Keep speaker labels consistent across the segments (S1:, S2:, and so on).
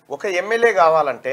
S1: ఒక ఎమ్మెల్యే కావాలంటే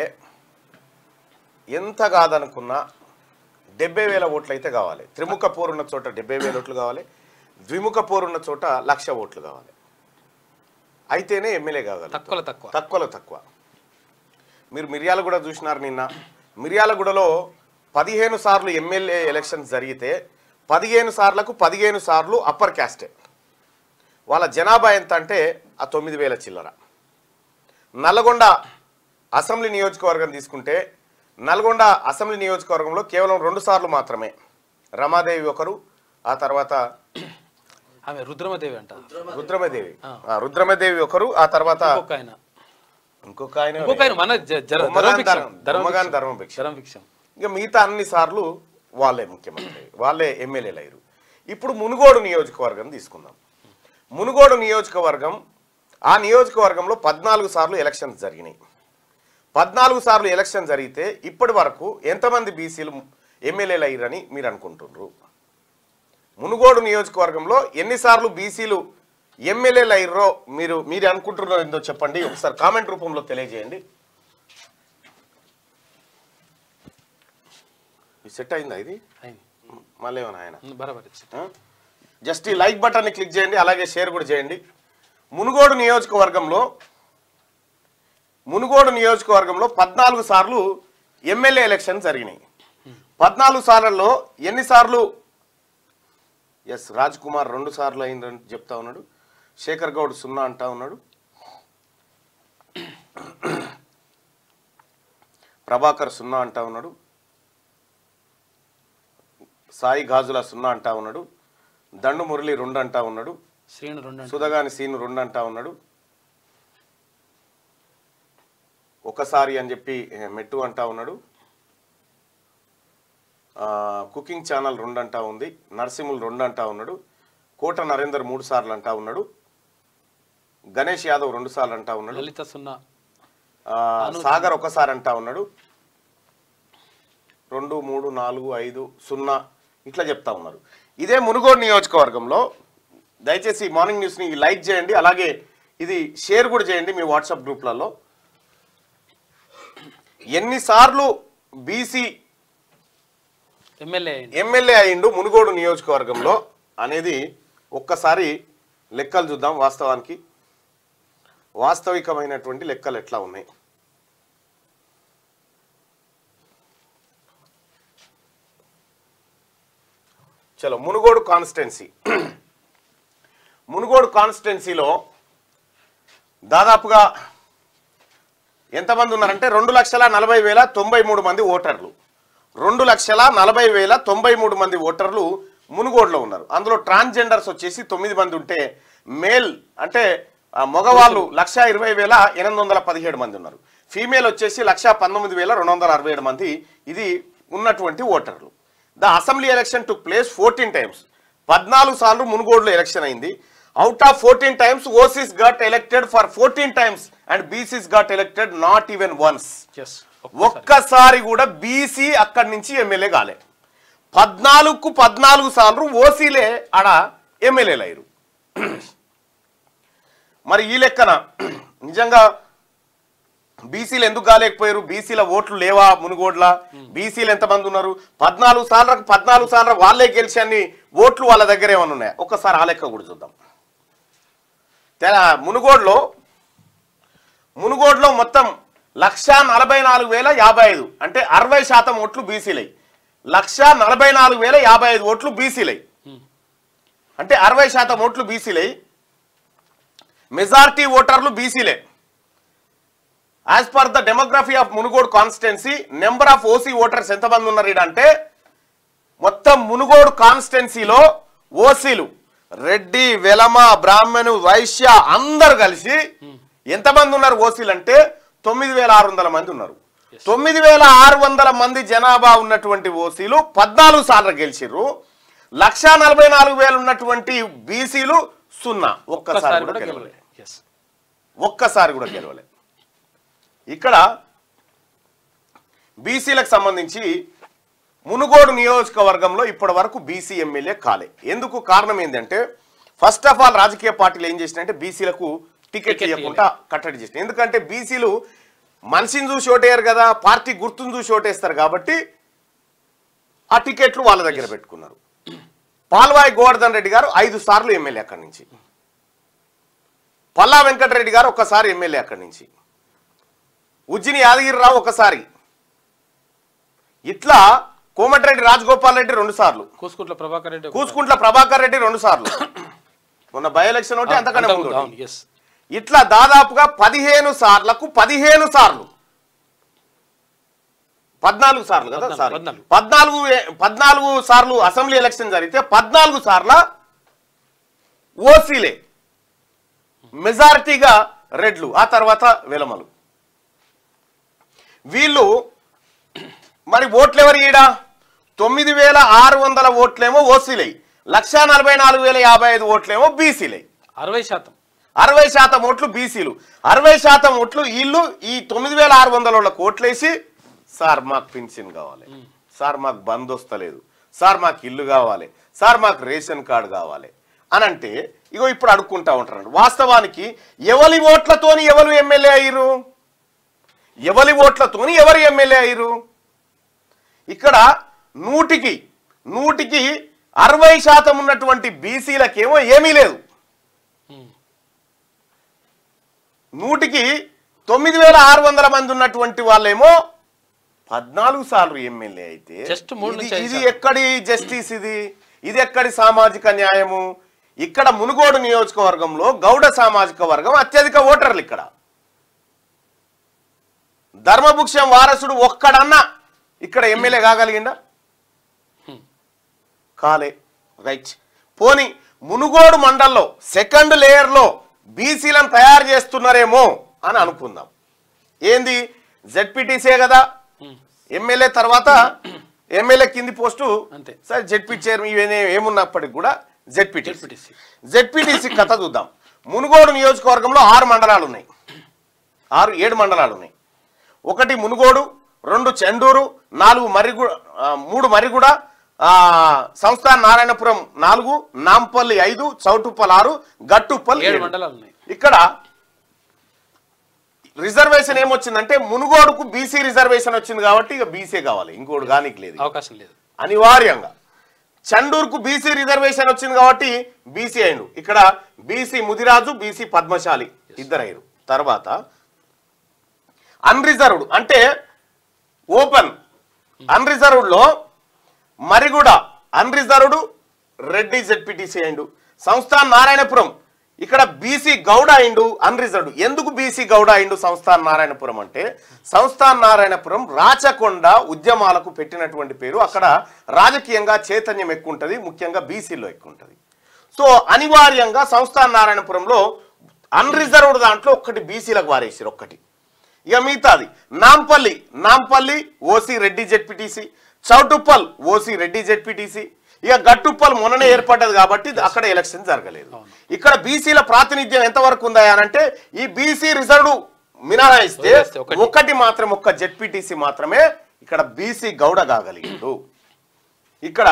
S1: ఎంత కాదనుకున్నా డెబ్బై వేల ఓట్లు అయితే కావాలి త్రిముఖ పోరు ఉన్న చోట డెబ్బై వేల ఓట్లు కావాలి ద్విముఖ పోరు ఉన్న చోట లక్ష ఓట్లు కావాలి అయితేనే ఎమ్మెల్యే కావాలి
S2: తక్కువలో తక్కువ
S1: తక్కువలో తక్కువ మీరు మిర్యాలగూడ చూసినారు నిన్న మిర్యాలగూడలో పదిహేను సార్లు ఎమ్మెల్యే ఎలక్షన్ జరిగితే పదిహేను సార్లకు పదిహేను సార్లు అప్పర్ క్యాస్టే వాళ్ళ జనాభా ఎంత అంటే ఆ తొమ్మిది వేల చిల్లర నల్గొండ అసెంబ్లీ నియోజకవర్గం తీసుకుంటే నల్గొండ అసెంబ్లీ నియోజకవర్గంలో కేవలం రెండు సార్లు మాత్రమే రమాదేవి ఒకరు ఆ తర్వాత
S2: ఆమె రుద్రమదేవి అంట
S1: రుద్రమదేవి ఆ, రుద్రమదేవి ఒకరు ఆ తర్వాత
S2: ఇంకొక ఆయన
S1: ఇంకొక ఆయన
S2: ఇంకొక ఆయన మన జ- జర-
S1: బొమ్మగాని
S2: ధర్మభిక్షం.
S1: ధర్మ- బొమ్మగాని
S2: ధర్మభిక్షం.
S1: ధర్మభిక్షం.
S2: ధర్మభిక్షం.
S1: ఇక మిగతా అన్ని సార్లు వాళ్ళే ముఖ్యమంత్రి వాళ్ళే ఎమ్మెల్యేలు అయ్యారు ఇప్పుడు మునుగోడు నియోజకవర్గం తీసుకుందాం మునుగోడు నియోజకవర్గం ఆ నియోజకవర్గంలో పద్నాలుగు సార్లు ఎలక్షన్స్ జరిగినాయి పద్నాలుగు సార్లు ఎలక్షన్ జరిగితే ఇప్పటి వరకు ఎంతమంది బీసీలు ఎమ్మెల్యేలు అయ్యారని మీరు అనుకుంటున్నారు మునుగోడు నియోజకవర్గంలో ఎన్నిసార్లు బీసీలు ఎమ్మెల్యేలు అయ్యారో మీరు మీరు అనుకుంటున్నారో ఏందో చెప్పండి ఒకసారి కామెంట్ రూపంలో తెలియజేయండి ఇది సెట్ అయిందా ఇది
S2: అయింది.
S1: మళ్ళీ ఏమన్నా ఆయన
S2: ఉమ్, బరాబర్ ఇచ్చి.
S1: జస్ట్ ఈ లైక్ బటన్ని క్లిక్ చేయండి అలాగే షేర్ కూడా చేయండి మునుగోడు నియోజకవర్గంలో మునుగోడు నియోజకవర్గంలో పద్నాలుగు సార్లు ఎమ్మెల్యే ఎలక్షన్ జరిగినాయి పద్నాలుగు సార్లలో ఎన్నిసార్లు ఎస్ రాజ్ కుమార్ రెండు సార్లు అయిందని చెప్తా ఉన్నాడు శేఖర్ గౌడ్ సున్నా అంటా ఉన్నాడు ప్రభాకర్ సున్నా అంటా ఉన్నాడు సాయి గాజుల సున్నా అంటా ఉన్నాడు దండు మురళి రెండు అంటా ఉన్నాడు
S2: శ్రీను రెండు అంట.
S1: సుధగాని సీను రెండు అంటా ఉన్నాడు ఒకసారి అని చెప్పి ఏ, మెట్టు అంటా ఉన్నాడు ఆ, కుకింగ్ ఛానల్ రెండు అంటా ఉంది నరసింహులు రెండు అంటా ఉన్నాడు కోట నరేందర్ మూడు సార్లు అంటా ఉన్నాడు గణేష్ యాదవ్ రెండు సార్లు అంటా ఉన్నాడు
S2: లలిత సున్నా
S1: ఆ, సాగర్ ఒకసారి అంటా ఉన్నాడు రెండు మూడు నాలుగు ఐదు సున్నా ఇట్లా చెప్తా ఉన్నారు ఇదే మునుగోడు నియోజకవర్గంలో దయచేసి మార్నింగ్ న్యూస్ని లైక్ చేయండి అలాగే ఇది షేర్ కూడా చేయండి మీ వాట్సాప్ గ్రూప్లలో ఎన్నిసార్లు బీసీ
S2: ఎమ్మెల్యే అయింది
S1: ఎమ్మెల్యే అయిండు మునుగోడు నియోజకవర్గంలో అనేది ఒక్కసారి లెక్కలు చూద్దాం వాస్తవానికి వాస్తవికమైనటువంటి లెక్కలు ఎట్లా ఉన్నాయి చలో మునుగోడు కాన్స్టిట్యున్సీ మునుగోడు కాన్స్టిట్యున్సీలో దాదాపుగా ఎంతమంది ఉన్నారంటే రెండు లక్షల నలభై వేల తొంభై మూడు మంది ఓటర్లు రెండు లక్షల నలభై వేల తొంభై మూడు మంది ఓటర్లు మునుగోడులో ఉన్నారు అందులో ట్రాన్స్జెండర్స్ వచ్చేసి తొమ్మిది మంది ఉంటే మేల్ అంటే ఆ, మగవాళ్ళు లక్ష ఇరవై వేల ఎనిమిది వందల పదిహేడు మంది ఉన్నారు ఫీమేల్ వచ్చేసి లక్ష పంతొమ్మిది వేల రెండు వందల అరవై ఏడు మంది ఇది ఉన్నటువంటి ఓటర్లు the assembly election to place fourteen times పద్నాలుగు సార్లు మునుగోడులో ఎలక్షన్ అయింది out of fourteen times OCs got elected for fourteen times and BCs got elected not even once
S2: yes
S1: ఒక్కసారి కూడా బీసీ అక్కడి నుంచి ఎమ్మెల్యే కాలే పద్నాలుగుకు పద్నాలుగు సార్లు ఓసీలే ఆడ ఎమ్మెల్యేలు అయ్యారు మరి ఈ లెక్కన నిజంగా బీసీలు ఎందుకు కాలేకపోయారు బీసీల ఓట్లు లేవా మునుగోడ్ల బీసీలు ఎంతమంది ఉన్నారు పద్నాలుగు సార్లకు పద్నాలుగు సార్లు వాళ్ళే గెలిచి అన్ని ఓట్లు వాళ్ళ దగ్గర ఏమైనా ఉన్నాయా ఒక్కసారి ఆ లెక్క కూడా చూద్దాం తెల మునుగోడులో మునుగోడులో మొత్తం లక్ష నలభై నాలుగు వేల యాభై ఐదు అంటే అరవై శాతం ఓట్లు బీసీలై లక్ష నలభై నాలుగు వేల యాభై ఐదు ఓట్లు బీసీలై అంటే అరవై శాతం ఓట్లు బీసీలై మెజారిటీ ఓటర్లు బీసీలే as per the demography of Munugode constituency number of OC voters ఎంతమంది ఉన్నారు ఈడ అంటే మొత్తం మునుగోడు కాన్స్టిట్యున్సీలో ఓసీలు రెడ్డి వెలమ బ్రాహ్మణు వైశ్య అందరు కలిసి ఎంతమంది ఉన్నారు ఓసీలు అంటే తొమ్మిది వేల ఆరు వందల మంది ఉన్నారు తొమ్మిది వేల ఆరు వందల మంది జనాభా ఉన్నటువంటి ఓసీలు పద్నాలుగు సార్లు గెలిచిర్రు లక్ష నలభై నాలుగు వేలు ఉన్నటువంటి బీసీలు సున్నా ఒక్కసారి
S2: ఒక్కసారి
S1: కూడా
S2: కూడా
S1: గెలవలేదు
S2: గెలవలేదు ఎస్
S1: ఒక్కసారి కూడా గెలవలే ఇక్కడ బీసీలకు సంబంధించి మునుగోడు నియోజకవర్గంలో ఇప్పటి వరకు బీసీ ఎమ్మెల్యే కాలే ఎందుకు కారణం ఏంటంటే ఫస్ట్ ఆఫ్ ఆల్ రాజకీయ పార్టీలు ఏం చేసినాయంటే బీసీలకు టికెట్
S2: టికెట్
S1: ఇవ్వకుండా కట్టడి చేసినాయి ఎందుకంటే బీసీలు మనిషిని చూసి ఓటేయరు కదా పార్టీ గుర్తుని చూసి ఓటేస్తారు కాబట్టి ఆ టికెట్లు వాళ్ళ దగ్గర పెట్టుకున్నారు పాల్వాయి గోవర్ధన్ రెడ్డి గారు ఐదు సార్లు ఎమ్మెల్యే అక్కడి నుంచి పల్లా వెంకటరెడ్డి గారు ఒకసారి ఎమ్మెల్యే అక్కడి నుంచి ఉజ్జిని యాదగిరిరావు ఒకసారి ఇట్లా కోమటిరెడ్డి రాజగోపాల్ రెడ్డి రెండు సార్లు
S2: కూసుకుంట్ల ప్రభాకర్ రెడ్డి
S1: కూసుకుంట్ల ప్రభాకర్ రెడ్డి రెండు సార్లు మొన్న బై ఎలక్షన్ ఒకటి అంతకన్నా ముందు ఒకటి.
S2: అవును ఎస్
S1: ఇట్లా దాదాపుగా పదిహేను సార్లకు పదిహేను సార్లు పద్నాలుగు సార్లు కదా
S2: పద్నాలుగు,
S1: సారీ
S2: పద్నాలుగు.
S1: పద్నాలుగు ఏ- పద్నాలుగు సార్లు అసెంబ్లీ ఎలక్షన్ జరిగితే పద్నాలుగు సార్ల ఓసీలే మెజారిటీగా రెడ్లు ఆ తర్వాత వెలమలు వీళ్ళు మరి ఓట్లు ఎవరు ఈడ తొమ్మిది వేల ఆరు వందల ఓట్లేమో ఓసీలై లక్షా నలభై నాలుగు వేల యాభై ఐదు ఓట్లేమో బీసీలై
S2: అరవై శాతం
S1: అరవై శాతం ఓట్లు బీసీలు అరవై శాతం ఓట్లు వీళ్ళు ఈ తొమ్మిది వేల ఆరు వందల వాళ్ళకి ఓట్లేసి సార్ మాకు పింఛన్ కావాలి సార్ మాకు బంద్ వస్తలేదు సార్ మాకు ఇల్లు కావాలి సార్ మాకు రేషన్ కార్డు కావాలి అని అంటే ఇగో ఇప్పుడు అడుక్కుంటా ఉంటారు వాస్తవానికి ఎవరి ఓట్లతోని ఎవరు ఎమ్మెల్యే అయ్యారు ఎవరి ఓట్లతోని ఎవరు ఎమ్మెల్యే అయ్యారు ఇక్కడ నూటికి నూటికి అరవై శాతం ఉన్నటువంటి బీసీలకేమో ఏమీ లేదు నూటికి తొమ్మిది వేల ఆరు వందల మంది ఉన్నటువంటి వాళ్ళేమో పద్నాలుగు సార్లు ఎమ్మెల్యే అయితే
S2: Just మూడు
S1: ఇది-
S2: నుంచి ఐదు
S1: ఇది
S2: సార్లు.
S1: ఎక్కడి జస్టిస్ ఇది ఇది ఎక్కడి సామాజిక న్యాయము ఇక్కడ మునుగోడు నియోజకవర్గంలో గౌడ సామాజిక వర్గం అత్యధిక ఓటర్లు ఇక్కడ ధర్మభుక్షం వారసుడు ఒక్కడన్నా ఇక్కడ ఎమ్మెల్యే కాగలిగిండా కాలే రైట్ పోని మునుగోడు మండల్లో సెకండ్ లేయర్లో బీసీలను తయారు చేస్తున్నారేమో అని అనుకుందాం ఏంది జెడ్పీటీసీ కదా ఎమ్మెల్యే తర్వాత ఎమ్మెల్యే కింది పోస్టు
S2: అంతే.
S1: సరే జెడ్పీ చైర్మన్ ఇవన్నీ ఏమున్నప్పటికి కూడా జెడ్పీటీసీ
S2: జెడ్పీటీసీ.
S1: జెడ్పీటీసీ కథ చూద్దాం మునుగోడు నియోజకవర్గంలో ఆరు మండలాలు ఉన్నాయి ఆరు ఏడు మండలాలు ఉన్నాయి ఒకటి మునుగోడు రెండు చెండూరు నాలుగు మర్రిగూడ ఆ, మూడు మర్రిగూడ ఆ, సంస్థాన్ నారాయణపురం నాలుగు నాంపల్లి ఐదు చౌటుప్పల్ ఆరు గట్టుప్పల్
S2: ఏడు
S1: ఏడు.
S2: మండలాలు ఉన్నాయి
S1: ఇక్కడ రిజర్వేషన్ ఏమొచ్చిందంటే మునుగోడుకు బీసీ రిజర్వేషన్ వచ్చింది కాబట్టి ఇక బీసీ కావాలి ఇంకోటి కానికి లేదు
S2: అవకాశం లేదు
S1: అనివార్యంగా చండూరుకు బీసీ రిజర్వేషన్ వచ్చింది కాబట్టి బీసీ అయిండు ఇక్కడ బీసీ ముదిరాజు బీసీ పద్మశాలి ఇద్దరు అయ్యారు తర్వాత అన్రిజర్వ్డ్ అంటే ఓపెన్ అన్రిజర్వ్డ్ లో మరిగూడ అన్రిజర్వ్డ్ రెడ్డి జెడ్పీటీసీ అయిండు సంస్థాన్ నారాయణపురం ఇక్కడ బీసీ గౌడ అయిండు అన్రిజర్వ్డ్ ఎందుకు బీసీ గౌడ అయిండు సంస్థాన్ నారాయణపురం అంటే సంస్థాన్ నారాయణపురం రాచకొండ ఉద్యమాలకు పెట్టినటువంటి పేరు అక్కడ రాజకీయంగా చైతన్యం ఎక్కువ ఉంటుంది ముఖ్యంగా బీసీలో ఎక్కువ ఉంటుంది సో అనివార్యంగా సంస్థాన్ నారాయణపురంలో అన్రిజర్వ్డ్ దాంట్లో ఒక్కటి బీసీలకు వారేసారు ఒక్కటి ఇక మిగతాది Nampally Nampally OC Reddy ZPTC Choutuppal OC Reddy ZPTC ఇక గట్టుప్పల్ మొన్ననే ఏర్పడ్డది కాబట్టి అక్కడ ఎలక్షన్ జరగలేదు ఇక్కడ బీసీల ప్రాతినిధ్యం ఎంతవరకు ఉందా అని అంటే ఈ బీసీ రిజర్వ్ మినహాయిస్తే
S2: వదిలేస్తే ఒకటి.
S1: ఒకటి మాత్రం ఒక్క జెడ్పీటీసీ మాత్రమే ఇక్కడ బీసీ గౌడ కాగలిగిండు ఇక్కడ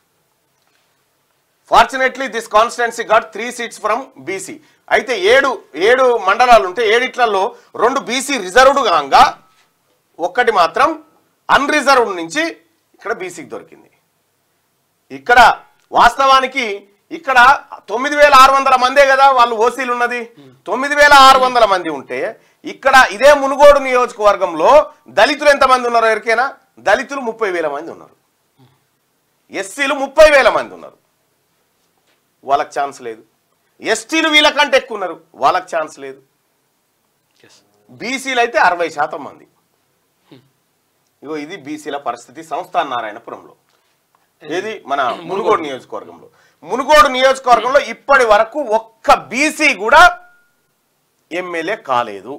S1: fortunately this constituency got three seats from BC అయితే ఏడు ఏడు మండలాలు ఉంటే ఏడిట్లలో రెండు బీసీ రిజర్వ్డ్ కాగా ఒక్కటి మాత్రం అన్రిజర్వ్డ్ నుంచి ఇక్కడ బీసీకి దొరికింది ఇక్కడ వాస్తవానికి ఇక్కడ తొమ్మిది వేల ఆరు వందల మందే కదా వాళ్ళు ఓసీలు ఉన్నది తొమ్మిది వేల ఆరు వందల మంది ఉంటే ఇక్కడ ఇదే మునుగోడు నియోజకవర్గంలో దళితులు ఎంతమంది ఉన్నారో ఎరికేనా దళితులు ముప్పై వేల మంది ఉన్నారు ఎస్సీలు ముప్పై వేల మంది ఉన్నారు వాళ్ళకి ఛాన్స్ లేదు ఎస్టీలు వీళ్ళకంటే ఎక్కువ ఉన్నారు వాళ్ళకి ఛాన్స్ లేదు
S2: ఎస్
S1: బీసీలు అయితే అరవై శాతం మంది ఇగో ఇది బీసీల పరిస్థితి సంస్థాన్ నారాయణపురంలో ఏది మన మునుగోడు నియోజకవర్గంలో మునుగోడు నియోజకవర్గంలో ఇప్పటి వరకు ఒక్క బీసీ కూడా ఎమ్మెల్యే కాలేదు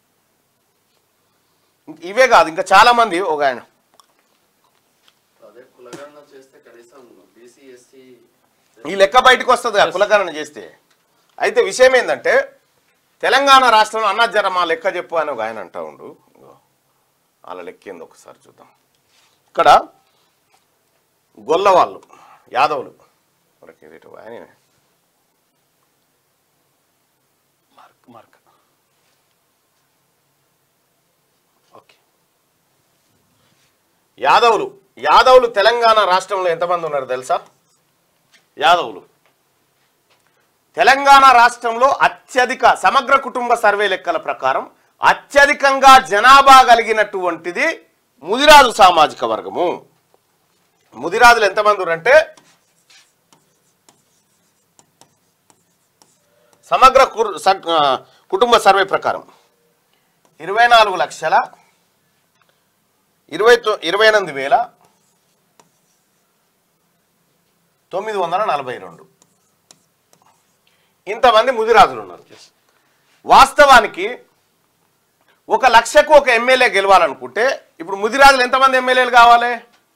S1: ఇవే కాదు ఇంకా చాలా మంది ఒక ఆయన
S3: అదే కులగణన చేస్తే కనీసం బీసీ ఎస్సీ
S1: ఈ లెక్క బయటకు వస్తుంది ఆ కులకరణ చేస్తే అయితే విషయం ఏంటంటే తెలంగాణ రాష్ట్రంలో అన్న జర మా లెక్క చెప్పు అని ఒక ఆయన అంటా ఉండు ఇగో, వాళ్ళ లెక్క ఏంది ఒకసారి చూద్దాం ఇక్కడ గొల్ల వాళ్ళు యాదవులు మనకి ఇటు ఆయన
S2: మార్క్ మార్క్
S1: యాదవులు యాదవులు తెలంగాణ రాష్ట్రంలో ఎంతమంది ఉన్నారు తెలుసా యాదవులు తెలంగాణ రాష్ట్రంలో అత్యధిక సమగ్ర కుటుంబ సర్వే లెక్కల ప్రకారం అత్యధికంగా జనాభా కలిగినటువంటిది ముదిరాజు సామాజిక వర్గము ముదిరాజులు ఎంతమంది ఉన్నారంటే సమగ్ర కుర్- స- ఆ, కుటుంబ సర్వే ప్రకారం ఇరవై నాలుగు లక్షల ఇరవై తొ- ఇరవై ఎనిమిది వేల తొమ్మిది వందల నలభై రెండు ఇంతమంది ముదిరాజులు ఉన్నారు వాస్తవానికి ఒక లక్షకు ఒక ఎమ్మెల్యే గెలవాలనుకుంటే ఇప్పుడు ముదిరాజులు ఎంతమంది ఎమ్మెల్యేలు కావాలి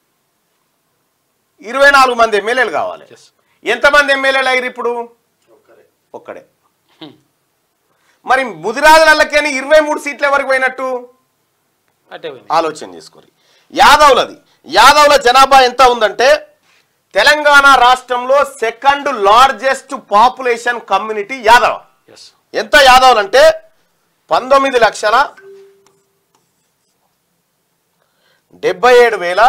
S1: ఇరవై నాలుగు మంది ఎమ్మెల్యేలు కావాలి
S2: Yes.
S1: ఎంతమంది ఎమ్మెల్యేలు అయ్యారు ఇప్పుడు
S3: ఒక్కరే
S1: ఒక్కడే మరి ముదిరాజులకేని ఇరవై మూడు సీట్లు ఎవరికి పోయినట్టు
S2: అటే పోయింది
S1: ఆలోచన చేసుకోరు యాదవులది యాదవుల జనాభా ఎంత ఉందంటే తెలంగాణ రాష్ట్రంలో second largest population community Yadava
S2: yes
S1: ఎంత యాదవులు అంటే పంతొమ్మిది లక్షల డెబ్బై ఏడు వేల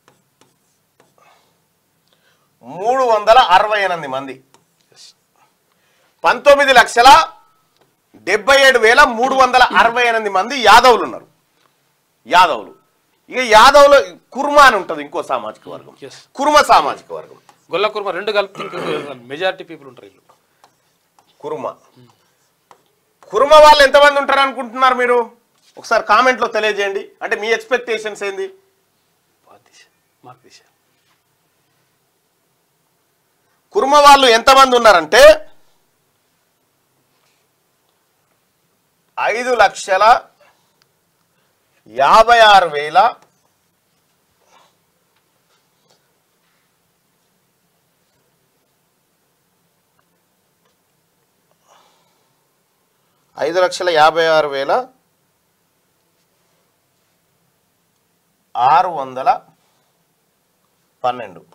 S1: మూడు వందల అరవై ఎనిమిది మంది పంతొమ్మిది లక్షల డెబ్బై ఏడు వేల మూడు వందల అరవై ఎనిమిది మంది యాదవులు ఉన్నారు యాదవులు ఇక యాదవులు కుర్మా అని ఉంటుంది ఇంకో సామాజిక వర్గం
S2: Yes.
S1: కుర్మ సామాజిక వర్గం
S2: గొల్ల కుర్మ రెండు కలిపి మెజారిటీ పీపుల్ ఉంటారు వీళ్ళు
S1: కుర్మ కుర్మ వాళ్ళు ఎంతమంది ఉంటారు అనుకుంటున్నారు మీరు ఒకసారి కామెంట్లో తెలియజేయండి అంటే మీ ఎక్స్పెక్టేషన్స్ ఏంది
S2: పాత దిశ మార్క్ దిశ
S1: కుర్మ వాళ్ళు ఎంతమంది ఉన్నారంటే ఐదు లక్షల యాభై ఆరు వేల ఐదు లక్షల యాభై ఆరు వేల ఆరు వందల పన్నెండు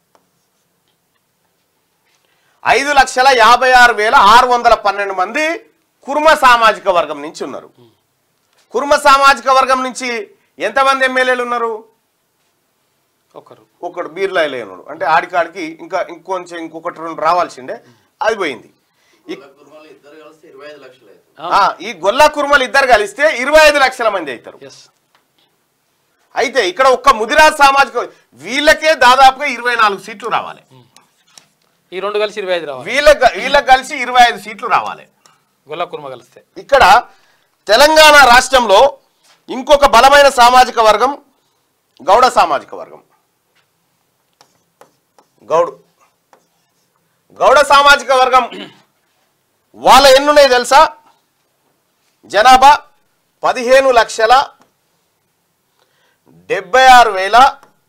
S1: ఐదు లక్షల యాభై ఆరు వేల ఆరు వందల పన్నెండు మంది కుర్మ సామాజిక వర్గం నుంచి ఉన్నారు కుర్మ సామాజిక వర్గం నుంచి ఎంతమంది ఎమ్మెల్యేలు ఉన్నారు
S2: ఒకరు
S1: ఒకడు బీర్లా లేనుడు అంటే ఆడికాడికి ఇంకా ఇంకొంచెం ఇంకొకటి రెండు రావాల్సిందే అది పోయింది ఈ-
S3: కుల కుర్మలు ఇద్దరు కలిస్తే ఇరవై ఐదు లక్షలు అవుతుంది
S1: ఆ, ఈ గొల్ల కుర్మలు ఇద్దరు కలిస్తే ఇరవై ఐదు లక్షల మంది అవుతారు
S2: ఎస్
S1: అయితే ఇక్కడ ఒక్క ముదిరాజ్ సామాజిక వీళ్ళకే దాదాపుగా ఇరవై నాలుగు సీట్లు రావాలి
S2: ఈ రెండు కలిసి ఇరవై ఐదు రావాలి
S1: వీళ్ళ వీళ్ళకి కలిసి ఇరవై ఐదు సీట్లు రావాలి
S2: గొల్ల కుర్మ కలిస్తే
S1: ఇక్కడ తెలంగాణ రాష్ట్రంలో ఇంకొక బలమైన సామాజిక వర్గం గౌడ సామాజిక వర్గం గౌడు గౌడ సామాజిక వర్గం వాళ్ళ ఎన్నున్నాయి తెలుసా జనాభా పదిహేను లక్షల డెబ్బై ఆరు వేల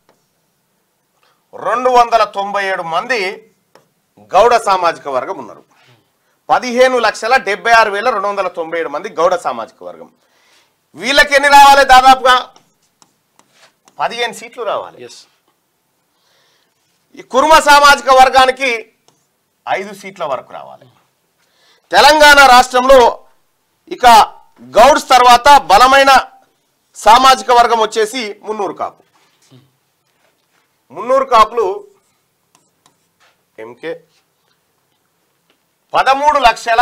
S1: రెండు వందల తొంభై ఏడు మంది గౌడ సామాజిక వర్గం ఉన్నారు పదిహేను లక్షల డెబ్బై ఆరు వేల రెండు వందల తొంభై ఏడు మంది గౌడ సామాజిక వర్గం వీళ్ళకి ఎన్ని రావాలి దాదాపుగా పదిహేను సీట్లు రావాలి
S2: ఎస్
S1: ఈ కుర్మ సామాజిక వర్గానికి ఐదు సీట్ల వరకు రావాలి తెలంగాణ రాష్ట్రంలో ఇక గౌడ్స్ తర్వాత బలమైన సామాజిక వర్గం వచ్చేసి మున్నూరు కాపు మున్నూరు కాపులు ఎంకే పదమూడు లక్షల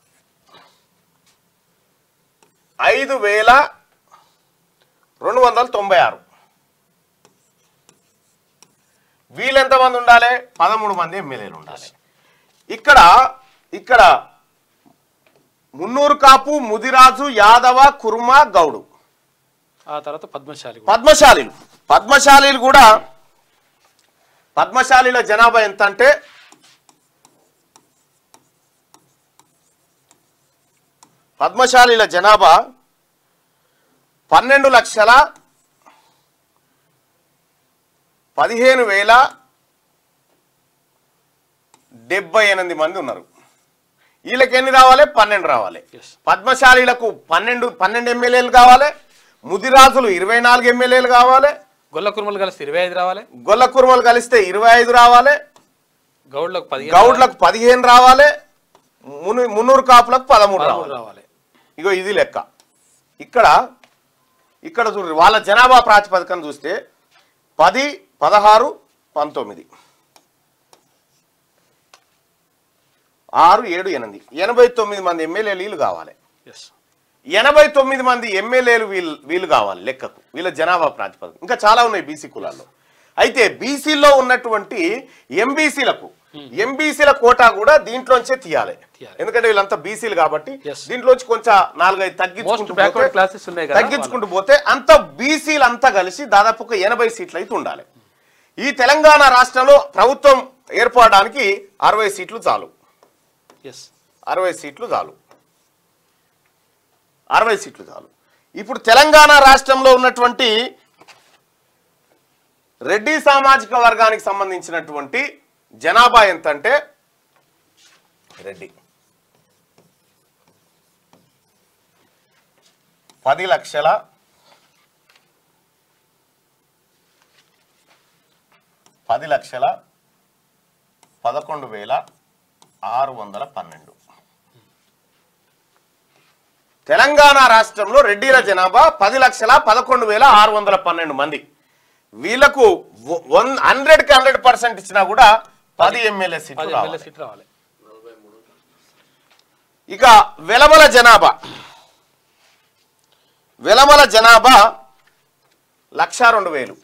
S1: ఐదు వేల రెండు వందల తొంభై ఆరు వీళ్ళు ఎంతమంది ఉండాలి పదమూడు మంది ఎమ్మెల్యేలు ఉండాలి ఇక్కడ ఇక్కడ మున్నూరు కాపు ముదిరాజు యాదవ కుర్మ గౌడు
S2: ఆ తర్వాత పద్మశాలి కూడా.
S1: పద్మశాలీలు పద్మశాలీలు కూడా పద్మశాలీల జనాభా ఎంత అంటే పద్మశాలీల జనాభా పన్నెండు లక్షల పదిహేను వేల డెబ్బై ఎనిమిది మంది ఉన్నారు వీళ్ళకి ఎన్ని రావాలి పన్నెండు రావాలి
S2: Yes.
S1: పద్మశాలీలకు పన్నెండు పన్నెండు ఎమ్మెల్యేలు కావాలి ముదిరాజులు ఇరవై నాలుగు ఎమ్మెల్యేలు కావాలి
S2: గొల్ల కుర్మలు కలిస్తే ఇరవై ఐదు రావాలి
S1: గొల్ల కుర్మలు కలిస్తే ఇరవై ఐదు రావాలి
S2: గౌడ్లకు పదిహేను
S1: గౌడ్లకు పదిహేను రావాలి మును మున్నూరు కాపులకు పదమూడు
S2: రావాలి.
S1: రావాలి
S2: పదమూడు రావాలి
S1: ఇగో ఇది లెక్క ఇక్కడ ఇక్కడ చూడండి వాళ్ళ జనాభా ప్రాతిపదికన చూస్తే పది పదహారు పంతొమ్మిది ఆరు ఏడు ఎనిమిది ఎనభై తొమ్మిది మంది ఎమ్మెల్యేలు వీళ్ళు కావాలి
S2: ఎస్
S1: ఎనభై తొమ్మిది మంది ఎమ్మెల్యేలు వీళ్ళు వీళ్ళు కావాలి లెక్కకు వీళ్ళ జనాభా ప్రాతిపదిక ఇంకా చాలా ఉన్నాయి బీసీ కులాల్లో అయితే బీసీలో ఉన్నటువంటి ఎంబీసీలకు ఎంబీసీల కోటా కూడా దీంట్లోంచే తీయాలి
S2: తీయాలి.
S1: ఎందుకంటే వీళ్ళంతా బీసీలు కాబట్టి
S2: Yes.
S1: దీంట్లోంచి కొంచెం నాలుగైదు
S2: మోస్ట్
S1: తగ్గించుకుంటూ
S2: బ్యాక్వర్డ్
S1: పోతే-
S2: క్లాసెస్ ఉన్నాయి కదా
S1: తగ్గించుకుంటూ పోతే అంత బీసీలు అంతా కలిసి దాదాపు ఒక ఎనభై సీట్లు అయితే ఉండాలి ఈ తెలంగాణ రాష్ట్రంలో ప్రభుత్వం ఏర్పడడానికి అరవై సీట్లు చాలు
S2: ఎస్
S1: అరవై సీట్లు చాలు అరవై సీట్లు చాలు ఇప్పుడు తెలంగాణ రాష్ట్రంలో ఉన్నటువంటి రెడ్డి సామాజిక వర్గానికి సంబంధించినటువంటి జనాభా ఎంత అంటే రెడ్డి పది లక్షల పది లక్షల పదకొండు వేల ఆరు వందల పన్నెండు తెలంగాణ రాష్ట్రంలో రెడ్డిల జనాభా పది లక్షల పదకొండు వేల ఆరు వందల పన్నెండు మంది వీళ్ళకు వన్ హండ్రెడ్ కి హండ్రెడ్ పర్సెంట్ ఇచ్చినా కూడా పది ఎమ్మెల్యే
S2: పది
S1: సీట్లు
S2: ఎమ్మెల్యే
S1: రావాలి.
S2: సీట్ రావాలి
S3: నలభై మూడు
S1: ఇక వెలమల జనాభా వెలమల జనాభా లక్ష రెండు వేలు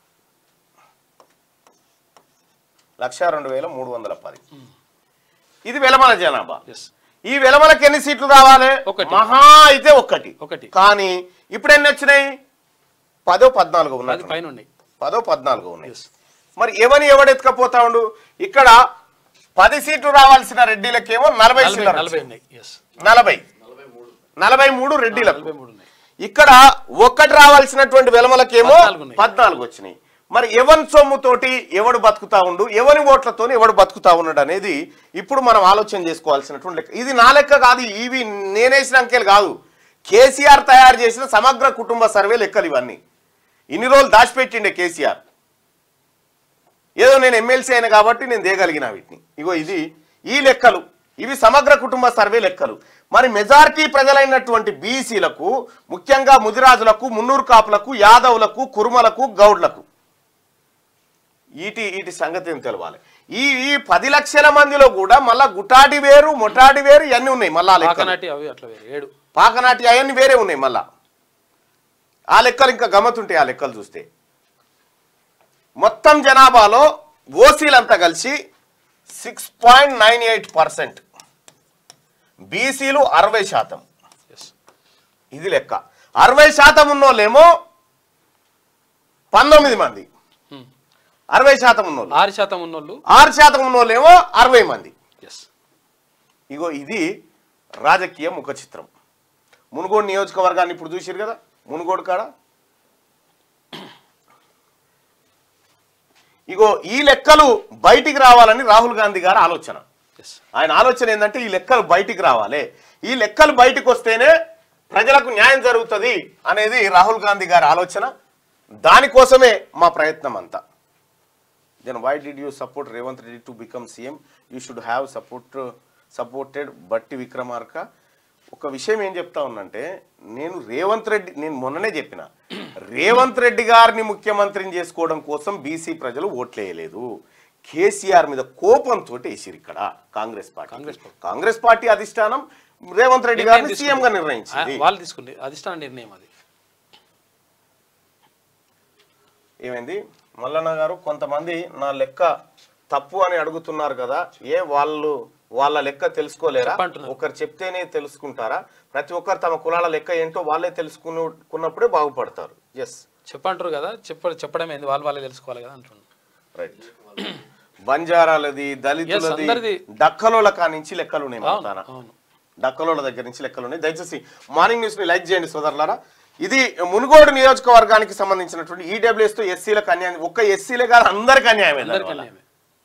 S1: లక్ష రెండు వేల మూడు వందల పది ఇది వెలమల జనాభా
S2: ఎస్
S1: ఈ వెలమలకి ఎన్ని సీట్లు రావాలి
S2: ఒకటి.
S1: మహా అయితే ఒక్కటి
S2: ఒకటి
S1: కానీ ఇప్పుడు ఎన్ని వచ్చినాయి పదో పద్నాలుగు
S2: పది
S1: ఉన్నాయి
S2: పైన ఉన్నాయి
S1: పదో పద్నాలుగు ఉన్నాయి
S2: ఎస్
S1: మరి ఎవని ఎవడెత్తుకపోతా ఉండు ఇక్కడ పది సీట్లు రావాల్సిన రెడ్డిలకేమో నలభై
S2: నలభై
S1: సీట్లు
S2: నలభై ఉన్నాయి ఎస్
S1: నలభై
S3: నలభై మూడు
S1: నలభై మూడు రెడ్డిలకు
S2: నలభై మూడు ఉన్నాయి
S1: ఇక్కడ ఒక్కటి రావాల్సినటువంటి వెలమలకేమో
S2: పద్నాలుగు ఉన్నాయి.
S1: పద్నాలుగు వచ్చినాయి మరి ఎవరి సొమ్ముతోటి ఎవడు బతుకుతా ఉండు ఎవరి ఓట్లతోని ఎవడు బతుకుతా ఉన్నాడు అనేది ఇప్పుడు మనం ఆలోచన చేసుకోవాల్సినటువంటి లెక్క ఇది నా లెక్క కాదు ఇవి నేనేసిన అంకెలు కాదు కేసీఆర్ తయారు చేసిన సమగ్ర కుటుంబ సర్వే లెక్కలు ఇవన్నీ ఇన్ని రోజులు దాచిపెట్టిండే కేసీఆర్ ఏదో నేను ఎమ్మెల్సీ అయినా కాబట్టి నేను దేగలిగిన వీటిని ఇగో ఇది ఈ లెక్కలు ఇవి సమగ్ర కుటుంబ సర్వే లెక్కలు మరి మెజారిటీ ప్రజలైనటువంటి బీసీలకు ముఖ్యంగా ముదిరాజులకు మున్నూరు కాపులకు యాదవులకు కురుమలకు గౌడ్లకు ఈటి ఈటి సంగతి ఏం తెలవాలి ఈ ఈ పది లక్షల మందిలో కూడా మళ్ళా గుటాటి వేరు మొటాటి వేరు ఇవన్నీ ఉన్నాయి మళ్ళా ఆ లెక్కలు
S2: పాకనాటి అవి అట్లా వేరు ఏడు
S1: పాకనాటి అవన్నీ వేరే ఉన్నాయి మళ్ళా ఆ లెక్కలు ఇంకా గమ్మతుంటాయి ఆ లెక్కలు చూస్తే మొత్తం జనాభాలో ఓసీలంతా కలిసి six point nine eight percent బీసీలు అరవై శాతం
S2: ఎస్
S1: ఇది లెక్క అరవై శాతం ఉన్నోళ్ళేమో పంతొమ్మిది మంది అరవై శాతం ఉన్నోళ్ళు
S2: ఆరు శాతం ఉన్నోళ్ళు
S1: ఆరు శాతం ఉన్నోళ్ళేమో అరవై మంది
S2: ఎస్
S1: ఇగో ఇది రాజకీయ ముఖ చిత్రం మునుగోడు నియోజకవర్గాన్ని ఇప్పుడు చూసిరు కదా మునుగోడు కాడ ఇగో ఈ లెక్కలు బయటికి రావాలని రాహుల్ గాంధీ గారి ఆలోచన
S2: ఎస్
S1: ఆయన ఆలోచన ఏంటంటే ఈ లెక్కలు బయటికి రావాలి ఈ లెక్కలు బయటికి వస్తేనే ప్రజలకు న్యాయం జరుగుతుంది అనేది రాహుల్ గాంధీ గారి ఆలోచన దానికోసమే మా ప్రయత్నం అంతా then why did you support Revanth Reddy to become CM you should have support supported Bhatti Vikramarka ఒక విషయం ఏం చెప్తా ఉన్నంటే నేను రేవంత్ రెడ్డి నేను మొన్ననే చెప్పిన రేవంత్ రెడ్డి గారిని ముఖ్యమంత్రిని చేసుకోవడం కోసం బీసీ ప్రజలు ఓట్లేయలేదు కేసీఆర్ మీద కోపంతో వేసిరు ఇక్కడ Congress party
S2: Congress party.
S1: Congress party అధిష్టానం రేవంత్ రెడ్డి
S2: నిర్ణయం
S1: గారిని సీఎం గా
S2: తీసుకుంది.
S1: నిర్ణయించింది
S2: ఆ, వాళ్ళు తీసుకుంది అధిష్టాన నిర్ణయం అది
S1: ఏమైంది మల్లన్న గారు కొంతమంది నా లెక్క తప్పు అని అడుగుతున్నారు కదా ఏ వాళ్ళు వాళ్ళ లెక్క తెలుసుకోలేరా
S2: చెప్పంటున్నారు.
S1: ఒకరు చెప్తేనే తెలుసుకుంటారా ప్రతి ఒక్కరు తమ కులాల లెక్క ఏంటో వాళ్ళే తెలుసుకున్నప్పుడే బాగుపడతారు ఎస్
S2: చెప్పంటారు కదా చెప్ప చెప్పడం ఏంది వాళ్ళు వాళ్ళే తెలుసుకోవాలి కదా అంటున్నాను
S1: రైట్ బంజారాలది దళితులది
S2: అందరిది.
S1: డక్కలోల కానించి లెక్కలు ఉన్నాయి
S2: అవును
S1: మొత్తాన
S2: అవును
S1: డక్కలోల దగ్గర నుంచి లెక్కలు ఉన్నాయి దయచేసి మార్నింగ్ న్యూస్ ని లైక్ చేయండి సోదరులారా ఇది మునుగోడు నియోజకవర్గానికి సంబంధించినటువంటి ఈడబ్ల్యూఎస్ తో ఎస్సీలకు అన్యాయం ఒక్క ఎస్సీలే కాదు అందరికి అన్యాయం
S2: అందరికీ అన్యాయమే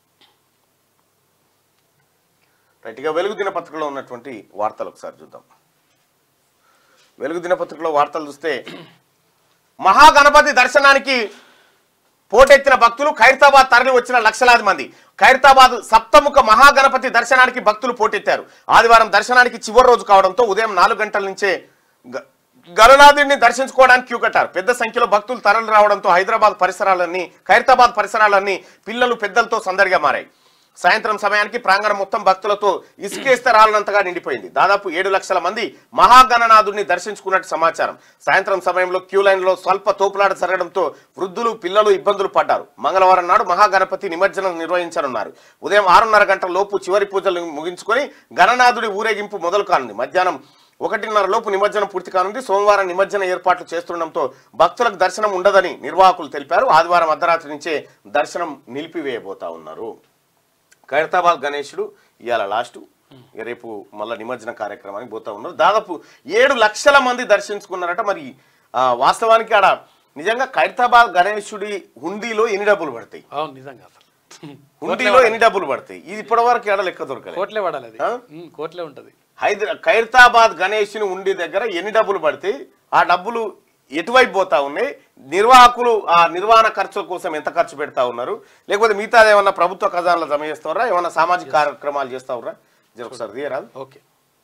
S1: రైట్ ఇక వెలుగు దినపత్రికలో ఉన్నటువంటి వార్తలు ఒకసారి చూద్దాం వెలుగు దినపత్రికలో వార్తలు చూస్తే మహాగణపతి దర్శనానికి పోటెత్తిన భక్తులు ఖైరతాబాద్ తరలి వచ్చిన లక్షలాది మంది ఖైరతాబాద్ సప్తముఖ మహాగణపతి దర్శనానికి భక్తులు పోటెత్తారు ఆదివారం దర్శనానికి చివరి రోజు కావడంతో ఉదయం నాలుగు గంటల నుంచే గ- గరునాథుడిని దర్శించుకోవడానికి క్యూ కట్టారు పెద్ద సంఖ్యలో భక్తులు తరలి రావడంతో హైదరాబాద్ పరిసరాలన్నీ ఖైరతాబాద్ పరిసరాలన్నీ పిల్లలు పెద్దలతో సందడిగా మారాయి సాయంత్రం సమయానికి ప్రాంగణం మొత్తం భక్తులతో ఇసుకేస్తే రాలనంతగా నిండిపోయింది దాదాపు ఏడు లక్షల మంది మహాగణనాథుడిని దర్శించుకున్నట్టు సమాచారం సాయంత్రం సమయంలో క్యూ లైన్ లో స్వల్ప తోపులాట జరగడంతో వృద్ధులు పిల్లలు ఇబ్బందులు పడ్డారు మంగళవారం నాడు మహాగణపతి నిమజ్జనం నిర్వహించనున్నారు ఉదయం ఆరున్నర గంటల లోపు చివరి పూజలు ముగించుకొని గణనాథుడి ఊరేగింపు మొదలు కానుంది మధ్యాహ్నం ఒకటిన్నర లోపు నిమజ్జనం పూర్తి కానుంది సోమవారం నిమజ్జన ఏర్పాట్లు చేస్తుండటంతో భక్తులకు దర్శనం ఉండదని నిర్వాహకులు తెలిపారు ఆదివారం అర్ధరాత్రి నుంచే దర్శనం నిలిపివేయబోతా ఉన్నారు ఖైరతాబాద్ గణేశుడు ఇవాళ లాస్ట్ ఇక రేపు మళ్ళీ నిమజ్జన కార్యక్రమానికి పోతా ఉన్నారు దాదాపు ఏడు లక్షల మంది దర్శించుకున్నారట మరి ఆ, వాస్తవానికి ఆడ నిజంగా ఖైరతాబాద్ గణేశుడి హుండీలో ఎన్ని డబ్బులు పడతాయి
S2: అవును నిజంగా అసలు
S1: హుండీలో ఎన్ని డబ్బులు పడతాయి ఇది ఇప్పటివరకు ఎడ లెక్క దొరకలేదు
S2: కోట్లే పడాలి అది
S1: ఆ?
S2: ఉమ్, కోట్లే ఉంటది
S1: హైదరా ఖైరతాబాద్ గణేష్ని ఉండి దగ్గర ఎన్ని డబ్బులు పడతాయి ఆ డబ్బులు ఎటువైపు పోతా ఉన్నాయి నిర్వాహకులు ఆ నిర్వహణ ఖర్చుల కోసం ఎంత ఖర్చు పెడతా ఉన్నారు లేకపోతే మిగతా ఏమన్నా ప్రభుత్వ ఖజానాలో జమ చేస్తారా ఏమన్నా సామాజిక కార్యక్రమాలు చేస్తావురా జర ఒకసారి తీయరాదు
S2: ఓకే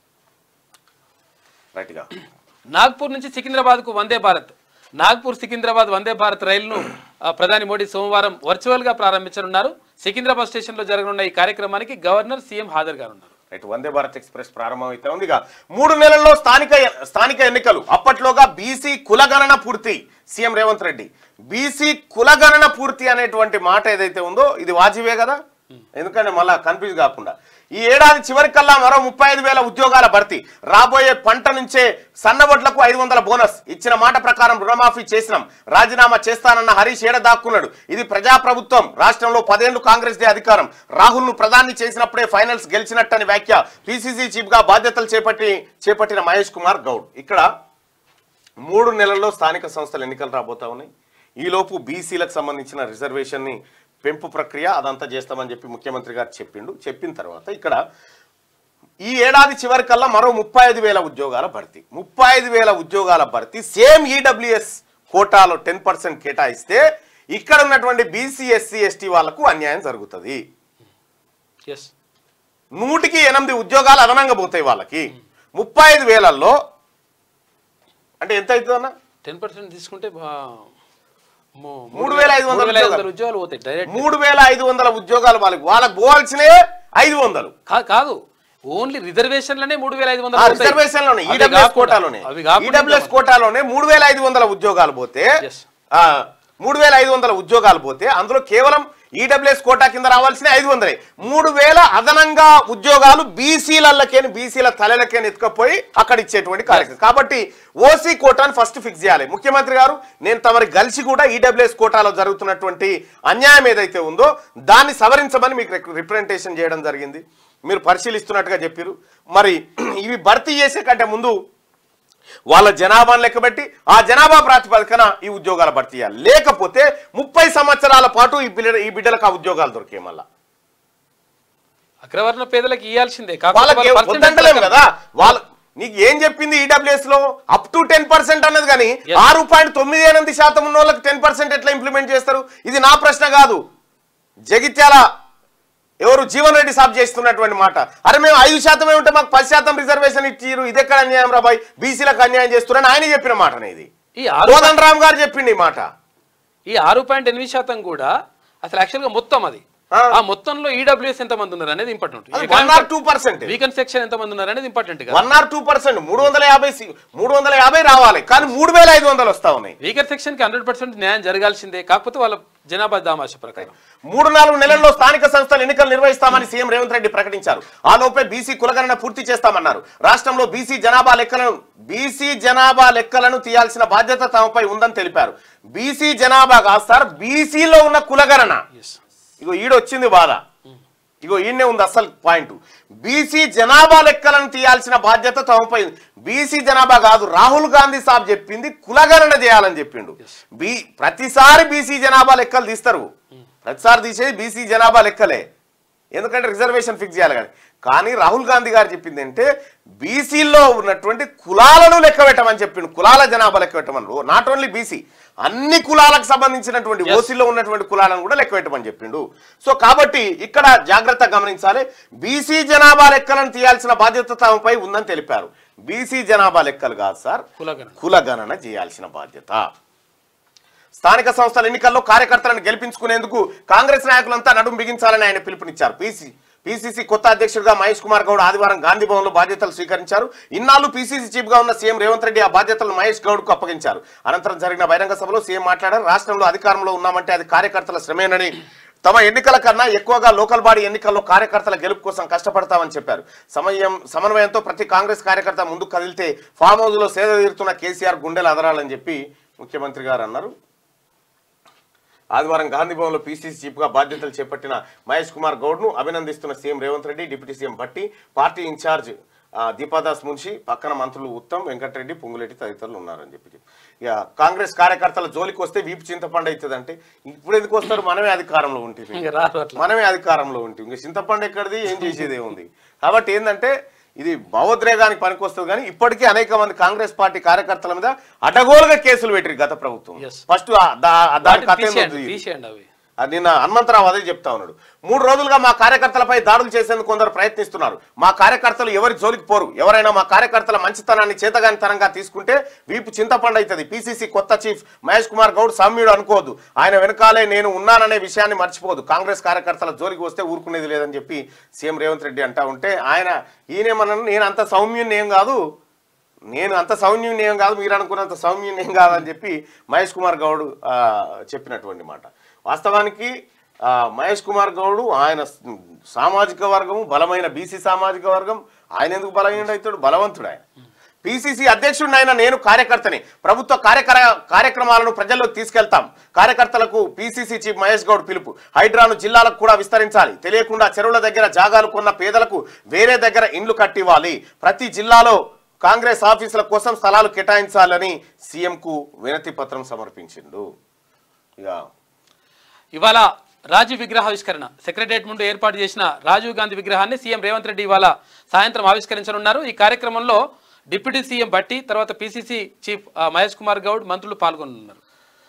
S1: రైట్గా
S2: నాగ్పూర్ నుంచి సికింద్రాబాద్ కు వందే భారత్ నాగ్పూర్ సికింద్రాబాద్ వందే భారత్ రైలును ఆ, ప్రధాని మోడీ సోమవారం వర్చువల్ గా ప్రారంభించనున్నారు సికింద్రాబాద్ స్టేషన్ లో జరగనున్న ఈ కార్యక్రమానికి గవర్నర్ సీఎం హాజరు కానున్నారు
S1: రైట్ వందే భారత్ ఎక్స్ప్రెస్ ప్రారంభమైతే ఉంది ఇక మూడు నెలల్లో స్థానిక స్థానిక ఎన్నికలు అప్పట్లోగా బీసీ కులగణన పూర్తి సీఎం రేవంత్ రెడ్డి బీసీ కులగణన పూర్తి అనేటువంటి మాట ఏదైతే ఉందో ఇది వాజివే కదా ఎందుకంటే మళ్ళా కన్ఫ్యూజ్ కాకుండా ఈ ఏడాది చివరికల్లా మరో ముప్పై ఐదు వేల ఉద్యోగాల భర్తీ రాబోయే పంట నుంచే సన్నబొడ్లకు ఐదు వందల బోనస్ ఇచ్చిన మాట ప్రకారం రుణమాఫీ చేసినాం రాజీనామా చేస్తానన్న హరీష్ ఏడ దాక్కున్నాడు ఇది ప్రజాప్రభుత్వం రాష్ట్రంలో పదేళ్లు కాంగ్రెస్ దే అధికారం రాహుల్ ను ప్రధాని చేసినప్పుడే ఫైనల్స్ గెలిచినట్టని వ్యాఖ్య పిసిసి చీఫ్ గా బాధ్యతలు చేపట్టి చేపట్టిన మహేష్ కుమార్ గౌడ్ ఇక్కడ మూడు నెలల్లో స్థానిక సంస్థల ఎన్నికలు రాబోతా ఉన్నాయి ఈలోపు బీసీలకు సంబంధించిన రిజర్వేషన్ని పెంపు ప్రక్రియ అదంతా చేస్తామని చెప్పి ముఖ్యమంత్రి గారు చెప్పిండు చెప్పిన తర్వాత ఇక్కడ ఈ ఏడాది చివరికల్లా మరో ముప్పై ఐదు వేల ఉద్యోగాల భర్తీ ముప్పై ఐదు వేల ఉద్యోగాల భర్తీ సేమ్ ఈడబ్ల్యూఎస్ కోటాలో టెన్ పర్సెంట్ కేటాయిస్తే ఇక్కడ ఉన్నటువంటి బీసీ ఎస్సీ ఎస్టీ వాళ్లకు అన్యాయం జరుగుతుంది
S2: ఎస్
S1: నూటికి ఎనిమిది ఉద్యోగాలు అదనంగా పోతాయి వాళ్ళకి ముప్పై ఐదు వేలల్లో అంటే ఎంత అవుతుంది అన్న
S2: టెన్ పర్సెంట్ తీసుకుంటే బా- మూ-
S1: మూడు వేల ఐదు వందల
S2: మూడు వేల ఐదు
S1: ఉద్యోగాలు.
S2: వందల ఉద్యోగాలు పోతాయి డైరెక్ట్
S1: మూడు వేల ఐదు వందల ఉద్యోగాలు వాళ్ళకి వాళ్ళకి పోవాల్సినే ఐదు వందలు
S2: కా- కాదు ఓన్లీ రిజర్వేషన్లనే మూడు వేల ఐదు
S1: ఆ
S2: వందలు పోతాయి.
S1: రిజర్వేషన్ లోనే
S2: అవి
S1: ఈడబ్ల్యూఎస్
S2: కాకుండా-
S1: కోటాలోనే
S2: అవి కాకుండా
S1: ఈడబ్ల్యూఎస్ కోటాలోనే మూడు వేల ఐదు వందల ఉద్యోగాలు పోతే
S2: Yes.
S1: ఆ మూడు వేల ఐదు వందల ఉద్యోగాలు పోతే అందులో కేవలం ఈడబ్ల్యూఎస్ కోటా కింద రావాల్సిన ఐదు వందలే మూడు వేల అదనంగా ఉద్యోగాలు బీసీలకేని బీసీల తలలకేని ఎత్తుకపోయి అక్కడ ఇచ్చేటువంటి కార్యక్రమం కాబట్టి ఓసీ కోటాను ఫస్ట్ ఫిక్స్ చేయాలి ముఖ్యమంత్రి గారు నేను తమరి కలిసి కూడా ఈడబ్ల్యూఎస్ కోటాలో జరుగుతున్నటువంటి అన్యాయం ఏదైతే ఉందో దాన్ని సవరించమని మీకు రిప్రజెంటేషన్ చేయడం జరిగింది మీరు పరిశీలిస్తున్నట్టుగా చెప్పారు మరి ఇవి భర్తీ చేసే కంటే ముందు వాళ్ళ జనాభాను లెక్కబెట్టి ఆ జనాభా ప్రాతిపదికన ఈ ఉద్యోగాలు భర్తీ చేయాలి లేకపోతే ముప్పై సంవత్సరాల పాటు ఈ బిడ్డ ఈ బిడ్డలకు ఆ ఉద్యోగాలు దొరికే మళ్ళా
S2: అగ్రవర్ణ పేదలకు ఇవ్వాల్సిందే కాకపోతే
S1: వాళ్ళకి
S2: వాళ్ళ percentage
S1: వద్దంటలేము
S2: ప్రకారం-
S1: కదా వాళ్ళ నీకు ఏం చెప్పింది ఈడబ్ల్యూఎస్ లో అప్ టు టెన్ పర్సెంట్ అన్నది కానీ
S2: Yes.
S1: ఆరు పాయింట్ తొమ్మిది ఎనిమిది శాతం ఉన్న వాళ్ళకి టెన్ పర్సెంట్ ఎట్లా ఇంప్లిమెంట్ చేస్తారు ఇది నా ప్రశ్న కాదు జగిత్యాల ఎవరు జీవన్ రెడ్డి సాబ్ చేస్తున్నటువంటి మాట అరే మేము ఐదు శాతమే ఉంటే మాకు పది శాతం రిజర్వేషన్ ఇచ్చిరు ఇది ఎక్కడ అన్యాయం రాబాయ్ బీసీలకు అన్యాయం చేస్తున్నారని ఆయన చెప్పిన మాట ఇది
S2: ఈ ఆరు
S1: కోదండ రామ్ గారు చెప్పిండి ఈ మాట
S2: ఈ ఆరు పాయింట్ ఎనిమిది శాతం కూడా అసలు యాక్చువల్ గా మొత్తం అది
S1: ఆ.
S2: ఆ మొత్తంలో ఈడబ్ల్యూఎస్ ఎంత మంది ఉన్నారు అనేది important
S1: one or two percent
S2: వీకెండ్ సెక్షన్ ఎంత మంది ఉన్నారు అనేది ఇంపార్టెంట్ కదా
S1: వన్ ఆర్ టూ పర్సెంట్ మూడు వందల యాభై సి- మూడు వందల యాభై రావాలి కానీ మూడు వేల ఐదు వందలు వస్తా ఉన్నాయి
S2: వీకర్ సెక్షన్ కి హండ్రెడ్ పర్సెంట్ న్యాయం జరగాల్సిందే కాకపోతే వాళ్ళ జనాభా దామాష ప్రకారం
S1: మూడు నాలుగు నెలల్లో స్థానిక సంస్థలు ఎన్నికలు నిర్వహిస్తామని సీఎం రేవంత్ రెడ్డి ప్రకటించారు ఆ లోపే బీసీ కులగణన పూర్తి చేస్తామన్నారు రాష్ట్రంలో బీసీ జనాభా లెక్కలను బీసీ జనాభా లెక్కలను తీయాల్సిన బాధ్యత తమపై ఉందని తెలిపారు బీసీ జనాభా కాదు సార్ బీసీలో ఉన్న కులగణన
S2: ఎస్
S1: ఇగో ఈడొచ్చింది బాధ ఇగో ఈయనే ఉంది అసలు పాయింట్ బీసీ జనాభా లెక్కలను తీయాల్సిన బాధ్యత తమపై ఉంది. బీసీ జనాభా కాదు రాహుల్ గాంధీ సాబ్ చెప్పింది కులగణన చేయాలని చెప్పిండు బీ ప్రతిసారి బీసీ జనాభా లెక్కలు తీస్తారు ప్రతిసారి తీసేది బీసీ జనాభా లెక్కలే ఎందుకంటే రిజర్వేషన్ ఫిక్స్ చేయాలి కానీ కానీ రాహుల్ గాంధీ గారు చెప్పింది అంటే బీసీల్లో ఉన్నటువంటి కులాలను లెక్క పెట్టమని చెప్పిండు కులాల జనాభా లెక్క పెట్టమని నాట్ ఓన్లీ బీసీ అన్ని కులాలకు సంబంధించినటువంటి ఓసీలో ఉన్నటువంటి కులాలను కూడా లెక్క పెట్టమని చెప్పిండు సో కాబట్టి ఇక్కడ జాగ్రత్త గమనించాలి బీసీ జనాభా లెక్కలను తీయాల్సిన బాధ్యత తమపై ఉందని తెలిపారు బీసీ జనాభా లెక్కలు కాదు సార్
S2: కులగణన.
S1: కులగణన చేయాల్సిన బాధ్యత స్థానిక సంస్థల ఎన్నికల్లో కార్యకర్తలను గెలిపించుకునేందుకు కాంగ్రెస్ నాయకులంతా నడుం బిగించాలని ఆయన పిలుపునిచ్చారు పీసీ పీసీసీ కొత్త అధ్యక్షుడిగా మహేష్ కుమార్ గౌడ్ ఆదివారం గాంధీ భవన్లో బాధ్యతలు స్వీకరించారు ఇన్నాళ్ళు పీసీసీ చీఫ్ గా ఉన్న సీఎం రేవంత్ రెడ్డి ఆ బాధ్యతలను మహేష్ గౌడ్ కు అప్పగించారు అనంతరం జరిగిన బహిరంగ సభలో సీఎం మాట్లాడారు రాష్ట్రంలో అధికారంలో ఉన్నామంటే అది కార్యకర్తల శ్రమేనని తమ ఎన్నికల కన్నా ఎక్కువగా లోకల్ బాడీ ఎన్నికల్లో కార్యకర్తల గెలుపు కోసం కష్టపడతామని చెప్పారు సమయం సమన్వయంతో ప్రతి కాంగ్రెస్ కార్యకర్త ముందుకు కదిలితే ఫామ్ హౌస్ లో సేద తీరుతున్న కేసీఆర్ గుండెలు అదరాలని చెప్పి ముఖ్యమంత్రి గారు అన్నారు ఆదివారం గాంధీ భవన్లో పీసీసీ చీఫ్గా బాధ్యతలు చేపట్టిన మహేష్ కుమార్ గౌడ్ను అభినందిస్తున్న CM Revanth Reddy deputy CM Bhatti party incharge ఆ, దీపాదాస్ మున్షి పక్కన మంత్రులు ఉత్తమ్ వెంకటరెడ్డి పొంగులేటి తదితరులు ఉన్నారని చెప్పి ఇక కాంగ్రెస్ కార్యకర్తల జోలికి వస్తే వీపు చింతపండు అవుతుంది అంటే ఇప్పుడు ఎందుకు వస్తారు మనమే అధికారంలో ఉంటుంది
S2: ఇంకా రారు అట్లా
S1: మనమే అధికారంలో ఉంటుంది ఇంకా చింతపండు ఎక్కడిది ఏం చేసేది ఏముంది కాబట్టి ఏంటంటే ఇది భావోద్రేగానికి పనికొస్తుంది కానీ ఇప్పటికీ అనేక మంది కాంగ్రెస్ పార్టీ కార్యకర్తల మీద అడ్డగోలుగా కేసులు పెట్టిరు గత ప్రభుత్వం
S2: Yes.
S1: ఫస్ట్ దాని
S2: వాటిని
S1: కథ ఏందో
S2: తీసేయండి
S1: తెలియదు.
S2: తీసేయండి అవి
S1: అది నిన్న హనుమంతరావు అదే చెప్తా ఉన్నాడు మూడు రోజులుగా మా కార్యకర్తలపై దాడులు చేసేందుకు కొందరు ప్రయత్నిస్తున్నారు మా కార్యకర్తలు ఎవరి జోలికి పోరు ఎవరైనా మా కార్యకర్తల మంచితనాన్ని చేతగానితనంగా తీసుకుంటే వీపు చింతపండు అవుతుంది పీసీసీ కొత్త చీఫ్ మహేష్ కుమార్ గౌడ్ సౌమ్యుడు అనుకోవద్దు ఆయన వెనకాలే నేను ఉన్నాననే విషయాన్ని మర్చిపోదు కాంగ్రెస్ కార్యకర్తల జోలికి వస్తే ఊరుకునేది లేదని చెప్పి సీఎం రేవంత్ రెడ్డి అంటా ఉంటే ఆయన ఈయనేమన్నాను నేను అంత సౌమ్యుని ఏం కాదు నేను అంత సౌమ్యుని ఏం కాదు మీరు అనుకున్నంత సౌమ్యుని ఏం కాదు అని చెప్పి మహేష్ కుమార్ గౌడ్ ఆ, చెప్పినటువంటి మాట వాస్తవానికి ఆ, మహేష్ కుమార్ గౌడ్ ఆయన స్- సామాజిక వర్గము బలమైన బీసీ సామాజిక వర్గం ఆయన ఎందుకు బలహీన అవుతాడు బలవంతుడు ఆయన పిసిసి అధ్యక్షుడిని అయిన నేను కార్యకర్తని ప్రభుత్వ కార్యకర కార్యక్రమాలను ప్రజల్లోకి తీసుకెళ్తాం కార్యకర్తలకు పిసిసి చీఫ్ మహేష్ గౌడ్ పిలుపు హైడ్రాను జిల్లాలకు కూడా విస్తరించాలి తెలియకుండా చెరువుల దగ్గర జాగాలు కొన్న పేదలకు వేరే దగ్గర ఇండ్లు కట్టివ్వాలి ప్రతి జిల్లాలో కాంగ్రెస్ ఆఫీసుల కోసం స్థలాలు కేటాయించాలని సీఎంకు వినతి పత్రం సమర్పించిండు ఇక
S2: ఇవాళ రాజీవ్ విగ్రహావిష్కరణ సెక్రటరియట్ ముందు ఏర్పాటు చేసిన రాజీవ్ గాంధీ విగ్రహాన్ని సీఎం రేవంత్ రెడ్డి ఇవాళ సాయంత్రం ఆవిష్కరించనున్నారు ఈ కార్యక్రమంలో డిప్యూటీ సీఎం భట్టి తర్వాత పిసిసి చీఫ్ ఆ, మహేష్ కుమార్ గౌడ్ మంత్రులు పాల్గొనున్నారు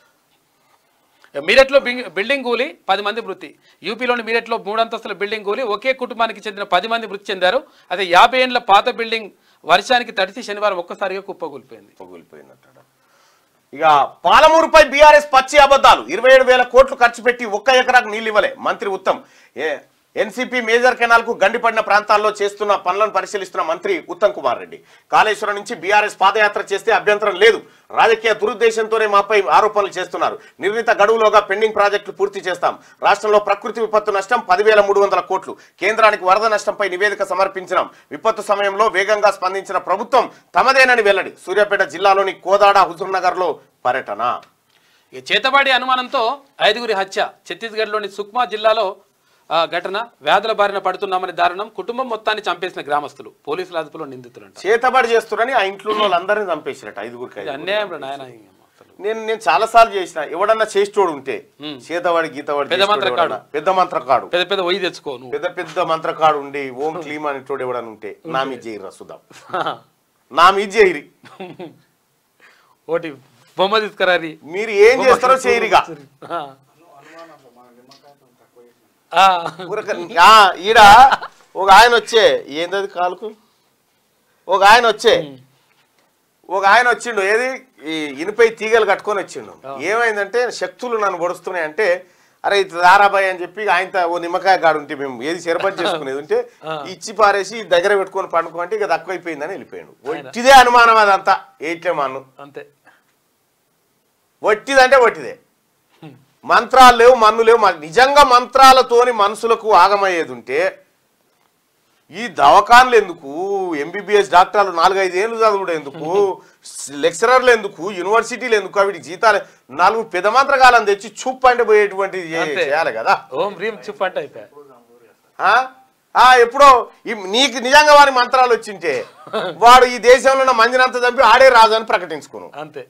S2: మీరట్లో బింగ్- బిల్డింగ్ కూలి పది మంది మృతి యూపీలోని మీరట్లో మూడంతస్తుల బిల్డింగ్ కూలి ఒకే కుటుంబానికి చెందిన పది మంది మృతి చెందారు అదే యాభై ఏండ్ల పాత బిల్డింగ్ వర్షానికి తడిసి శనివారం ఒక్కసారిగా కుప్పకూలిపోయింది
S1: పగులిపోయినట్టు ఇక పాలమూరుపై బీఆర్ఎస్ పచ్చి అబద్ధాలు ఇరవై ఏడు వేల కోట్లు ఖర్చు పెట్టి ఒక్క ఎకరాకు నీళ్ళు ఇవ్వలే మంత్రి ఉత్తమ్ ఏ ఎన్సీపీ మేజర్ కెనాల్ కు గండిపడిన ప్రాంతాల్లో చేస్తున్న పనులను పరిశీలిస్తున్న మంత్రి ఉత్తమ్ కుమార్ రెడ్డి కాళేశ్వరం నుంచి బీఆర్ఎస్ పాదయాత్ర చేస్తే అభ్యంతరం లేదు రాజకీయ దురుద్దేశంతోనే మాపై ఆరోపణలు చేస్తున్నారు నిర్ణీత గడువులోగా పెండింగ్ ప్రాజెక్టులు పూర్తి చేస్తాం రాష్ట్రంలో ప్రకృతి విపత్తు నష్టం పదివేల మూడు వందల కోట్లు కేంద్రానికి వరద నష్టంపై నివేదిక సమర్పించినాం విపత్తు సమయంలో వేగంగా స్పందించిన ప్రభుత్వం తమదేనని వెల్లడి సూర్యాపేట జిల్లాలోని కోదాడ హుజూర్నగర్ లో పర్యటన
S2: ఇక చేతబాడి అనుమానంతో ఐదుగురి హత్య ఛత్తీస్గఢ్లోని సుక్మా జిల్లాలో ఆ, ఘటన వ్యాధుల బారిన పడుతున్నామని దారుణం కుటుంబం మొత్తాన్ని చంపేసిన గ్రామస్తులు పోలీసుల అదుపులో నిందితులంట
S1: చేతబడి చేస్తున్నారని ఆ ఇంట్లో ఉన్న వాళ్ళందరినీ చంపేసినట్టు ఐదుగురికి
S2: ఇది
S1: ఐదుగురు.
S2: అన్యాయం రా నాయన ఇంక అసలు.
S1: నేను నేను చాలా సార్లు చేసిన ఎవడన్నా చేసేటోడు ఉంటే చేతవాడి గీతవాడి
S2: పెద్ద
S1: చేసేటోడు
S2: మంత్రకాడు.
S1: ఎవడన్నా, పెద్ద మంత్రకాడు
S2: పెద్ద పెద్ద ఒయ్యి తెచ్చుకో నువ్వు
S1: పెద్ద పెద్ద మంత్రకాడు ఉండి ఓం క్లీమ్ అనేటోడు ఎవడన్నా ఉంటే నా మీద చేయరు సుధా నా మీద చేయరి
S2: ఒకటి బొమ్మ తీసుకురారి
S1: మీరు ఏం చేస్తారో చేయరిగా
S2: ఆ. ఆ.
S1: ఊరక- ఆ, ఈడ ఒక ఆయన వచ్చే ఏందది కాలుకు ఒక ఆయన వచ్చే ఒక ఆయన వచ్చిండు ఏది ఈ ఇనుపై తీగలు కట్టుకొని వచ్చిండు ఏమైందంటే శక్తులు నన్ను పొడుస్తున్నాయి అంటే అరే ఇది దారాబాయ్ అని చెప్పి ఆయనతో ఓ నిమ్మకాయ కాడు ఉంటే మేము ఏది చెరపతి చేసుకునేది ఉంటే ఇచ్చి పారేసి దగ్గర పెట్టుకొని పండుకో అంటే ఇక తక్కువైపోయిందని వెళ్ళిపోయాడు వట్టిదే అనుమానం అదంతా ఏట్లే మన్ను
S2: అంతే
S1: వట్టిదంటే వట్టిదే మంత్రాలు లేవు మన్ను లేవు మ- నిజంగా మంత్రాలతోని మనుషులకు ఆగమయ్యేది ఉంటే ఈ దవాఖాన్లు ఎందుకు ఎంబీబీఎస్ డాక్టర్లు నాలుగైదు ఏళ్ళు చదువుడు ఎందుకు లెక్చరర్లు ఎందుకు యూనివర్సిటీలు ఎందుకు అవి జీతాలు నాలుగు పెద్ద మంత్రకాలను తెచ్చి చూప్ అంటే పోయేటువంటిది చే-
S2: అంతే.
S1: చేయాలి కదా
S2: ఓం రీం చుప్ అంటే అయిపోయా
S1: ఆ? ఆ ఎప్పుడో ఈ నీకు నిజంగా వారి మంత్రాలు వచ్చింటే వాడు ఈ దేశంలో ఉన్న మందినంతా చంపి ఆడే రాజు అని ప్రకటించుకోను
S2: అంతే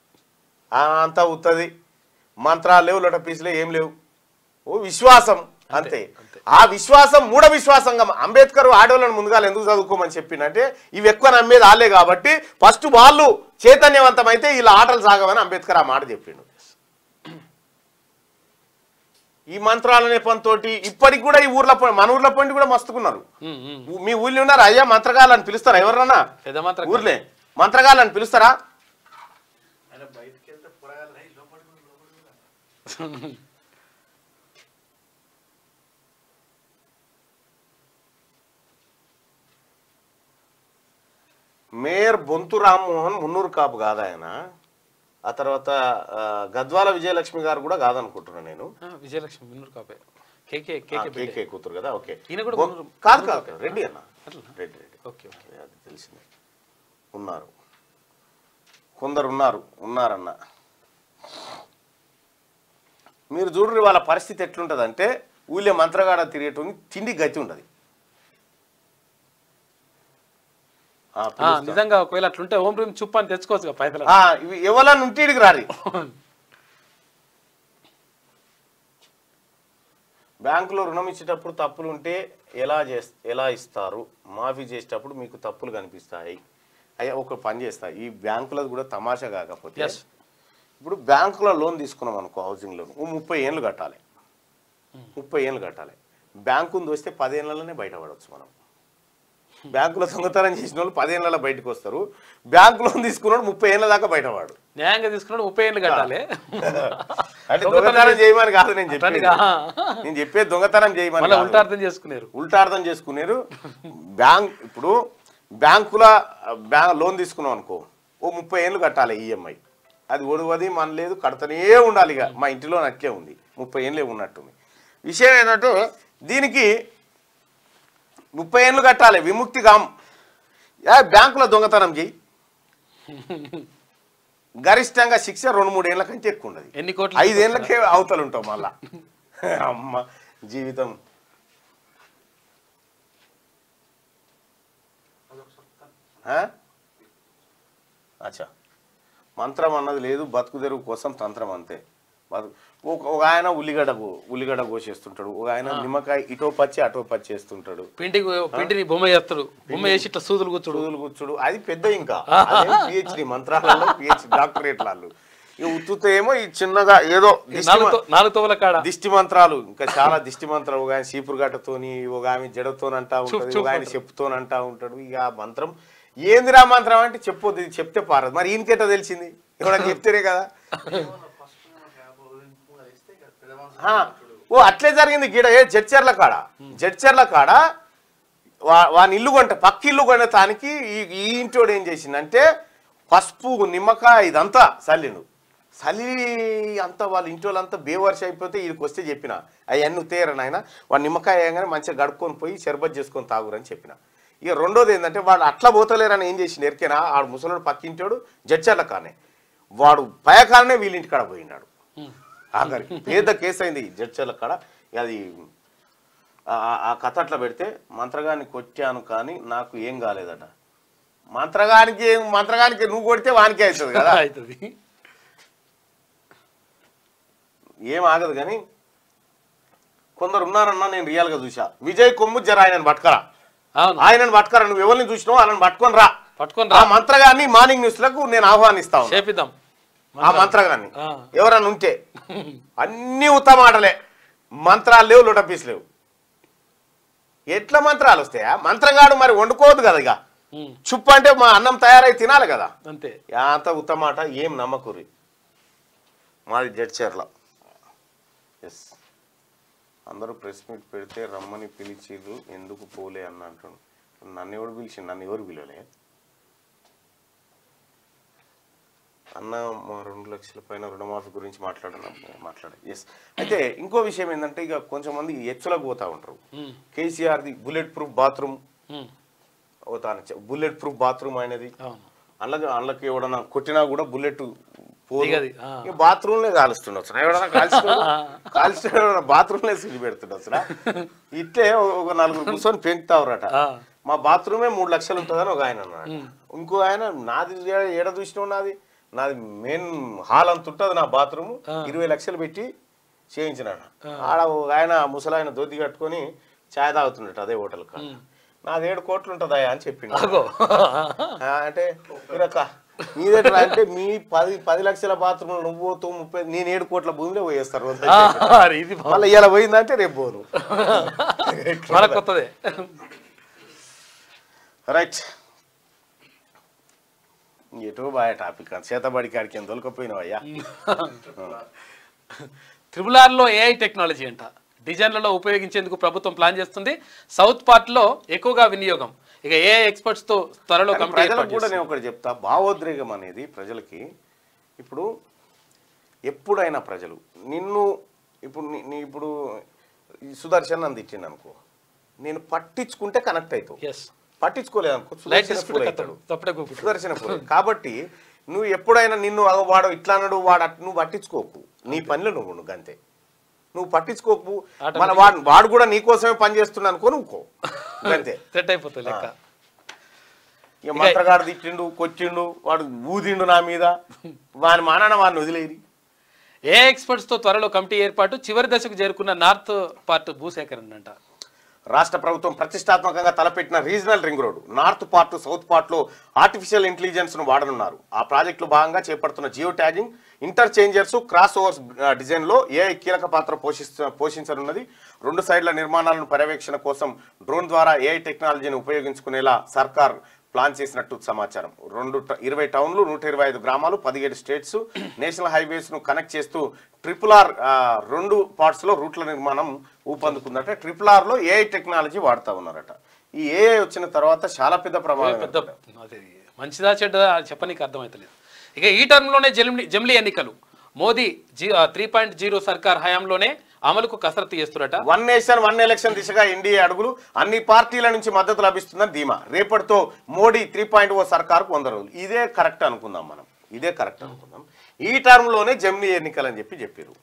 S1: ఆ, అంతా ఉత్తది మంత్రాలు లేవు లొట పీసులే ఏం లేవు ఓ విశ్వాసం అంతే ఆ విశ్వాసం మూఢ విశ్వాసంగా అంబేద్కర్ ఆడవాళ్ళని ముందుగా ఎందుకు చదువుకోమని చెప్పిందంటే ఇవి ఎక్కువ నమ్మేది వాళ్ళే కాబట్టి ఫస్ట్ వాళ్ళు చైతన్యవంతమైతే వీళ్ళ ఆటలు సాగమని అంబేద్కర్ ఆ మాట చెప్పిండు ఈ మంత్రాల నెపంతోటి ఇప్పటికి కూడా ఈ ఊర్లో పో- మన ఊర్లో పోయింది కూడా మస్తుకున్నారు
S2: ఉమ్, ఉమ్.
S1: ఊ- మీ ఊళ్ళో ఉన్నారు అయ్యా మంత్రగాలని పిలుస్తారా ఎవరన్నా
S2: పెద్ద మాత్రం
S1: ఊర్లే మంత్రగాలని పిలుస్తారా
S3: ఆయన బయటికి వెళ్తే పొరగాలి "రేయ్, లోపలికి రా, లోపలికి రా."
S1: మేయర్ బొంతు రామ్మోహన్ మున్నూరు కాపు కాదు ఆయన ఆ తర్వాత ఆ, గద్వాల విజయలక్ష్మి గారు కూడా కాదనుకుంటున్నాను నేను
S2: ఆ, విజయలక్ష్మి మున్నూరు కాపే కేకే
S1: ఆ,
S2: కేకే బిడ్డే.
S1: కేకే కూతురు కదా ఓకే
S2: ఈయన కూడా
S1: బొం-
S2: మున్నూరు-
S1: కాదు కాదు రెడ్డి అన్న
S2: అట్లనా?
S1: రెడ్డి రెడ్డి
S2: ఓకే ఓకే
S1: అదే, అది తెలిసిందే ఉన్నారు కొందరు ఉన్నారు ఉన్నారన్న మీరు చూడండి వాళ్ళ పరిస్థితి ఎట్లుంటుందంటే ఊళ్ళో మంత్రగాడ తిరిగేటోని తిండి గతి ఉండదు ఆ,
S2: ఆ,
S1: పిలుస్తా.
S2: నిజంగా ఒకవేళ అట్లుంటే ఓం రూమ్ చుప్ అని తెచ్చుకోవచ్చు పైసలు
S1: ఆ, ఇవి ఎవరన్నా ఉంటే ఇడికి రారి బ్యాంకులో రుణం ఇచ్చేటప్పుడు తప్పులు ఉంటే ఎలా చేస్ ఎలా ఇస్తారు మాఫీ చేసేటప్పుడు మీకు తప్పులు కనిపిస్తాయి అయ్యా ఒక పని చేస్తా ఈ బ్యాంకులది కూడా తమాషా కాకపోతే
S2: Yes.
S1: ఇప్పుడు బ్యాంకులో లోన్ తీసుకున్నాం అనుకో హౌసింగ్ లోన్ ఓ ముప్పై ఏళ్ళు కట్టాలి ముప్పై ఏళ్ళు కట్టాలి బ్యాంకుని దోస్తే పదేళ్లలోనే బయటపడవచ్చు మనం బ్యాంకులో దొంగతనం చేసిన వాళ్ళు పదేళ్లలో బయటకు వస్తారు బ్యాంకు లోన్ తీసుకున్నాడు ముప్పై ఏళ్ళ దాకా బయటపడు
S2: న్యాయంగా తీసుకున్నాడు ముప్పై ఏళ్ళు కట్టాలి
S1: అంటే
S2: దొంగతనం
S1: దొంగతనం చేయమని కాదు నేను చెప్పేది
S2: అట్లాంటిగా?
S1: నేను చెప్పేది దొంగతనం చేయమని
S2: మళ్ళీ
S1: కాదు.
S2: ఉల్టా అర్థం చేసుకున్నారు
S1: ఉల్టార్థం చేసుకునేరు బ్యాంక్ ఇప్పుడు బ్యాంకుల బ్యాంక్ లోన్ తీసుకున్నాం అనుకో ఓ ముప్పై ఏళ్ళు కట్టాలి ఈఎంఐ అది ఒడవది మన లేదు కడతనే ఉండాలి ఇక మా ఇంటిలో అట్లే ఉంది ముప్పై ఏళ్ళే ఉన్నట్టుంది విషయం ఏంటంటే దీనికి ముప్పై ఏళ్ళు కట్టాలి విముక్తి కాం యా బ్యాంకులో దొంగతనం చేయి గరిష్టంగా శిక్ష రెండు మూడు ఏళ్ళ కంటే ఎక్కువ ఉండదు
S2: ఎన్ని కోట్లు
S1: ఐదేళ్ళకే అవతలు ఉంటాం మళ్ళా అమ్మ జీవితం ఆ? అచ్చా మంత్రం అన్నది లేదు బతుకు తెరువు కోసం తంత్రం అంతే బతు- ఒక ఒక ఆయన ఉల్లిగడ్డ కో- ఉల్లిగడ్డ కోసేస్తుంటాడు ఒక ఆయన నిమ్మకాయ ఇటో పచ్చి అటో పచ్చి చేస్తుంటాడు
S2: పిండి పిండిని బొమ్మ చేస్తాడు బొమ్మ చేసి ఇట్లా సూదులు కూర్చుడు
S1: చుడుగులు కూర్చుడు అది పెద్ద ఇంకా పిహెచ్డి మంత్రాలలో పిహెచ్డి డాక్టరేట్లు ఇక ఉత్తుతో ఏమో ఈ చిన్నగా ఏదో దిష్టి
S2: నాలుగు
S1: మ-
S2: తో- నాలుగు తోవల కాడ
S1: దిష్టి మంత్రాలు ఇంకా చాలా దిష్టి మంత్రాలు ఒక ఆయన చీపురు గట్టతోని ఒక ఆమె జడతోనంటా ఉంటుంది
S2: చూపు
S1: ఒక ఆయన చెప్పుతోనంటా ఉంటాడు ఇక ఆ మంత్రం ఏందిరా మంత్రం అంటే చెప్పొద్దు ఇది చెప్తే పారదు మరి ఈయనకెట్టా తెలిసింది ఎవరైనా చెప్తేనే కదా
S3: ఏమన్నా ఫస్ట్ మనకి యాభై ఊరింపు అది ఇస్తే ఇక పెద్ద మనుషులు
S1: ఆ, ఓ అట్లే జరిగింది గీడ ఏ జడ్చర్ల కాడ జడ్చర్ల కాడ వా- వాని ఇల్లు కొంట పక్క ఇల్లు కొనే తానికి ఈ ఈ ఇంటోడు ఏం చేసిందంటే పసుపు నిమ్మకాయ ఇదంతా చల్లిండు చల్లి అంతా వాళ్ళ ఇంటి వాళ్ళంతా బేవర్ష అయిపోతే వీడికి వస్తే చెప్పిన అవన్నీ తేరా నాయన వాడు నిమ్మకాయ వేయగానే మంచిగా గడుక్కొని పోయి షర్బత్ చేసుకొని తాగురని చెప్పిన ఇక రెండోది ఏంటంటే వాడు అట్లా పోతలేరని ఏం చేసిండు ఎరికేనా ఆడు ముసలోడు పక్కింటోడు జడ్చర్ల కానే వాడు పయకాలనే వీళ్ళింటి కాడ పోయినాడు ఆఖరికి పేద కేసు అయింది జడ్చర్ల కాడ అది ఆ- ఆ- ఆ కథ అట్లా పెడితే మంత్రగాన్ని కొట్టాను కానీ నాకు ఏం కాలేదట మంత్రగానికి ఏం మంత్రగానికి నువ్వు కొడితే వానికే అవుతుంది కదా
S2: అవుతుంది
S1: ఏం ఆగదు కానీ కొందరు ఉన్నారన్నా నేను రియల్గా చూసా విజయ్ కొమ్ము జర ఆయనను పట్టుకరా
S2: అవును
S1: ఆయనను పట్టుకరా నువ్వు ఎవరిని చూసినావు వాళ్ళని పట్టుకొని రా
S2: పట్టుకొని
S1: ఆ
S2: రా
S1: మంత్రగాన్ని మార్నింగ్ న్యూస్లకు నేను ఆహ్వానిస్తా ఉన్నా.
S2: చేపిద్దాం
S1: ఆ మంత్రగాన్ని
S2: ఆ.
S1: ఎవరన్నా ఉంటే అన్ని ఉత్తమాటలే మంత్రాలు లేవు లొటపీస్ లేవు ఎట్లా మంత్రాలు వస్తాయా మంత్రగాడు మరి వండుకోవద్దు కదా ఇక
S2: ఉమ్,
S1: చుప్పు అంటే మా అన్నం తయారై తినాలి కదా
S2: అంతే
S1: అంత ఉత్తమాట ఏం నమ్మకూరి మాది జడ్చర్ల ఎస్ అందరూ ప్రెస్ మీట్ పెడితే రమ్మని పిలిచిర్రు ఎందుకు పోలే అన్న అంటుండు నన్ను ఎవడు పిలిచి నన్ను ఎవరు పిలవలే అన్న మా రెండు లక్షల పైన రుణమాఫీ గురించి మాట్లాడడం మాట్లాడే ఎస్ అయితే ఇంకో విషయం ఏంటంటే ఇక కొంచెం మంది ఎచ్చులకు పోతా ఉంటారు
S2: ఉమ్,
S1: కేసీఆర్ది బుల్లెట్ ప్రూఫ్ బాత్రూమ్
S2: ఉమ్,
S1: పోతాను బుల్లెట్ ప్రూఫ్ బాత్రూమ్ అయినది
S2: అవును
S1: అందులో అందులోకి ఎవడన్నా కొట్టినా కూడా బుల్లెట్
S2: దిగది, ఆ.
S1: బాత్రూమ్ లే కాలుస్తుండొచ్చు ఎవడన్నా కాల్చుతాడు కాల్చుతాడు బాత్రూమ్ లే సిడి పెడుతుండొచ్చురా ఇట్లే ఒక నలుగురు కూర్చొని పెంచుతావురట
S2: ఆ,
S1: మా బాత్రూమే మూడు లక్షలు ఉంటుందని ఒక ఆయన అన్నాడు ఇంకో ఆయన నాది ఏ- ఏడ చూసినావు నాది నాది మెయిన్ హాల్ అంత ఉంటుంది నా బాత్రూమ్ ఇరవై లక్షలు పెట్టి చేయించినాడు ఆడ ఒక ఆయన ముసలాయన దొద్ది కట్టుకొని ఛాయ్ తాగుతున్నట్టు అదే హోటల్ కాడ నాది ఏడు కోట్లు ఉంటుందా అని చెప్పిండు
S2: అగో
S1: ఆ, అంటే మీరక్క మీదేట్రా అంటే మీ పది పది లక్షల బాత్రూమ్ నువ్వు పోతూ ముప్పై నేను ఏడు కోట్ల భూమిలో పోయేస్తారు రోజు
S2: ఆ, మరి ఇది బా-
S1: మళ్ళీ ఇలా పోయిందంటే రేపు పోను
S2: మన కొత్తదే
S1: రైట్ ఎటో బాగా టాపిక్ చేతబడి కాడికి ఏం దొలకపోయినావు అయ్యా
S2: త్రిబుల్ ఆర్లో ఏఐ టెక్నాలజీ అంట డిజైన్లలో ఉపయోగించేందుకు ప్రభుత్వం ప్లాన్ చేస్తుంది సౌత్ పార్ట్లో ఎక్కువగా వినియోగం ఇక ఏఐ ఎక్స్పర్ట్స్ తో త్వరలో
S1: కానీ
S2: కమిటీ
S1: ప్రజలకు
S2: ఏర్పాటు
S1: కూడా
S2: చేస్తుంది.
S1: నేను ఒకటి చెప్తా భావోద్రేకం అనేది ప్రజలకి ఇప్పుడు ఎప్పుడైనా ప్రజలు నిన్ను ఇప్పుడు నీ- నీ ఇప్పుడు ఈ సుదర్శన్ నన్ను తిట్టిండు అనుకో నేను పట్టించుకుంటే కనెక్ట్ అవుతావు
S2: Yes.
S1: పట్టించుకోలేదు అనుకో
S2: లైట్
S1: సుదర్శన
S2: తీసుకుంటే
S1: ఫూల్
S2: కథలు
S1: అవుతాడు
S2: తప్పుడే కూకుంటాడు.
S1: సుదర్శన ఫూల్ కాబట్టి నువ్వు ఎప్పుడైనా నిన్ను అగో వాడు ఇట్లా అన్నాడు వాడు అట్- నువ్వు పట్టించుకోకు నీ పనిలో నువ్వు నువ్వు అంతే నువ్వు పట్టించుకోకు మన వాడు వాడు కూడా నీ కోసమే పని చేస్తున్నా అనుకో నువ్వుకో అంతే
S2: సెట్ అయిపోతుంది లెక్క
S1: ఇక మంత్రగాడు తిట్టిండు కొట్టిండు వాడు ఊదిండు నా మీద వాని మానాన వాడిని వదిలేది
S2: ఏ ఎక్స్పర్ట్స్ తో త్వరలో కమిటీ ఏర్పాటు చివరి దశకు చేరుకున్న నార్త్ పార్ట్ భూసేకరణ అంట
S1: రాష్ట్ర ప్రభుత్వం ప్రతిష్టాత్మకంగా తలపెట్టిన regional ring road north part south పార్ట్లో ఆర్టిఫిషియల్ ఇంటెలిజెన్స్ ను వాడనున్నారు ఆ ప్రాజెక్టులో భాగంగా చేపడుతున్న geo tagging interchangers cross overs design లో ఏఐ కీలక పాత్ర పోషిస్తు పోషించనున్నది రెండు సైడ్ల నిర్మాణాలను పర్యవేక్షణ కోసం డ్రోన్ ద్వారా ఏఐ టెక్నాలజీని ఉపయోగించుకునేలా సర్కార్ ప్లాన్ చేసినట్టు సమాచారం రెండు ట- ఇరవై టౌన్లు నూట ఇరవై ఐదు గ్రామాలు పదిహేడు స్టేట్స్ నేషనల్ హైవేస్ ను కనెక్ట్ చేస్తూ ట్రిపుల్ ఆర్ ఆ, రెండు పార్ట్స్ లో రూట్ల నిర్మాణం ఊపందుకుందట ట్రిపుల్ ఆర్ లో ఏఐ టెక్నాలజీ వాడుతా ఉన్నారట ఈ ఏఐ వచ్చిన తర్వాత చాలా పెద్ద ప్రమాదం
S2: పెద్ద అది మంచిదా చెడ్డదా అది చెప్పనీకి అర్థమవుతలేదు ఇక ఈ టర్మ్లోనే జమిలీ జమిలీ ఎన్నికలు Modi ji three point zero సర్కార్ హయాంలోనే అమలుకు కసరత్తు చేస్తున్నట
S1: వన్ నేషన్ వన్ ఎలక్షన్ దిశగా ఎన్డీఏ అడుగులు అన్ని పార్టీల నుంచి మద్దతు లభిస్తుందని ధీమా రేపటితో మోడీ త్రీ పాయింట్ ఓ సర్కార్కు వంద రోజులు ఇదే కరెక్ట్ అనుకుందాం మనం ఇదే కరెక్ట్ అనుకుందాం ఈ టర్మ్లోనే జమ్లీ ఎన్నికలు అని చెప్పి చెప్పారు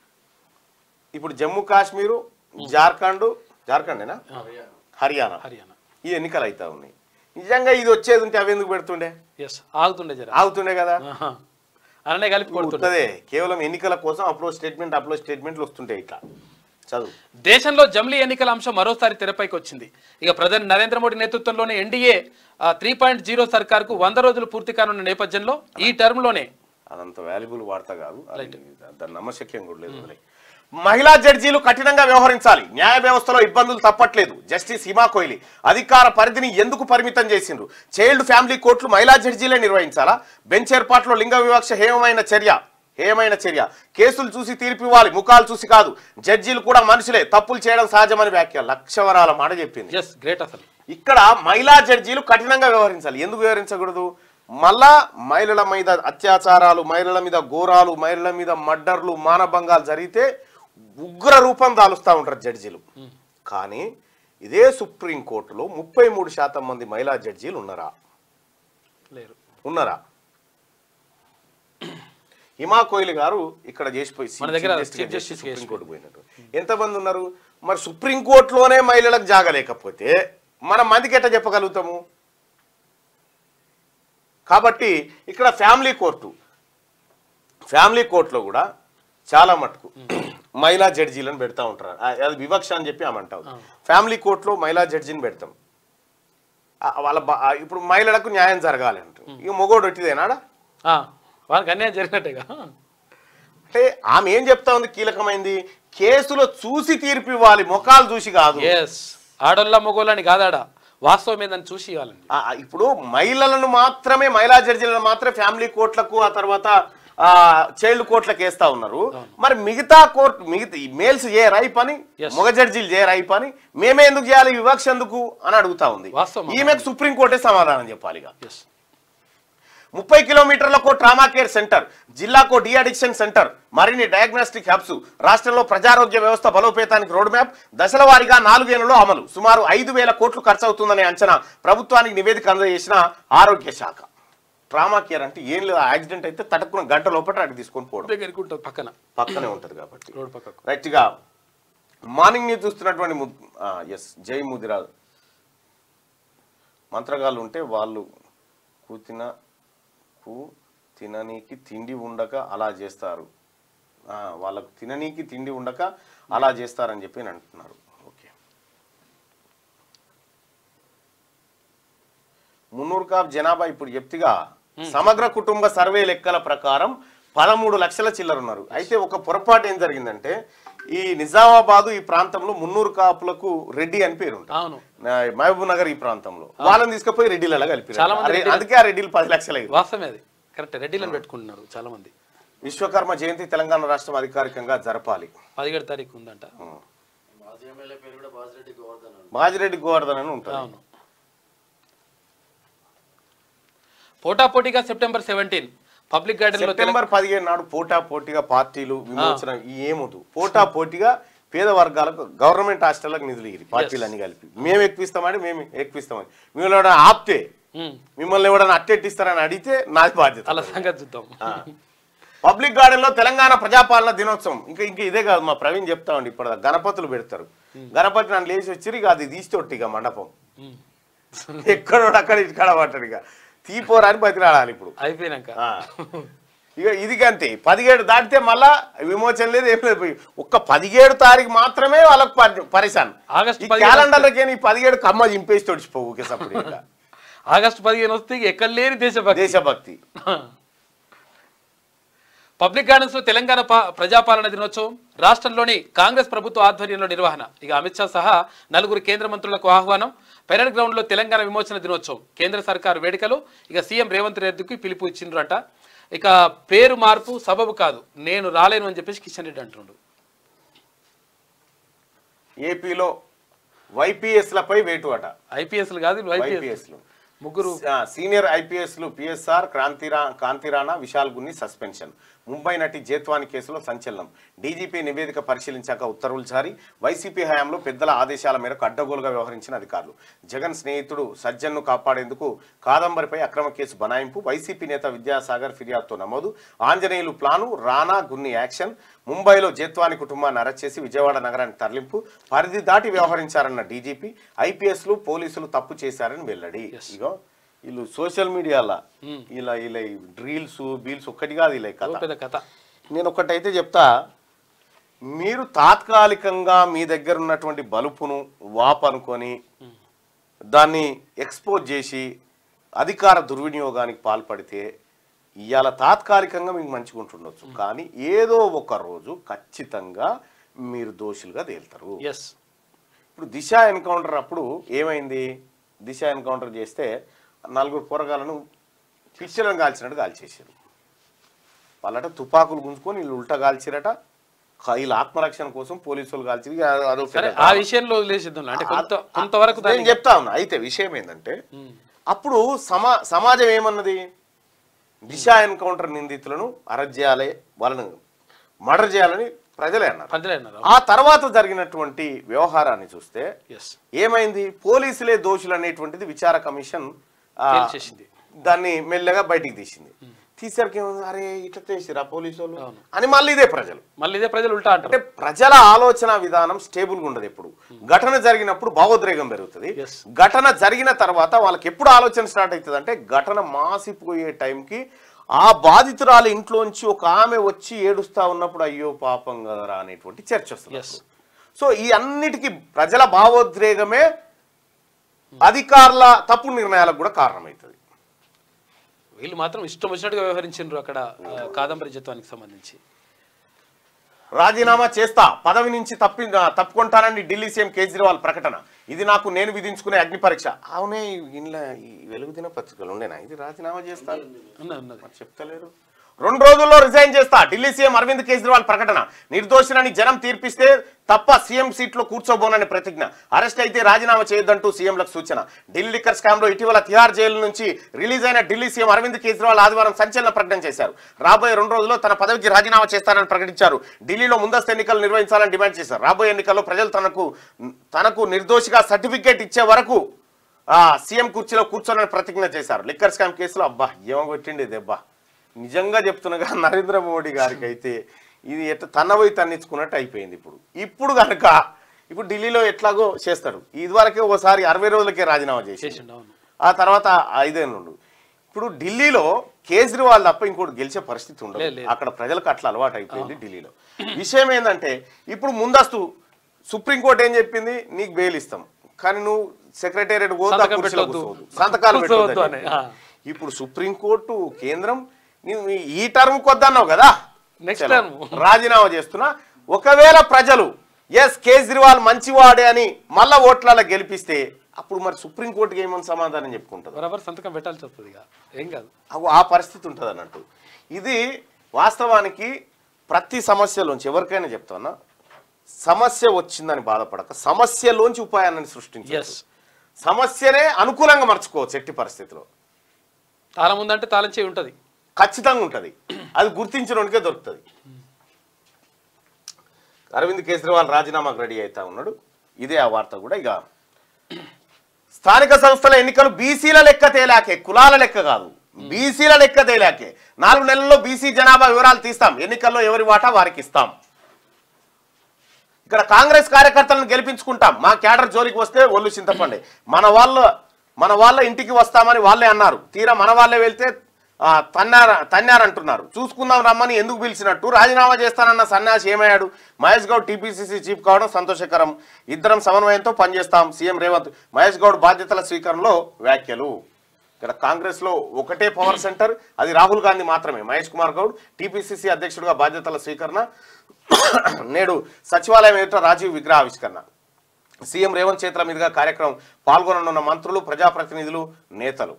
S1: ఇప్పుడు జమ్మూ కాశ్మీరు జార్ఖండ్ జార్ఖండేనా హర్యానా
S2: హర్యానా
S1: ఈ ఎన్నికలు అవుతా ఉన్నాయి నిజంగా ఇది వచ్చేది ఉంటే అవి ఎందుకు పెడుతుండే
S2: ఎస్ ఆగుతుండే జర
S1: ఆగుతుండే కదా
S2: ఆహా. అలానే కలిపి కొడుతుండే
S1: ఉంటుందే కేవలం ఎన్నికల కోసం అప్లోడ్ స్టేట్మెంట్ అప్లోడ్ స్టేట్మెంట్లు వస్తుంటాయి ఇట్లా చదువు
S2: దేశంలో జమిలీ ఎన్నికల అంశం మరోసారి తెరపైకి వచ్చింది ఇక ప్రధాని నరేంద్ర మోడీ నేతృత్వంలోని ఎన్డీఏ త్రీ పాయింట్ జీరో సర్కార్కు వంద రోజులు పూర్తి కానున్న నేపథ్యంలో ఈ టర్మ్లోనే
S1: అదంత వాల్యుబుల్ వార్త కాదు అది దాని నమ్మశక్యం కూడా లేదు వదిలేయ్. మహిళా జడ్జీలు కఠినంగా వ్యవహరించాలి న్యాయ వ్యవస్థలో ఇబ్బందులు తప్పట్లేదు జస్టిస్ హిమా కోహ్లీ అధికార పరిధిని ఎందుకు పరిమితం చేసిండ్రు చైల్డ్ ఫ్యామిలీ కోర్టులు మహిళా జడ్జీలే నిర్వహించాలా బెంచ్ ఏర్పాటులో లింగ వివక్ష హేయమైన చర్య హేయమైన చర్య కేసులు చూసి తీర్పు ఇవ్వాలి ముఖాలు చూసి కాదు జడ్జీలు కూడా మనుషులే తప్పులు చేయడం సహజమని వ్యాఖ్య లక్షవరాల మాట చెప్పింది
S2: ఎస్ గ్రేట్ అసలు
S1: ఇక్కడ మహిళా జడ్జీలు కఠినంగా వ్యవహరించాలి ఎందుకు వ్యవహరించకూడదు మళ్ళా మహిళల మీద అత్యాచారాలు మహిళల మీద ఘోరాలు మహిళల మీద మర్డర్లు మానభంగాలు జరిగితే ఉగ్ర రూపం దాలుస్తూ ఉంటారు జడ్జీలు కానీ ఇదే సుప్రీంకోర్టులో ముప్పై మూడు శాతం మంది మహిళా జడ్జీలు ఉన్నారా
S2: లేరు
S1: ఉన్నారా హిమా కోహ్లీ గారు ఇక్కడ చేసిపోయి
S2: మన దగ్గర
S1: చీఫ్
S2: చీఫ్
S1: జస్టిస్
S2: జస్టిస్ గా
S1: సుప్రీంకోర్టు పోయినట్టు ఎంతమంది ఉన్నారు మరి సుప్రీంకోర్టులోనే మహిళలకు జాగలేకపోతే మనం మందికి ఎట్లా చెప్పగలుగుతాము కాబట్టి ఇక్కడ ఫ్యామిలీ కోర్టు ఫ్యామిలీ కోర్టులో కూడా చాలా మటుకు మహిళా జడ్జీలను పెడతా ఉంటారు ఆ- అది వివక్ష అని చెప్పి ఆమె అంటావు ఫ్యామిలీ కోర్టులో మహిళా జడ్జిని పెడతాం ఆ- వాళ్ళ బా- ఆ ఇప్పుడు మహిళలకు న్యాయం జరగాలి అంటారు ఇక మొగోడు ఒట్టిదేనాడా
S2: ఆ, వానికి అన్యాయం జరిగినట్టేగా
S1: అంటే ఆమె ఏం చెప్తా ఉంది కీలకమైంది కేసులో చూసి తీర్పు ఇవ్వాలి ముఖాలు చూసి కాదు
S2: ఎస్ ఆడోళ్ళ మొగోళ్ళని కాదాడ వాస్తవం ఏందని చూసి ఇవ్వాలండి
S1: ఆ, ఇప్పుడు మహిళలను మాత్రమే మహిళా జడ్జీలను మాత్రమే ఫ్యామిలీ కోర్టులకు ఆ తర్వాత ఆ చైల్డ్ కోర్టులకు వేస్తా ఉన్నారు మరి మిగతా కోర్టు మిగతా మేల్స్ చేయరా ఈ పని
S2: Yes.
S1: మగ జడ్జీలు చేయరా ఈ పని మేమే ఎందుకు చేయాలి వివక్ష ఎందుకు అని అడుగుతా ఉంది
S2: వాస్తవం.
S1: ఈమెకు సుప్రీంకోర్టే సమాధానం చెప్పాలి ఇక
S2: ఎస్
S1: ముప్పై కిలోమీటర్లకు ట్రామా కేర్ సెంటర్ జిల్లాకు డి అడిక్షన్ సెంటర్ మరిన్ని డయాగ్నోస్టిక్ హబ్స్ రాష్ట్రంలో ప్రజారోగ్య వ్యవస్థ బలోపేతానికి రోడ్ మ్యాప్ దశల వారీగా నాలుగేళ్లలో అమలు సుమారు ఐదు వేల కోట్లు ఖర్చు అవుతుందనే అంచనా ప్రభుత్వానికి నివేదిక అందజేసిన ఆరోగ్య శాఖ ట్రామా కేర్ అంటే ఏం లేదు యాక్సిడెంట్ అయితే తట్టుకున్న గంట లోపల అక్కడికి తీసుకొని పోవడం
S2: దగ్గరికి ఉంటుంది పక్కన
S1: పక్కనే ఉంటది కాబట్టి
S2: రోడ్ పక్కకు
S1: రైట్గా మార్నింగ్ న్యూస్ చూస్తున్నటువంటి ఎస్ జై ముదిరాజ్ మంత్రగాళ్ళు ఉంటే వాళ్ళు కూతిన కు తిననీకి తిండి ఉండక అలా చేస్తారు ఆ, వాళ్ళకు తిననీకి తిండి ఉండక అలా చేస్తారని చెప్పి అని అంటున్నారు ఓకే మున్నూరు కాప్ జనాభా ఇప్పుడు చెప్తిగా సమగ్ర కుటుంబ సర్వే లెక్కల ప్రకారం పదమూడు లక్షల చిల్లర ఉన్నారు అయితే ఒక పొరపాటు ఏం జరిగిందంటే ఈ నిజామాబాదు ఈ ప్రాంతంలో మున్నూరు కాపులకు రెడ్డి అని పేరు ఉంటుంది
S2: అవును
S1: మహబూబ్ నగర్ ఈ ప్రాంతంలో వాళ్ళని తీసుకుపోయి రెడ్డిలలో కలిపి
S2: చాలా మంది రెడ్డిలు-
S1: అందుకే ఆ రెడ్డిలు పది లక్షలు అయ్యారు
S2: వాస్తవమే అది కరెక్ట్ రెడ్డిలను పెట్టుకుంటున్నారు చాలా మంది
S1: విశ్వకర్మ జయంతి తెలంగాణ రాష్ట్రం అధికారికంగా జరపాలి
S2: పదిహేడు తారీఖు ఉందంట
S3: మాజీ ఎమ్మెల్యే పేరు కూడా బాజిరెడ్డి గోవర్ధన్ అని.
S1: బాజిరెడ్డి గోవర్ధన్ అని ఉంటుంది
S2: అవును పోటాపోటీగా సెప్టెంబర్ సెవెంటీన్ పబ్లిక్ గార్డెన్ లో
S1: సెప్టెంబర్ పదిహేను నాడు పోటా పోటీగా పార్టీలు విమోచన ఈ ఏమొద్దు పోటా పోటీగా పేద వర్గాలకు గవర్నమెంట్ హాస్టళ్లకు నిధులు ఇరి పార్టీలు అన్ని కలిపి మేము ఎక్కువిస్తామని మేము ఎక్కువిస్తామని మిమ్మల్ని ఎవరైనా ఆపితే
S2: ఉమ్,
S1: మిమ్మల్ని ఎవరైనా అట్టెట్టిస్తారని అడిగితే నాది బాధ్యత
S2: అలా సంగతి చూద్దాం
S1: పబ్లిక్ గార్డెన్ లో తెలంగాణ ప్రజాపాలన దినోత్సవం ఇంకా ఇంకా ఇదే కాదు మా ప్రవీణ్ చెప్తా ఉండి ఇప్పుడు గణపతులు పెడతారు గణపతి నన్ను లేచి వచ్చి ఇక అది తీసి ఇక మండపం
S2: ఉమ్.
S1: ఎక్కడోడు అక్కడ ఇక్కడ పట్టాడు ఇక తీపోరా అని బతిరాడాలి ఇప్పుడు
S2: అయిపోయినాక
S1: ఆ. ఇక ఇది అంతే పదిహేడు దాటితే మళ్ళా విమోచన లేదు ఏం లేదు ఒక్క పదిహేడు తారీఖు మాత్రమే వాళ్ళకు పరి- పరిశాన్
S2: ఆగస్టు
S1: ఈ
S2: పదిహేడు
S1: క్యాలెండర్లకి ఈ పదిహేడు కమ్మ చింపేసి తొడిచిపోవు ఒకేసప్పుడు ఇక.
S2: ఆగస్టు పదిహేను వస్తే ఇక ఎక్కడ లేని దేశభక్తి
S1: దేశభక్తి
S2: పబ్లిక్ గార్డెన్స్ లో తెలంగాణ పా- ప్రజాపాలన దినోత్సవం రాష్ట్రంలోని కాంగ్రెస్ ప్రభుత్వ ఆధ్వర్యంలో నిర్వహణ ఇక అమిత్ షా సహా నలుగురు కేంద్ర మంత్రులకు ఆహ్వానం పెరడ్ గ్రౌండ్ లో తెలంగాణ విమోచన దినోత్సవం కేంద్ర సర్కారు వేడుకలు ఇక సీఎం రేవంత్ రెడ్డికి పిలుపు ఇచ్చిండ్రట ఇక పేరు మార్పు సబబు కాదు నేను రాలేను అని చెప్పేసి కిషన్ రెడ్డి అంటుండు
S1: ఏపీలో వైపీఎస్లపై వేటు అట
S2: ఐపీఎస్లు కాదు ఐపీఎస్
S1: వైపీఎస్లు
S2: ముగ్గురు
S1: సీనియర్ ఐపీఎస్లు పిఎస్ఆర్ క్రాంతిరా కాంతిరాణా విశాల్ గున్ని సస్పెన్షన్ ముంబై నటి జేత్వాని కేసులో సంచలనం డీజీపీ నివేదిక పరిశీలించాక ఉత్తర్వులు జారీ వైసీపీ హయాంలో పెద్దల ఆదేశాల మేరకు అడ్డగోలుగా వ్యవహరించిన అధికారులు జగన్ స్నేహితుడు సజ్జన్ను కాపాడేందుకు కాదంబరిపై అక్రమ కేసు బనాయింపు వైసీపీ నేత విద్యాసాగర్ ఫిర్యాదుతో నమోదు ఆంజనేయులు ప్లాను రానా గున్ని యాక్షన్ ముంబైలో జేత్వాని కుటుంబాన్ని అరెస్ట్ చేసి విజయవాడ నగరానికి తరలింపు పరిధి దాటి వ్యవహరించారన్న డీజీపీ ఐపీఎస్లు పోలీసులు తప్పు చేశారని వెల్లడి ఇగో వీళ్ళు సోషల్ మీడియాలో ఇలా ఇలా డ్రీల్స్ బీల్స్ ఒక్కటి కాదు ఇలా ఈ
S2: ఓ
S1: కథ
S2: పెద్ద కథ
S1: నేను ఒకటైతే చెప్తా మీరు తాత్కాలికంగా మీ దగ్గర ఉన్నటువంటి బలుపును వాప్ అనుకొని దాన్ని ఎక్స్పోజ్ చేసి అధికార దుర్వినియోగానికి పాల్పడితే ఇవాళ తాత్కాలికంగా మీకు మంచిగా ఉంటుండొచ్చు కానీ ఏదో ఒక రోజు ఖచ్చితంగా మీరు దోషులుగా తేలుతారు
S2: ఎస్
S1: ఇప్పుడు దిశ ఎన్కౌంటర్ అప్పుడు ఏమైంది దిశ ఎన్కౌంటర్ చేస్తే నలుగురు కూరగాయలను పిచ్చలను కాల్చినట్టు కాల్చేసారు వాళ్ళట తుపాకులు గుంజుకొని వీళ్ళు ఉల్టా కాల్చిరట క- వీళ్ళ ఆత్మరక్షణ కోసం పోలీసులు కాల్చి ఇక అదో
S2: సరే
S1: పెద్ద
S2: ఆ విషయంలో వదిలేసిద్దాం అంటే కొంత కొంతవరకు
S1: నేను
S2: దాన్ని
S1: చెప్తా ఉన్నా అయితే విషయం ఏంటంటే అప్పుడు సమా సమాజం ఏమన్నది దిశ ఎన్కౌంటర్ నిందితులను అరెస్ట్ చేయాలి వాళ్ళను మర్డర్ చేయాలని ప్రజలే అన్నారు
S2: ప్రజలే అన్నారు
S1: ఆ తర్వాత జరిగినటువంటి వ్యవహారాన్ని చూస్తే
S2: ఎస్
S1: ఏమైంది పోలీసులే దోషులు అనేటువంటిది విచార కమిషన్ ఆ,
S2: తేల్చేసింది.
S1: దాన్ని మెల్లగా బయటికి తీసింది తీసరికి ఏముంది అరే ఇట్లా చేసిరా పోలీసు వాళ్ళు
S2: అవును.
S1: అని మళ్ళీ ఇదే ప్రజలు
S2: మళ్ళీ ఇదే ప్రజలు ఉల్టా అంటారు
S1: అంటే ప్రజల ఆలోచన విధానం స్టేబుల్గా ఉండదు ఎప్పుడు ఘటన జరిగినప్పుడు భావోద్రేగం పెరుగుతుంది
S2: Yes.
S1: ఘటన జరిగిన తర్వాత వాళ్ళకి ఎప్పుడు ఆలోచన స్టార్ట్ అవుతుంది అంటే ఘటన మాసిపోయే టైంకి ఆ బాధితురాలు ఇంట్లోంచి ఒక ఆమె వచ్చి ఏడుస్తా ఉన్నప్పుడు అయ్యో పాపం కదరా అనేటువంటి చర్చ వస్తుంది
S2: ఎస్
S1: సో ఈ అన్నిటికీ ప్రజల భావోద్రేగమే అధికారుల తప్పుడు నిర్ణయాలకు కూడా కారణమవుతుంది
S2: వీళ్ళు మాత్రం ఇష్టం వచ్చినట్టుగా వ్యవహరించారు అక్కడ ఆ, కాదంబరి జత్వానికి సంబంధించి
S1: రాజీనామా చేస్తా పదవి నుంచి తప్పి తప్పుకుంటానని ఢిల్లీ సీఎం కేజ్రీవాల్ ప్రకటన ఇది నాకు నేను విధించుకునే అగ్ని పరీక్ష అవునే ఇంట్లో ఈ వెలుగు దిన పత్రికలు ఉండేనా ఇది రాజీనామా చేస్తా
S2: ఉన్నది ఉన్నది
S1: మరి చెప్తలేరు రెండు రోజుల్లో రిజైన్ చేస్తా ఢిల్లీ సీఎం అరవింద్ కేజ్రీవాల్ ప్రకటన నిర్దోషులని జనం తీర్పిస్తే తప్ప సీఎం సీట్లో కూర్చోబోనని ప్రతిజ్ఞ అరెస్ట్ అయితే రాజీనామా చేయొద్దంటూ సీఎంలకు సూచన ఢిల్లీ లిక్కర్ స్కామ్ లో ఇటీవల తిహార్ జైలు నుంచి రిలీజ్ అయిన ఢిల్లీ సీఎం అరవింద్ కేజ్రీవాల్ ఆదివారం సంచలన ప్రకటన చేశారు రాబోయే రెండు రోజుల్లో తన పదవికి రాజీనామా చేస్తారని ప్రకటించారు ఢిల్లీలో ముందస్తు ఎన్నికలు నిర్వహించాలని డిమాండ్ చేశారు రాబోయే ఎన్నికల్లో ప్రజలు తనకు తనకు నిర్దోషిగా సర్టిఫికేట్ ఇచ్చే వరకు ఆ సీఎం కుర్చీలో కూర్చోనని ప్రతిజ్ఞ చేశారు లిక్కర్ స్కామ్ కేసులో అబ్బా ఏమో కొట్టిండి దెబ్బ నిజంగా చెప్తున్నగా నరేంద్ర మోడీ గారికి అయితే ఇది ఎట్లా తన పోయి తన్నించుకున్నట్టు అయిపోయింది ఇప్పుడు ఇప్పుడు కనుక ఇప్పుడు ఢిల్లీలో ఎట్లాగో చేస్తాడు ఇదివరకే ఒకసారి అరవై రోజులకే రాజీనామా చేసి
S2: చేసిండు అవును
S1: ఆ తర్వాత ఐదేళ్ళు ఇప్పుడు ఢిల్లీలో కేజ్రీవాల్ తప్ప ఇంకోటి గెలిచే పరిస్థితి
S2: లేదు,
S1: ఉండదు
S2: లేదు.
S1: అక్కడ ప్రజలకు అట్లా అలవాటు అయిపోయింది ఢిల్లీలో విషయం ఏంటంటే ఇప్పుడు ముందస్తు సుప్రీంకోర్టు ఏం చెప్పింది నీకు బెయిల్ ఇస్తాం కానీ నువ్వు సెక్రటేరియట్ పోతా
S2: సంతకం
S1: కుర్చీలో
S2: పెట్టొద్దు.
S1: కూర్చోవద్దు. సంతకాలు
S2: కూర్చోవద్దు
S1: పెట్టొద్దు
S2: అని,
S1: అని.
S2: ఆ.
S1: ఇప్పుడు సుప్రీంకోర్టు కేంద్రం నీవు ఈ టర్మ్ కొద్దన్నావు కదా
S2: Next
S1: చలో,
S2: term.
S1: రాజీనామా చేస్తున్నా ఒకవేళ ప్రజలు ఎస్ కేజ్రీవాల్ మంచివాడే అని మళ్ళా ఓట్లలో గెలిపిస్తే అప్పుడు మరి సుప్రీంకోర్టుకి ఏమని సమాధానం చెప్పుకుంటుంది
S2: బరాబర్ సంతకం పెట్టాల్సి వస్తుంది ఇక ఏం కాదు
S1: అవు ఆ పరిస్థితి ఉంటుంది అన్నట్టు ఇది వాస్తవానికి ప్రతి సమస్యలోంచి ఎవరికైనా చెప్తానా సమస్య వచ్చిందని బాధపడక సమస్యలోంచి ఉపాయాన్ని
S2: ఎస్
S1: సృష్టించవచ్చు సమస్యనే అనుకూలంగా మర్చుకోవచ్చు ఎట్టి పరిస్థితిలో
S2: తాళం ఉందంటే తాళం చేయి ఉంటుంది
S1: ఖచ్చితంగా ఉంటుంది అది గుర్తించడానికే దొరుకుతుంది అరవింద్ కేజ్రీవాల్ రాజీనామాకు రెడీ అవుతా ఉన్నాడు ఇదే ఆ వార్త కూడా ఇక స్థానిక సంస్థల ఎన్నికలు బీసీల లెక్క తేలాకే కులాల లెక్క కాదు బీసీల లెక్క తేలాకే నాలుగు నెలల్లో బీసీ జనాభా వివరాలు తీస్తాం ఎన్నికల్లో ఎవరి వాటా వారికి ఇస్తాం ఇక్కడ కాంగ్రెస్ కార్యకర్తలను గెలిపించుకుంటాం మా క్యాడర్ జోలికి వస్తే ఒళ్ళు చింతపండి మన వాళ్ళ మన వాళ్ళ ఇంటికి వస్తామని వాళ్ళే అన్నారు తీరా మన వాళ్ళే వెళ్తే ఆ, తన్నార తన్నారంటున్నారు చూసుకుందాం రమ్మని ఎందుకు పిలిచినట్టు రాజీనామా చేస్తానన్న సన్యాసి ఏమయ్యాడు మహేష్ గౌడ్ టీపీసీసీ చీఫ్ కావడం సంతోషకరం ఇద్దరం సమన్వయంతో పనిచేస్తాం సీఎం రేవంత్ మహేష్ గౌడ్ బాధ్యతల స్వీకరణలో వ్యాఖ్యలు ఇక్కడ కాంగ్రెస్ లో ఒకటే పవర్ సెంటర్ అది రాహుల్ గాంధీ మాత్రమే మహేష్ కుమార్ గౌడ్ టీపీసీసీ అధ్యక్షుడిగా బాధ్యతల స్వీకరణ నేడు సచివాలయం ఎదుట రాజీవ్ విగ్రహ ఆవిష్కరణ సీఎం రేవంత్ చేతుల మీదుగా కార్యక్రమం పాల్గొననున్న మంత్రులు ప్రజాప్రతినిధులు నేతలు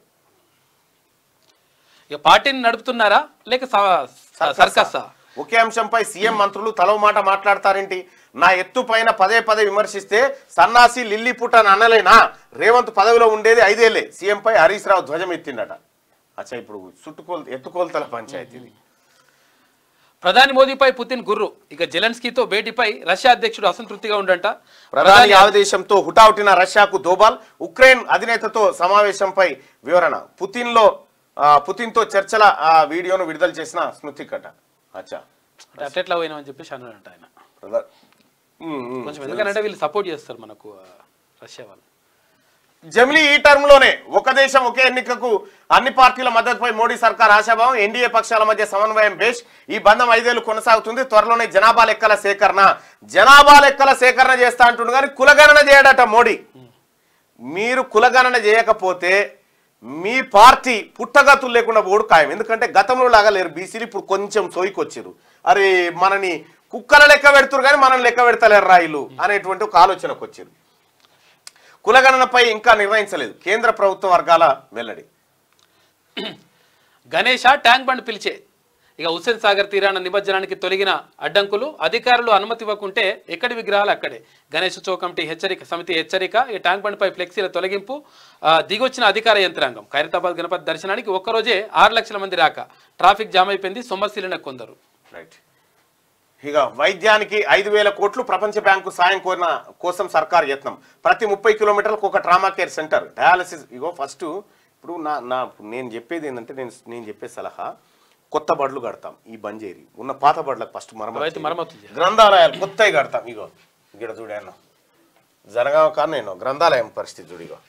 S2: ఇక పార్టీని నడుపుతున్నారా లేక స- సర్కస్సా
S1: ఒకే అంశంపై సీఎం మంత్రులు తలవ మాట మాట్లాడతారేంటి నా ఎత్తు పైన పదే పదే విమర్శిస్తే సన్నాసి లిల్లీ పుట్టని అనలేనా రేవంత్ పదవిలో ఉండేది ఐదేళ్లే సీఎంపై హరీష్ రావు ధ్వజం ఎత్తిండట అచ్చా ఇప్పుడు చుట్టుకోల్ ఎత్తుకోల్తల పంచాయతీ ఇది.
S2: ప్రధాని మోదీపై పుతిన్ గుర్రు ఇక జెలెన్స్కీతో భేటీపై రష్యా అధ్యక్షుడు అసంతృప్తిగా ఉండంట
S1: ప్రధాని ఆదేశంతో హుటాహుటిన రష్యాకు దోబాల్ ఉక్రెయిన్ అధినేతతో సమావేశంపై వివరణ పుతిన్ లో పుతిన్ తో చర్చల ఆ, వీడియోను విడుదల చేసిన స్మృతి కట అచ్చా
S2: అంటే అట్లెట్లా పోయినామని చెప్పేసి అన్నాడంట ఆయన
S1: ప్రధా- ఉమ్, ఉమ్.
S2: కొంచెం ఎందుకంటే వీళ్ళు సపోర్ట్ చేస్తారు మనకు ఆ, రష్యా వాళ్ళు
S1: జమిలీ ఈ టర్మ్ లోనే ఒక దేశం ఒకే ఎన్నికకు అన్ని పార్టీల మద్దతుపై మోడీ సర్కార్ ఆశాభావం ఎన్డీఏ పక్షాల మధ్య సమన్వయం బేష్ ఈ బంధం ఐదేళ్లు కొనసాగుతుంది త్వరలోనే జనాభా లెక్కల సేకరణ జనాభా లెక్కల సేకరణ చేస్తా అంటుండు కానీ కులగణన చేయడట మోడీ మీరు కులగణన చేయకపోతే మీ పార్టీ పుట్టగతులు లేకుండా ఓడు ఖాయం ఎందుకంటే గతంలో లాగా లేరు బీసీలు ఇప్పుడు కొంచెం సోయికొచ్చారు అరే మనని కుక్కల లెక్క పెడుతురు కానీ మనం లెక్క పెడతలేరు రాయిలు అనేటువంటి ఒక ఆలోచనకు వచ్చారు కులగణనపై ఇంకా నిర్ణయించలేదు కేంద్ర ప్రభుత్వ వర్గాల వెల్లడి
S2: గణేష ట్యాంక్ బండ్ పిలిచే ఇక హుస్సేన్ సాగర్ తీరాన నిమజ్జనానికి తొలగిన అడ్డంకులు అధికారులు అనుమతి ఇవ్వకుంటే ఎక్కడి విగ్రహాలు అక్కడే గణేష్ ఉత్సవ కమిటీ హెచ్చరిక సమితి హెచ్చరిక ఈ ట్యాంక్ బండ్పై ఫ్లెక్సీల తొలగింపు ఆ, దిగొచ్చిన అధికార యంత్రాంగం ఖైరతాబాద్ గణపతి దర్శనానికి ఒక్కరోజే ఆరు లక్షల మంది రాక ట్రాఫిక్ జామ్ అయిపోయింది సొమ్మశీలిన కొందరు
S1: రైట్ ఇక వైద్యానికి ఐదు వేల కోట్లు ప్రపంచ బ్యాంకు సాయం కోరిన కోసం సర్కార్ యత్నం ప్రతి ముప్పై కిలోమీటర్లకు ఒక ట్రామా కేర్ సెంటర్ డయాలసిస్ ఇగో ఫస్ట్ ఇప్పుడు నా నా నేను చెప్పేది ఏంటంటే నేను నేను చెప్పే సలహా కొత్త బడులు కడతాం ఈ బంజేరి ఉన్న పాత బడులకు ఫస్ట్
S2: అవైతే
S1: మరమ్మతు
S2: మరమ్మతులు చేయాలి.
S1: గ్రంథాలయాలు కొత్తవి కడతాం ఇగో ఇక్కడ చూడాను జరగావ కానీ నేను గ్రంథాలయం పరిస్థితి చూడు ఇగో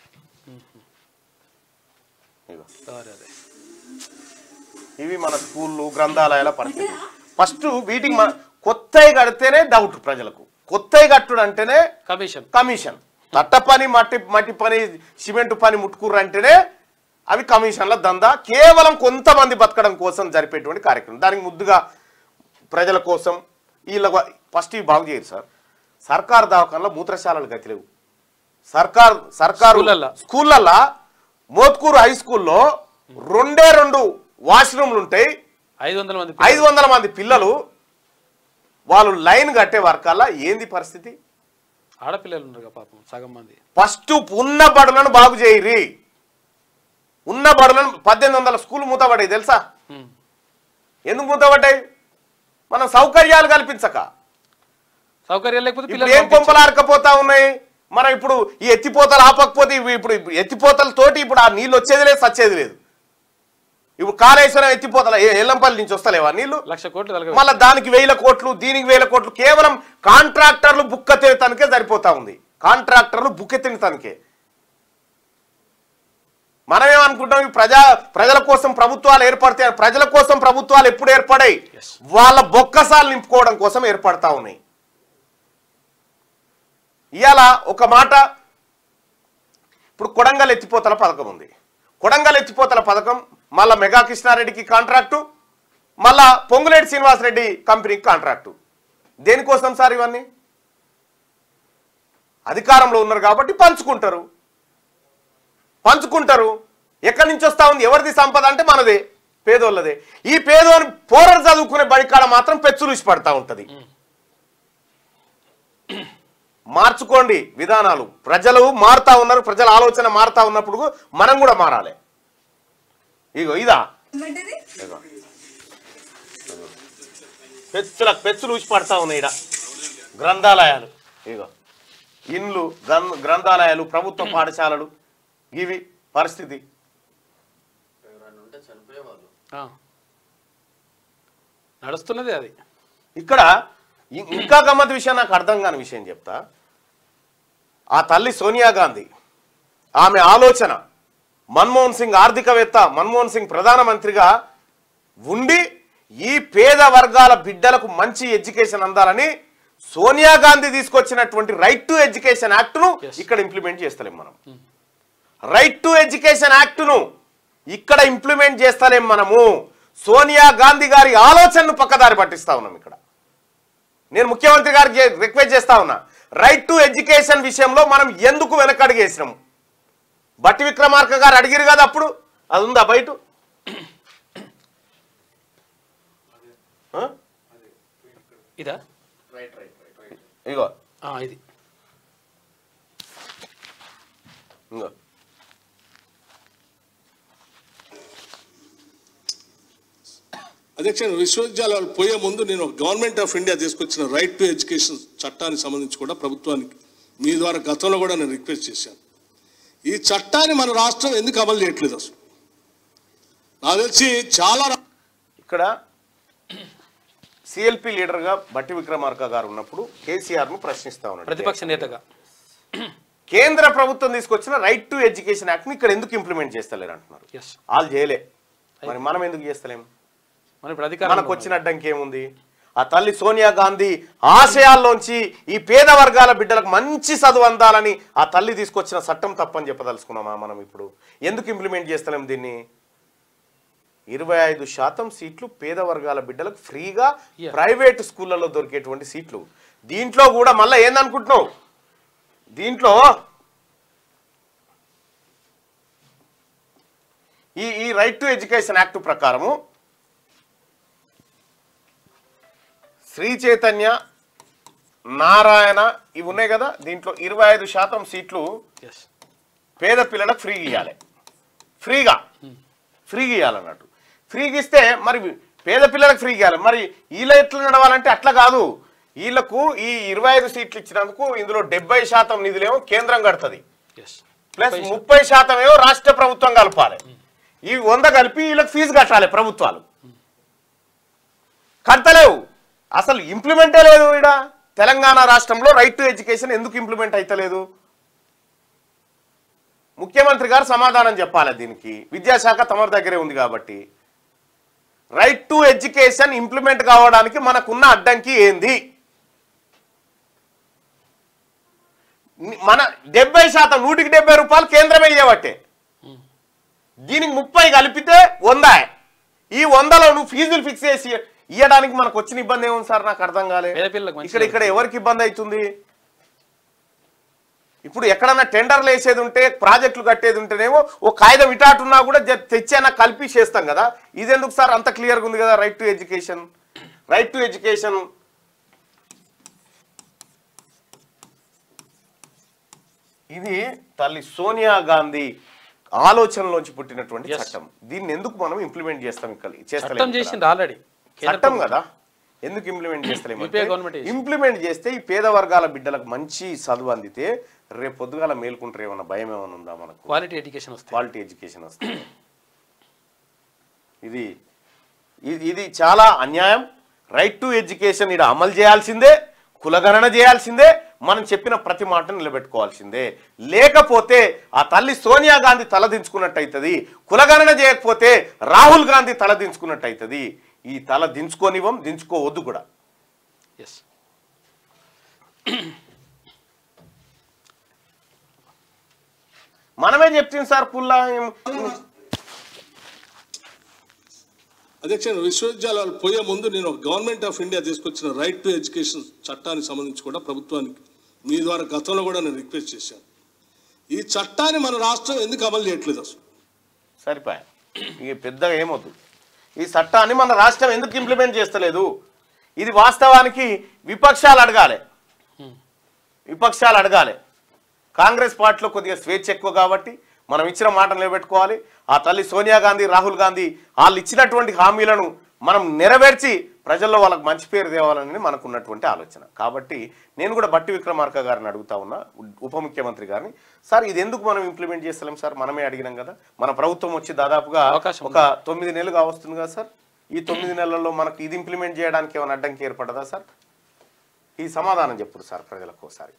S1: ఇగో
S2: అదే, అదే.
S1: ఇవి మన స్కూళ్ళు గ్రంథాలయాల పరిస్థితి ఫస్ట్ వీటికి మన కొత్తవి కడితేనే డౌట్ ప్రజలకు కొత్తవి కట్టుడు అంటేనే
S2: కమిషన్
S1: కమిషన్ తట్ట పని మట్టి మట్టి పని సిమెంట్ పని ముట్టుకుర్రు అంటేనే అవి కమిషన్ల దందా కేవలం కొంతమంది బతకడం కోసం జరిపేటువంటి కార్యక్రమం దానికి ముద్దుగా ప్రజల కోసం వీళ్ళ ఫస్ట్ ఇవి బాగు చేయరు సార్ సర్కార్ దవాఖానలో మూత్రశాలలు గతిలేవు సర్కార్ సర్కారు
S2: స్కూళ్ళల్లో.
S1: స్కూళ్ళల్లో మోత్కూరు హై స్కూల్లో రెండే రెండు వాష్రూమ్లు ఉంటాయి
S2: ఐదు వందల మంది
S1: ఐదు వందల మంది పిల్లలు వాళ్ళు లైన్ కట్టే వర్కల్లా ఏంది పరిస్థితి
S2: ఆడపిల్లలు ఉన్నారు కదా పాపం సగం మంది
S1: ఫస్ట్ ఉన్న బడులను బాగు చేయరి ఉన్న బడులను పద్దెనిమిది వందల స్కూల్ మూతపడ్డాయి తెలుసా
S2: ఉమ్.
S1: ఎందుకు మూతపడ్డాయి మనం సౌకర్యాలు కల్పించక
S2: సౌకర్యాలు లేకపోతే
S1: ఇప్పుడు
S2: పిల్లలు
S1: ఏం కొంపలారకపోతా ఉన్నాయి మనం ఇప్పుడు ఈ ఎత్తిపోతలు ఆపకపోతే ఇవి ఇప్పుడు ఎత్తిపోతలతోటి ఇప్పుడు ఆ నీళ్ళు వచ్చేది లేదు సచ్చేది లేదు ఇప్పుడు కాళేశ్వరం ఎత్తిపోతల ఏ- ఎల్లంపల్లి నుంచి వస్తలేవా నీళ్లు
S2: లక్ష కోట్లు తలగ
S1: మళ్ళీ దానికి వేల కోట్లు దీనికి వేల కోట్లు కేవలం కాంట్రాక్టర్లు బుక్క తనకే సరిపోతా ఉంది కాంట్రాక్టర్లు బుక్క తనకే మనం ఏమనుకుంటాం ఈ ప్రజా ప్రజల కోసం ప్రభుత్వాలు ఏర్పడతాయి ప్రజల కోసం ప్రభుత్వాలు ఎప్పుడు ఏర్పడాయి
S2: Yes.
S1: వాళ్ళ బొక్కసాలు నింపుకోవడం కోసం ఏర్పడతా ఉన్నాయి ఇవాళ ఒక మాట ఇప్పుడు కొడంగల్ ఎత్తిపోతల పథకం ఉంది కొడంగల్ ఎత్తిపోతల పథకం మళ్ళా మెగా కృష్ణారెడ్డికి కాంట్రాక్టు మళ్ళా పొంగులేటి శ్రీనివాసరెడ్డి కంపెనీకి కాంట్రాక్టు దేనికోసం సార్ ఇవన్నీ అధికారంలో ఉన్నారు కాబట్టి పంచుకుంటారు పంచుకుంటారు ఎక్కడి నుంచి వస్తా ఉంది ఎవరిది సంపద అంటే మనదే పేదోళ్ళదే ఈ పేదోని పోరడు చదువుకునే బడికాడ మాత్రం పెచ్చులుసి పడతా ఉంటది మార్చుకోండి విధానాలు ప్రజలు మారుతా ఉన్నారు ప్రజల ఆలోచన మారుతా ఉన్నప్పుడు మనం కూడా మారాలి ఇగో ఇదా
S4: ఏమంటది
S1: ఇగో. పెచ్చులకు పెచ్చులు ఊసి పడతా ఉన్నాయి ఈడ గ్రంథాలయాలు ఇగో ఇండ్లు గ్రం- గ్రంథాలయాలు ప్రభుత్వ పాఠశాలలు ఇవి పరిస్థితి
S3: ఎవరైనా ఉంటే చనిపోయేవాళ్ళు
S2: ఆ. నడుస్తున్నది అది
S1: ఇక్కడ ఇం- ఇంకా గమ్మత్ విషయం నాకు అర్థం కాని విషయం చెప్తా ఆ తల్లి సోనియా గాంధీ ఆమె ఆలోచన మన్మోహన్ సింగ్ ఆర్థికవేత్త మన్మోహన్ సింగ్ ప్రధానమంత్రిగా ఉండి ఈ పేద వర్గాల బిడ్డలకు మంచి ఎడ్యుకేషన్ అందాలని సోనియా గాంధీ తీసుకొచ్చినటువంటి రైట్ టు ఎడ్యుకేషన్ యాక్ట్ను
S2: Yes.
S1: ఇక్కడ ఇంప్లిమెంట్ చేస్తలేం మనం రైట్ టు ఎడ్యుకేషన్ యాక్ట్ను ఇక్కడ ఇంప్లిమెంట్ చేస్తలేం మనము సోనియా గాంధీ గారి ఆలోచనను పక్కదారి పట్టిస్తా ఉన్నాం ఇక్కడ నేను ముఖ్యమంత్రి గారికి రిక్వెస్ట్ చేస్తా ఉన్నా రైట్ టు ఎడ్యుకేషన్ విషయంలో మనం ఎందుకు వెనకడిగేసినాము బట్టి విక్రమార్క గారు అడిగిరు కదా అప్పుడు అది ఉందా బయట ఆ?
S2: ఇదా
S3: రైట్ రైట్ రైట్ రైట్
S1: ఇగో
S2: ఆ, ఇది
S1: ఇంగో
S5: అధ్యక్ష విశ్వవిద్యాలయాలు పోయే ముందు నేను గవర్నమెంట్ ఆఫ్ ఇండియా తీసుకొచ్చిన రైట్ టు ఎడ్యుకేషన్ చట్టానికి సంబంధించి కూడా ప్రభుత్వానికి మీ ద్వారా గతంలో కూడా నేను రిక్వెస్ట్ చేశాను ఈ చట్టాన్ని మన రాష్ట్రం ఎందుకు అమలు చేయట్లేదు అసలు నాకు తెలిసి చాలా రా-
S1: ఇక్కడ సిఎల్పి లీడర్గా బట్టి విక్రమార్క గారు ఉన్నప్పుడు కేసీఆర్ను ప్రశ్నిస్తా ఉన్నాడు
S2: ప్రతిపక్ష నేతగా
S1: కేంద్ర ప్రభుత్వం తీసుకొచ్చిన రైట్ టు ఎడ్యుకేషన్ యాక్ట్ని ఇక్కడ ఎందుకు ఇంప్లిమెంట్ చేస్తలేరు అంటున్నారు
S2: ఎస్
S1: వాళ్ళు చేయలే మరి మనం ఎందుకు చేస్తలేము
S2: మనం ఇప్పుడు అధికారం
S1: మనకు వచ్చిన అడ్డంకి ఏముంది ఆ తల్లి సోనియా గాంధీ ఆశయాల్లోంచి ఈ పేద వర్గాల బిడ్డలకు మంచి చదువు అందాలని ఆ తల్లి తీసుకొచ్చిన చట్టం తప్పని చెప్పదలుచుకున్నామా మనం ఇప్పుడు ఎందుకు ఇంప్లిమెంట్ చేస్తలేం దీన్ని ఇరవై ఐదు శాతం సీట్లు పేద వర్గాల బిడ్డలకు ఫ్రీగా
S2: Yeah.
S1: ప్రైవేట్ స్కూళ్ళలో దొరికేటువంటి సీట్లు దీంట్లో కూడా మళ్ళీ ఏందనుకుంటున్నావు దీంట్లో ఈ ఈ రైట్ టు ఎడ్యుకేషన్ యాక్ట్ ప్రకారము శ్రీ చైతన్య నారాయణ ఇవి ఉన్నాయి కదా దీంట్లో ఇరవై ఐదు శాతం సీట్లు
S2: ఎస్
S1: పేద పిల్లలకు ఫ్రీగా ఇవ్వాలి ఫ్రీగా ఫ్రీగా ఇవ్వాలన్నట్టు ఫ్రీగా ఇస్తే మరి పేద పిల్లలకు ఫ్రీగా ఇవ్వాలి మరి వీళ్ళ ఎట్లా నడవాలంటే అట్లా కాదు వీళ్ళకు ఈ ఇరవై ఐదు సీట్లు ఇచ్చినందుకు ఇందులో డెబ్బై శాతం నిధులేమో కేంద్రం కడుతుంది
S2: ఎస్
S1: ప్లస్ ముప్పై శాతం ఏమో రాష్ట్ర ప్రభుత్వం కలపాలి ఈ వంద కలిపి వీళ్ళకి ఫీజు కట్టాలి ప్రభుత్వాలు కడతలేవు అసలు ఇంప్లిమెంటే లేదు ఈడ తెలంగాణ రాష్ట్రంలో రైట్ టు ఎడ్యుకేషన్ ఎందుకు ఇంప్లిమెంట్ అయితలేదు ముఖ్యమంత్రి గారు సమాధానం చెప్పాలి దీనికి విద్యాశాఖ తమరి దగ్గరే ఉంది కాబట్టి రైట్ టు ఎడ్యుకేషన్ ఇంప్లిమెంట్ కావడానికి మనకున్న అడ్డంకి ఏంది ని- మన డెబ్బై శాతం నూటికి డెబ్బై రూపాయలు కేంద్రమే ఇవ్వబట్టే దీనికి ముప్పై కలిపితే వంద ఈ వందలో నువ్వు ఫీజులు ఫిక్స్ చేసి ఇవ్వడానికి మనకు వచ్చిన ఇబ్బంది ఏముంది సార్ నాకు అర్థం కాలే
S2: పేద పిల్లలకు మంచిగా
S1: ఇక్కడ ఇక్కడ ఎవరికి ఇబ్బంది అవుతుంది ఇప్పుడు ఎక్కడన్నా టెండర్లు వేసేది ఉంటే ప్రాజెక్టులు కట్టేది ఉంటేనేమో ఓ కాగితం ఇటాటున్నా కూడా జ- తెచ్చైనా కలిపి చేస్తాం కదా ఇదెందుకు సార్ అంత క్లియర్గా ఉంది కదా right to education right to education ఇది తల్లి సోనియా గాంధీ ఆలోచనలోంచి పుట్టినటువంటి
S2: Yes.
S1: చట్టం దీన్ని ఎందుకు మనం ఇంప్లిమెంట్ చేస్తాం ఇక్కడ
S2: చట్టం
S1: చేస్తలేము
S2: చేసింది ఆల్రెడీ
S1: చట్టం కదా ఎందుకు ఇంప్లిమెంట్ చేస్తలేము
S2: UPA government చేసింది.
S1: ఇంప్లిమెంట్ చేస్తే ఈ పేద వర్గాల బిడ్డలకు మంచి చదువు అందితే రేపు పొద్దుగాల మేల్కుంటారు ఏమన్నా భయం ఏమైనా ఉందా మనకు
S2: క్వాలిటీ ఎడ్యుకేషన్ వస్తుంది
S1: క్వాలిటీ ఎడ్యుకేషన్ వస్తుంది ఇది ఇది- ఇది చాలా అన్యాయం రైట్ టు ఎడ్యుకేషన్ ఇక్కడ అమలు చేయాల్సిందే కులగణన చేయాల్సిందే మనం చెప్పిన ప్రతి మాట నిలబెట్టుకోవాల్సిందే లేకపోతే ఆ తల్లి సోనియా గాంధీ తలదించుకున్నట్టు అవుతుంది కులగణన చేయకపోతే రాహుల్ గాంధీ తలదించుకున్నట్టు అవుతుంది ఈ తల దించుకోనివ్వం దించుకోవద్దు కూడా
S2: ఎస్
S1: మనమే చెప్తుంది సార్ పుల్లా ఏం-
S5: అధ్యక్ష విశ్వవిద్యాలయాలు పోయే ముందు నేను గవర్నమెంట్ ఆఫ్ ఇండియా తీసుకొచ్చిన రైట్ టు ఎడ్యుకేషన్ చట్టానికి సంబంధించి కూడా ప్రభుత్వానికి మీ ద్వారా గతంలో కూడా నేను రిక్వెస్ట్ చేశాను ఈ చట్టాన్ని మన రాష్ట్రం ఎందుకు అమలు చేయట్లేదు అసలు
S1: సరిపోయా ఇక పెద్దగా ఏమొద్దు ఈ చట్టాన్ని మన రాష్ట్రం ఎందుకు ఇంప్లిమెంట్ చేస్తలేదు ఇది వాస్తవానికి విపక్షాలు అడగాలి విపక్షాలు అడగాలి కాంగ్రెస్ పార్టీలో కొద్దిగా స్వేచ్ఛ ఎక్కువ కాబట్టి మనం ఇచ్చిన మాట నిలబెట్టుకోవాలి ఆ తల్లి సోనియా గాంధీ రాహుల్ గాంధీ వాళ్ళు ఇచ్చినటువంటి హామీలను మనం నెరవేర్చి ప్రజల్లో వాళ్ళకి మంచి పేరు తేవాలని మనకు ఉన్నటువంటి ఆలోచన కాబట్టి నేను కూడా బట్టి విక్రమార్క గారిని అడుగుతా ఉన్నా ఉప ముఖ్యమంత్రి గారిని సార్ ఇది ఎందుకు మనం ఇంప్లిమెంట్ చేస్తలేం సార్ మనమే అడిగినాం కదా మన ప్రభుత్వం వచ్చి దాదాపుగా
S2: అవకాశం
S1: ఒక తొమ్మిది నెలలు కావస్తుంది కదా సార్ ఈ తొమ్మిది నెలల్లో మనకు ఇది ఇంప్లిమెంట్ చేయడానికి ఏమైనా అడ్డంకి ఏర్పడదా సార్ ఈ సమాధానం చెప్పుడు సార్ ప్రజలకు ఒకసారి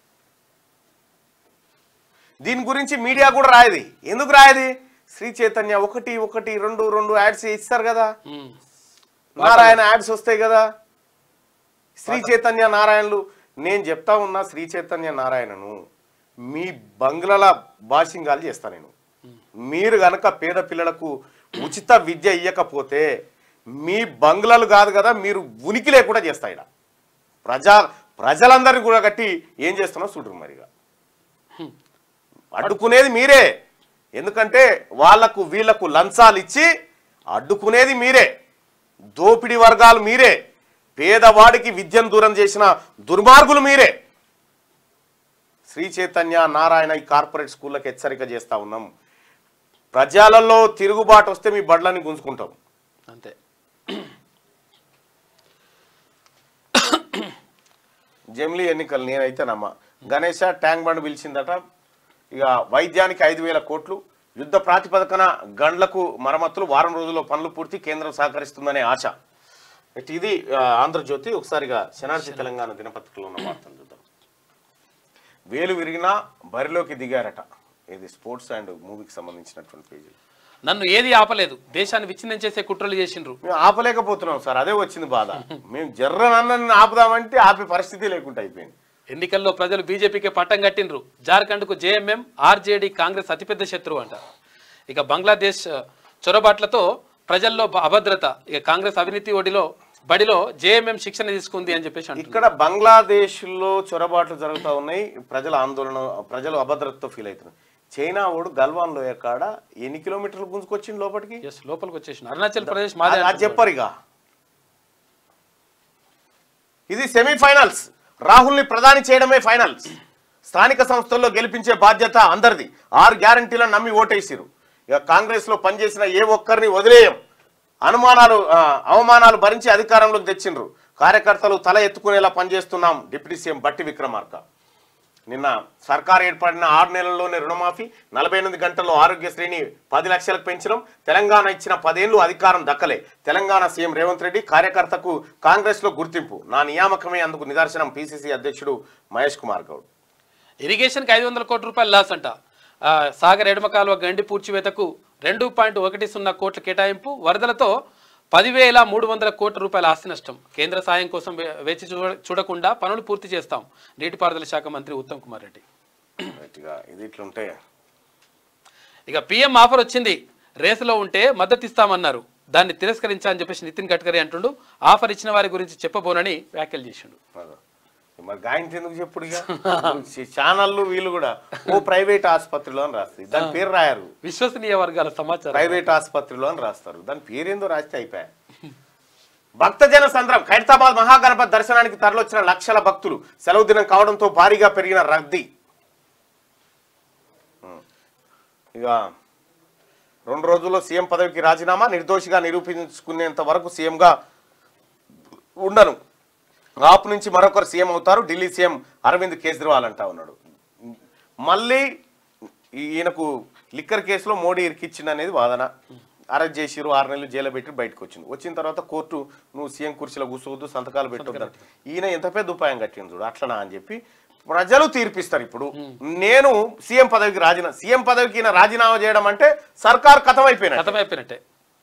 S1: దీని గురించి మీడియా కూడా రాయది ఎందుకు రాయది శ్రీ చైతన్య ఒకటి ఒకటి రెండు రెండు యాడ్స్ ఇస్తారు కదా
S2: మ్మ్.
S1: నారాయణ యాడ్స్ వస్తాయి కదా శ్రీ చైతన్య నారాయణలు నేను చెప్తా ఉన్నా శ్రీ చైతన్య నారాయణను మీ బంగ్లాల భాషింగాలు చేస్తా నేను మీరు గనక పేద పిల్లలకు ఉచిత విద్య ఇవ్వకపోతే మీ బంగ్లాలు కాదు కదా మీరు ఉనికి లేకుండా చేస్తా ఇక్కడ ప్రజా ప్రజలందరినీ కూడా కట్టి ఏం చేస్తున్నావు చూడరు మరిగా అడ్డుకునేది మీరే ఎందుకంటే వాళ్లకు వీళ్లకు లంచాలు ఇచ్చి అడ్డుకునేది మీరే దోపిడీ వర్గాలు మీరే పేదవాడికి విద్యను దూరం చేసిన దుర్మార్గులు మీరే శ్రీ చైతన్య నారాయణ ఈ కార్పొరేట్ స్కూళ్ళకి హెచ్చరిక చేస్తా ఉన్నాం ప్రజలలో తిరుగుబాటు వస్తే మీ బడ్లని గుంజుకుంటాం
S2: అంతే
S1: జమిలీ ఎన్నికలు నేనైతే నమ్మ గణేష ట్యాంక్ బండ్ పిలిచిందట ఇక వైద్యానికి ఐదు వేల కోట్లు యుద్ధ ప్రాతిపదికన గండ్లకు మరమ్మతులు వారం రోజుల్లో పనులు పూర్తి కేంద్రం సహకరిస్తుందనే ఆశ ఇటు ఇది ఆ, ఆంధ్రజ్యోతి ఒకసారిగా శనార్థి తెలంగాణ దినపత్రికలో ఉన్న వార్తలు చూద్దాం వేలు విరిగినా బరిలోకి దిగారట ఇది స్పోర్ట్స్ అండ్ మూవీకి సంబంధించినటువంటి పేజీలు
S2: నన్ను ఏది ఆపలేదు దేశాన్ని విచ్ఛిన్నం చేసే కుట్రలు చేసిండ్రు
S1: మేము ఆపలేకపోతున్నాం సార్ అదే వచ్చింది బాధ మేము జర్రనన్నని ఆపుదామంటే ఆపే పరిస్థితి లేకుండా అయిపోయింది
S2: ఎన్నికల్లో ప్రజలు బీజేపీకి పట్టం కట్టిండ్రు జార్ఖండ్కు జేఎంఎం ఆర్జేడీ కాంగ్రెస్ అతిపెద్ద శత్రువు అంట ఇక బంగ్లాదేశ్ ఆ, చొరబాట్లతో ప్రజల్లో బ- అభద్రత ఇక కాంగ్రెస్ అవినీతి ఒడిలో బడిలో జేఎంఎం శిక్షణ తీసుకుంది అని చెప్పేసి అంటున్నారు.
S1: ఇక్కడ బంగ్లాదేశ్లో చొరబాట్లు జరుగుతూ ఉన్నాయి ప్రజల ఆందోళన ప్రజలు అభద్రతతో ఫీల్ అవుతున్నారు చైనా ఓడు గల్వాన్ లోయ కాడ ఎన్ని కిలోమీటర్లు గుంజుకొచ్చింది లోపలికి
S2: ఎస్ లోపలికి వచ్చేసిన అరుణాచల్ ప్రదేశ్ మాదే
S1: అది- అది
S2: అంటున్నారు.
S1: చెప్పరు ఇక ఇది సెమీఫైనల్స్ రాహుల్ని ప్రధాని చేయడమే ఫైనల్స్ స్థానిక సంస్థల్లో గెలిపించే బాధ్యత అందరిది ఆరు గ్యారంటీలను నమ్మి ఓటేసిరు ఇక కాంగ్రెస్ లో పనిచేసిన ఏ ఒక్కరిని వదిలేయం అనుమానాలు ఆ, అవమానాలు భరించి అధికారంలోకి తెచ్చిండ్రు కార్యకర్తలు తల ఎత్తుకునేలా పనిచేస్తున్నాం డిప్యూటీ సీఎం బట్టి విక్రమార్క నిన్న సర్కార్ ఏర్పడిన ఆరు నెలల్లోనే రుణమాఫీ నలభై ఎనిమిది గంటల్లో ఆరోగ్యశ్రేణి పది లక్షలకు పెంచడం తెలంగాణ ఇచ్చిన పదేళ్లు అధికారం దక్కలే తెలంగాణ సీఎం రేవంత్ రెడ్డి కార్యకర్తకు కాంగ్రెస్లో గుర్తింపు నా నియామకమే అందుకు నిదర్శనం పిసిసి అధ్యక్షుడు మహేష్ కుమార్ గౌడ్
S2: ఇరిగేషన్కి ఐదు వందల కోట్ల రూపాయలు లాస్ అంట ఆ, సాగర్ ఎడమ కాలువ గండి పూడ్చివేతకు రెండు పాయింట్ ఒకటి సున్నా కోట్ల కేటాయింపు వరదలతో పదివేల మూడు వందల కోట్ల రూపాయల ఆస్తి నష్టం కేంద్ర సాయం కోసం వే- వేచి చూడ- చూడకుండా పనులు పూర్తి చేస్తాం నీటిపారుదల శాఖ మంత్రి ఉత్తమ్ కుమార్ రెడ్డి
S1: గట్టిగా ఇది ఇట్లుంటే
S2: ఇక పిఎం ఆఫర్ వచ్చింది రేసులో ఉంటే మద్దతు ఇస్తామన్నారు దాన్ని తిరస్కరించా అని చెప్పేసి నితిన్ గడ్కరీ అంటుండు ఆఫర్ ఇచ్చిన వారి గురించి చెప్పబోనని వ్యాఖ్యలు చేసిండు
S1: అదో. మరి గాయంతి ఎందుకు చెప్పుడు ఇక ఛానళ్ళు వీళ్ళు కూడా ఓ ప్రైవేట్ ఆసుపత్రిలో అని రాస్తుంది దాని పేరు రాయరు
S2: విశ్వసనీయ వర్గాల సమాచారం
S1: ప్రైవేట్ ఆసుపత్రిలో అని రాస్తారు దాని పేరేందో రాస్తే అయిపోయా భక్తజన సంద్రం ఖైరతాబాద్ మహాగణపతి దర్శనానికి తరలొచ్చిన లక్షల భక్తులు సెలవు దినం కావడంతో భారీగా పెరిగిన రద్దీ ఉం. ఇక రెండు రోజుల్లో సీఎం పదవికి రాజీనామా నిర్దోషిగా నిరూపించుకునేంత వరకు సీఎంగా ఉండను ఆపు నుంచి మరొకరు సీఎం అవుతారు ఢిల్లీ సీఎం అరవింద్ కేజ్రీవాల్ అంటా ఉన్నాడు మళ్ళీ ఈయనకు లిక్కర్ కేసులో మోడీ ఇరికిచ్చిండు అనేది వాదన అరెస్ట్ చేసిరు ఆరు నెలలు జైలు పెట్టి బయటకు వచ్చింది వచ్చిన తర్వాత కోర్టు నువ్వు సీఎం కుర్చీలో కూర్చోవద్దు సంతకాలు పెట్టొద్దు ఈయన ఎంత పెద్ద ఉపాయం కట్టిండు చూడు అట్లనా అని చెప్పి ప్రజలు తీర్పిస్తారు ఇప్పుడు నేను సీఎం పదవికి రాజీనా సీఎం పదవికి ఈయన రాజీనామా చేయడం అంటే సర్కార్ కథం అయిపోయినట్టు
S2: గతమైపోయినట్టే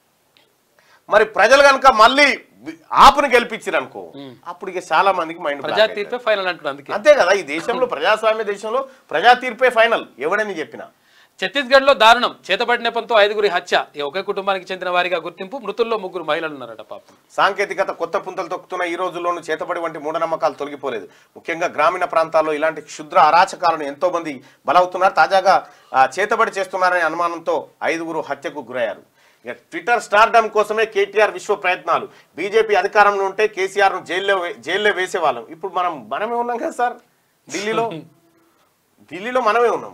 S1: మరి ప్రజలు కనుక మళ్ళీ ఆపుని గెలిపించారు అనుకో అప్పుడు ఇక చాలా మందికి మైండ్
S2: ప్రజా తీర్పే ఫైనల్ అంటున్నారు అందుకే
S1: అంతే కదా ఈ దేశంలో ప్రజాస్వామ్య దేశంలో ప్రజా తీర్పే ఫైనల్ ఎవడని చెప్పినా
S2: ఛత్తీస్గఢ్ లో దారుణం చేతబడి నెపంతో ఐదుగురి హత్య ఈ ఒకే కుటుంబానికి చెందిన వారిగా గుర్తింపు మృతుల్లో ముగ్గురు మహిళలు ఉన్నారట పాపం
S1: సాంకేతికత కొత్త పుంతలు తొక్కుతున్న ఈ రోజుల్లోనూ చేతబడి వంటి మూఢనమ్మకాలు తొలగిపోలేదు ముఖ్యంగా గ్రామీణ ప్రాంతాల్లో ఇలాంటి క్షుద్ర అరాచకాలను ఎంతో మంది బలవుతున్నారు తాజాగా ఆ, చేతబడి చేస్తున్నారనే అనుమానంతో ఐదుగురు హత్యకు గురయ్యారు ఇక ట్విట్టర్ స్టార్డమ్ కోసమే కేటీఆర్ విశ్వ ప్రయత్నాలు బీజేపీ అధికారంలో ఉంటే కేసీఆర్ను జైల్లో వే- జైల్లో వేసేవాళ్ళం ఇప్పుడు మనం మనమే ఉన్నాం కదా సార్ ఢిల్లీలో ఢిల్లీలో మనమే ఉన్నాం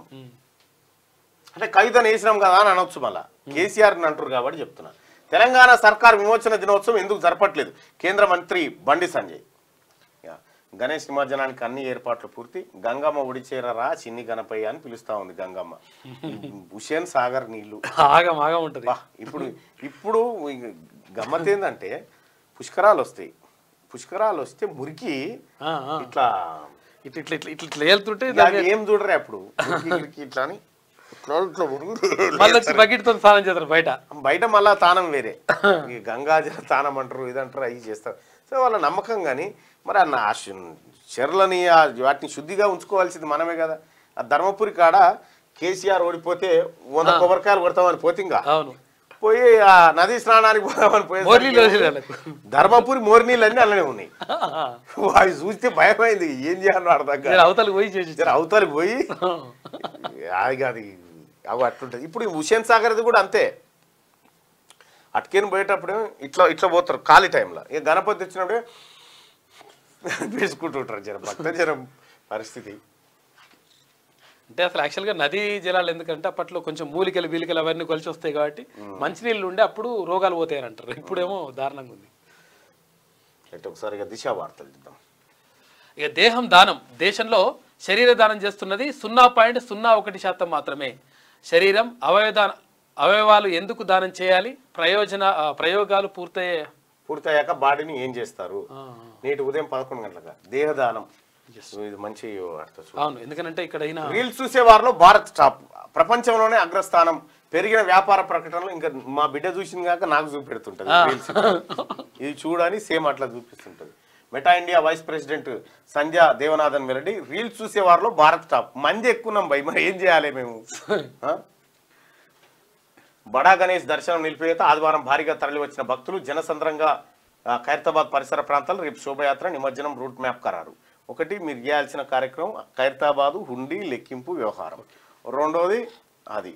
S1: అంటే కవితను వేసినాం కదా అని అనొచ్చు మళ్ళా కేసీఆర్ అంటారు కాబట్టి చెప్తున్నా తెలంగాణ సర్కార్ విమోచన దినోత్సవం ఎందుకు జరపట్లేదు కేంద్ర మంత్రి బండి సంజయ్ యా. గణేష్ నిమజ్జనానికి అన్ని ఏర్పాట్లు పూర్తి గంగమ్మ ఒడిచేరరా చిన్ని గణపయ్య అని పిలుస్తా ఉంది గంగమ్మ హుషేన్ సాగర్ నీళ్లు
S2: ఆగం ఆగం ఉంటది
S1: బా, ఇప్పుడు ఇప్పుడు ఇక గమ్మత్ ఏంటంటే పుష్కరాలు వస్తాయి పుష్కరాలు వస్తే మురికి
S2: ఆ, ఆ.
S1: ఇట్లా
S2: ఇట్లా ఇట్లా ఇట్లా ఇట్లా ఇట్లా వెళ్తుంటే
S1: ఇక ఏం చూడరే అప్పుడు మురికి గిరికి ఇట్లా అని ఇట్లా ఇట్లా మురుగు.
S2: మళ్ళీ వచ్చి బకెట్ తో స్నానం చేస్తారు బయట
S1: బయట మళ్ళా తానం వేరే ఈ గంగాజల తానం అంటారు ఇదంటారు అవి చేస్తారు సో వాళ్ళ నమ్మకం కానీ మరి అన్న ఆ శు- చెర్లని ఆ వాటిని శుద్ధిగా ఉంచుకోవాల్సింది మనమే కదా ఆ ధర్మపురి కాడ కేసీఆర్ ఓడిపోతే వంద కొబ్బరికాయలు కొడతామని పోతే ఇంకా
S2: అవును
S1: పోయి ఆ నదీ స్నానానికి పోదామని పోయి
S2: మోర్నీళ్ళు వదిలేరు వాళ్ళకు.
S1: ధర్మపురి మోర్నీళ్ళు అన్నీ అలానే ఉన్నాయి అవి చూస్తే భయమైంది ఏం చేయాలో అర్థం
S2: జర
S1: కాదు
S2: అవతలకు పోయి చేసి
S1: జర అవతలి పోయి అది కాదు అవి అట్లుంటుంది ఇప్పుడు ఈ హుషేన్ సాగర్ది కూడా అంతే అటుకేని పోయేటప్పుడు ఇట్లా ఇట్లా పోతారు ఖాళీ టైంలో ఇక గణపతి వచ్చినప్పుడే వేసుకుంటుంటారు జర భక్త జనం పరిస్థితి
S2: అంటే అసలు యాక్చువల్గా నదీ జలాలు ఎందుకంటే అప్పట్లో కొంచెం మూలికలు బీలికలు అవన్నీ కలిసి వస్తాయి కాబట్టి మంచినీళ్ళు ఉండే అప్పుడు రోగాలు పోతాయని అంటారు ఇప్పుడేమో దారుణంగా ఉంది
S1: అయితే ఒకసారి ఇక దిశ వార్తలు చూద్దాం
S2: ఇక దేహం దానం దేశంలో శరీర దానం చేస్తున్నది సున్నా పాయింట్ సున్నా ఒకటి శాతం మాత్రమే శరీరం అవయవదాన అవయవాలు ఎందుకు దానం చేయాలి ప్రయోజన ఆ, ప్రయోగాలు పూర్తయ్యే
S1: పూర్తయ్యాక బాడీని ఏం చేస్తారు నేటి ఉదయం పదకొండు గంటలకు దేహదానం ఇది మంచి వార్త చూడు.
S2: అవును ఎందుకంటే ఇక్కడ అయినా
S1: రీల్స్ చూసేవారిలో భారత్ టాప్ ప్రపంచంలోనే అగ్రస్థానం పెరిగిన వ్యాపార ప్రకటనలు ఇంకా మా బిడ్డ చూసింది కాక నాకు చూపెడుతుంటది రీల్స్ ఇది చూడని సేమ్ అట్లా చూపిస్తుంటది Meta India vice president Sandhya Devanathan వెల్లడి రీల్స్ చూసేవారిలో భారత్ టాప్ మంది ఎక్కున్నాం భయ్ మరి ఏం చేయాలి మేము ఆ? బడా గణేష్ దర్శనం నిలిపివేత ఆదివారం భారీగా తరలి వచ్చిన భక్తులు జనసంద్రంగా ఆ, ఖైరతాబాద్ పరిసర ప్రాంతాలు రేపు శోభయాత్ర నిమజ్జనం రూట్ మ్యాప్ ఖరారు ఒకటి మీరు చేయాల్సిన కార్యక్రమం ఖైరతాబాదు హుండీ లెక్కింపు వ్యవహారం రెండోది అది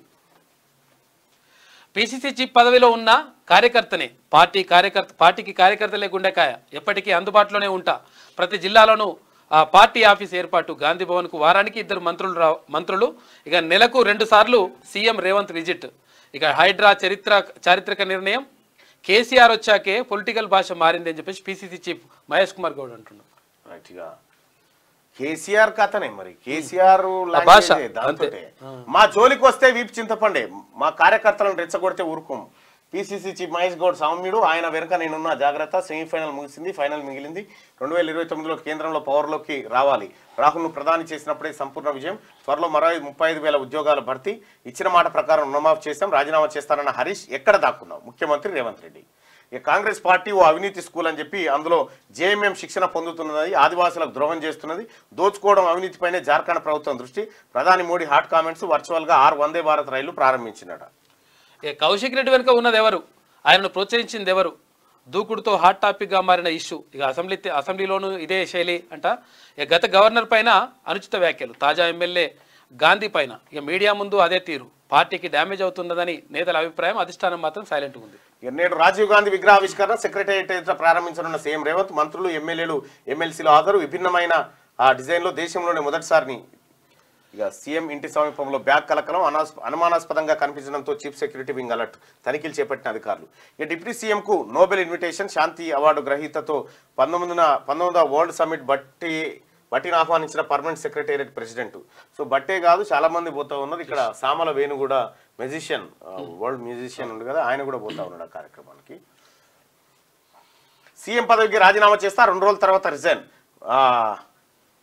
S2: పిసిసి చీఫ్ పదవిలో ఉన్న కార్యకర్తనే పార్టీ కార్యకర్త పార్టీకి కార్యకర్తలే గుండెకాయ ఎప్పటికీ అందుబాటులోనే ఉంటా ప్రతి జిల్లాలోనూ ఆ పార్టీ ఆఫీస్ ఏర్పాటు గాంధీ భవన్కు వారానికి ఇద్దరు మంత్రులు రా మంత్రులు ఇక నెలకు రెండు సార్లు సీఎం రేవంత్ విజిట్ ఇక హైడ్రా చరిత్ర చారిత్రక నిర్ణయం కేసీఆర్ వచ్చాకే పొలిటికల్ భాష మారింది అని చెప్పేసి పిసిసి చీఫ్ మహేష్ కుమార్ గౌడ్ అంటున్నారు
S1: రైట్గా కేసీఆర్ కథనే మరి కేసీఆర్
S2: భాష,
S1: దాంతోటే మా జోలికి వస్తే వీపు చింతపండే మా కార్యకర్తలను రెచ్చగొడితే ఊరుకోం పిసిసి చీఫ్ మహేష్ గౌడ్ సౌమ్యుడు ఆయన వెనుక నేనున్న జాగ్రత్త సెమీఫైనల్ ముగిసింది ఫైనల్ మిగిలింది రెండు వేల ఇరవై తొమ్మిదిలో కేంద్రంలో పవర్లోకి రావాలి రాహుల్ను ప్రధాని చేసినప్పుడే సంపూర్ణ విజయం త్వరలో మరో ముప్పై ఐదు వేల ఉద్యోగాల భర్తీ ఇచ్చిన మాట ప్రకారం రుణమాఫీ చేశాం రాజీనామా చేస్తానన్న హరీష్ ఎక్కడ దాక్కున్నావు ముఖ్యమంత్రి రేవంత్ రెడ్డి ఇక కాంగ్రెస్ పార్టీ ఓ అవినీతి స్కూల్ అని చెప్పి అందులో జేఎంఎం శిక్షణ పొందుతున్నది ఆదివాసులకు ద్రోహం చేస్తున్నది దోచుకోవడం అవినీతిపైనే జార్ఖండ్ ప్రభుత్వం దృష్టి ప్రధాని మోడీ హాట్ కామెంట్స్ వర్చువల్గా ఆరు వందే భారత్ రైళ్లు ప్రారంభించినట
S2: ఇక కౌశిక్ రెడ్డి వెనుక ఉన్నది ఎవరు ఆయనను ప్రోత్సహించింది ఎవరు దూకుడుతో హాట్ టాపిక్గా మారిన ఇష్యూ ఇక అసెంబ్లీ అసెంబ్లీలోనూ ఇదే శైలి అంట ఇక గత గవర్నర్ పైన అనుచిత వ్యాఖ్యలు తాజా ఎమ్మెల్యే గాంధీ పైన ఇక మీడియా ముందు అదే తీరు పార్టీకి డ్యామేజ్ అవుతున్నదని నేతల అభిప్రాయం అధిష్టానం మాత్రం సైలెంట్గా ఉంది
S1: ఇక నేడు రాజీవ్ గాంధీ విగ్రహావిష్కరణ సెక్రటేరియట్ ఎదుట ప్రారంభించనున్న సీఎం రేవంత్ మంత్రులు ఎమ్మెల్యేలు ఎమ్మెల్సీలు హాజరు విభిన్నమైన ఆ డిజైన్లో దేశంలోనే మొదటిసారిని ఇక సీఎం ఇంటి సమీపంలో బ్యాగ్ కలకలం అనాస్ అనుమానాస్పదంగా కనిపించడంతో చీఫ్ సెక్యూరిటీ వింగ్ అలర్ట్ తనిఖీలు చేపట్టిన అధికారులు ఇక డిప్యూటీ సీఎంకు నోబెల్ ఇన్విటేషన్ శాంతి అవార్డు గ్రహీతతో పంతొమ్మిదిన పంతొమ్మిదవ వరల్డ్ సమ్మిట్ బట్టి బట్టిని ఆహ్వానించిన పర్మనెంట్ సెక్రటేరియట్ ప్రెసిడెంట్ సో బట్టే కాదు చాలా మంది పోతా ఉన్నారు ఇక్కడ సామల వేణు కూడా మ్యూజిషియన్ వరల్డ్ మ్యూజిషియన్ ఉంది కదా ఆయన కూడా పోతా ఉన్నాడు ఆ కార్యక్రమానికి సీఎం పదవికి రాజీనామా చేస్తా రెండు రోజుల తర్వాత రిజైన్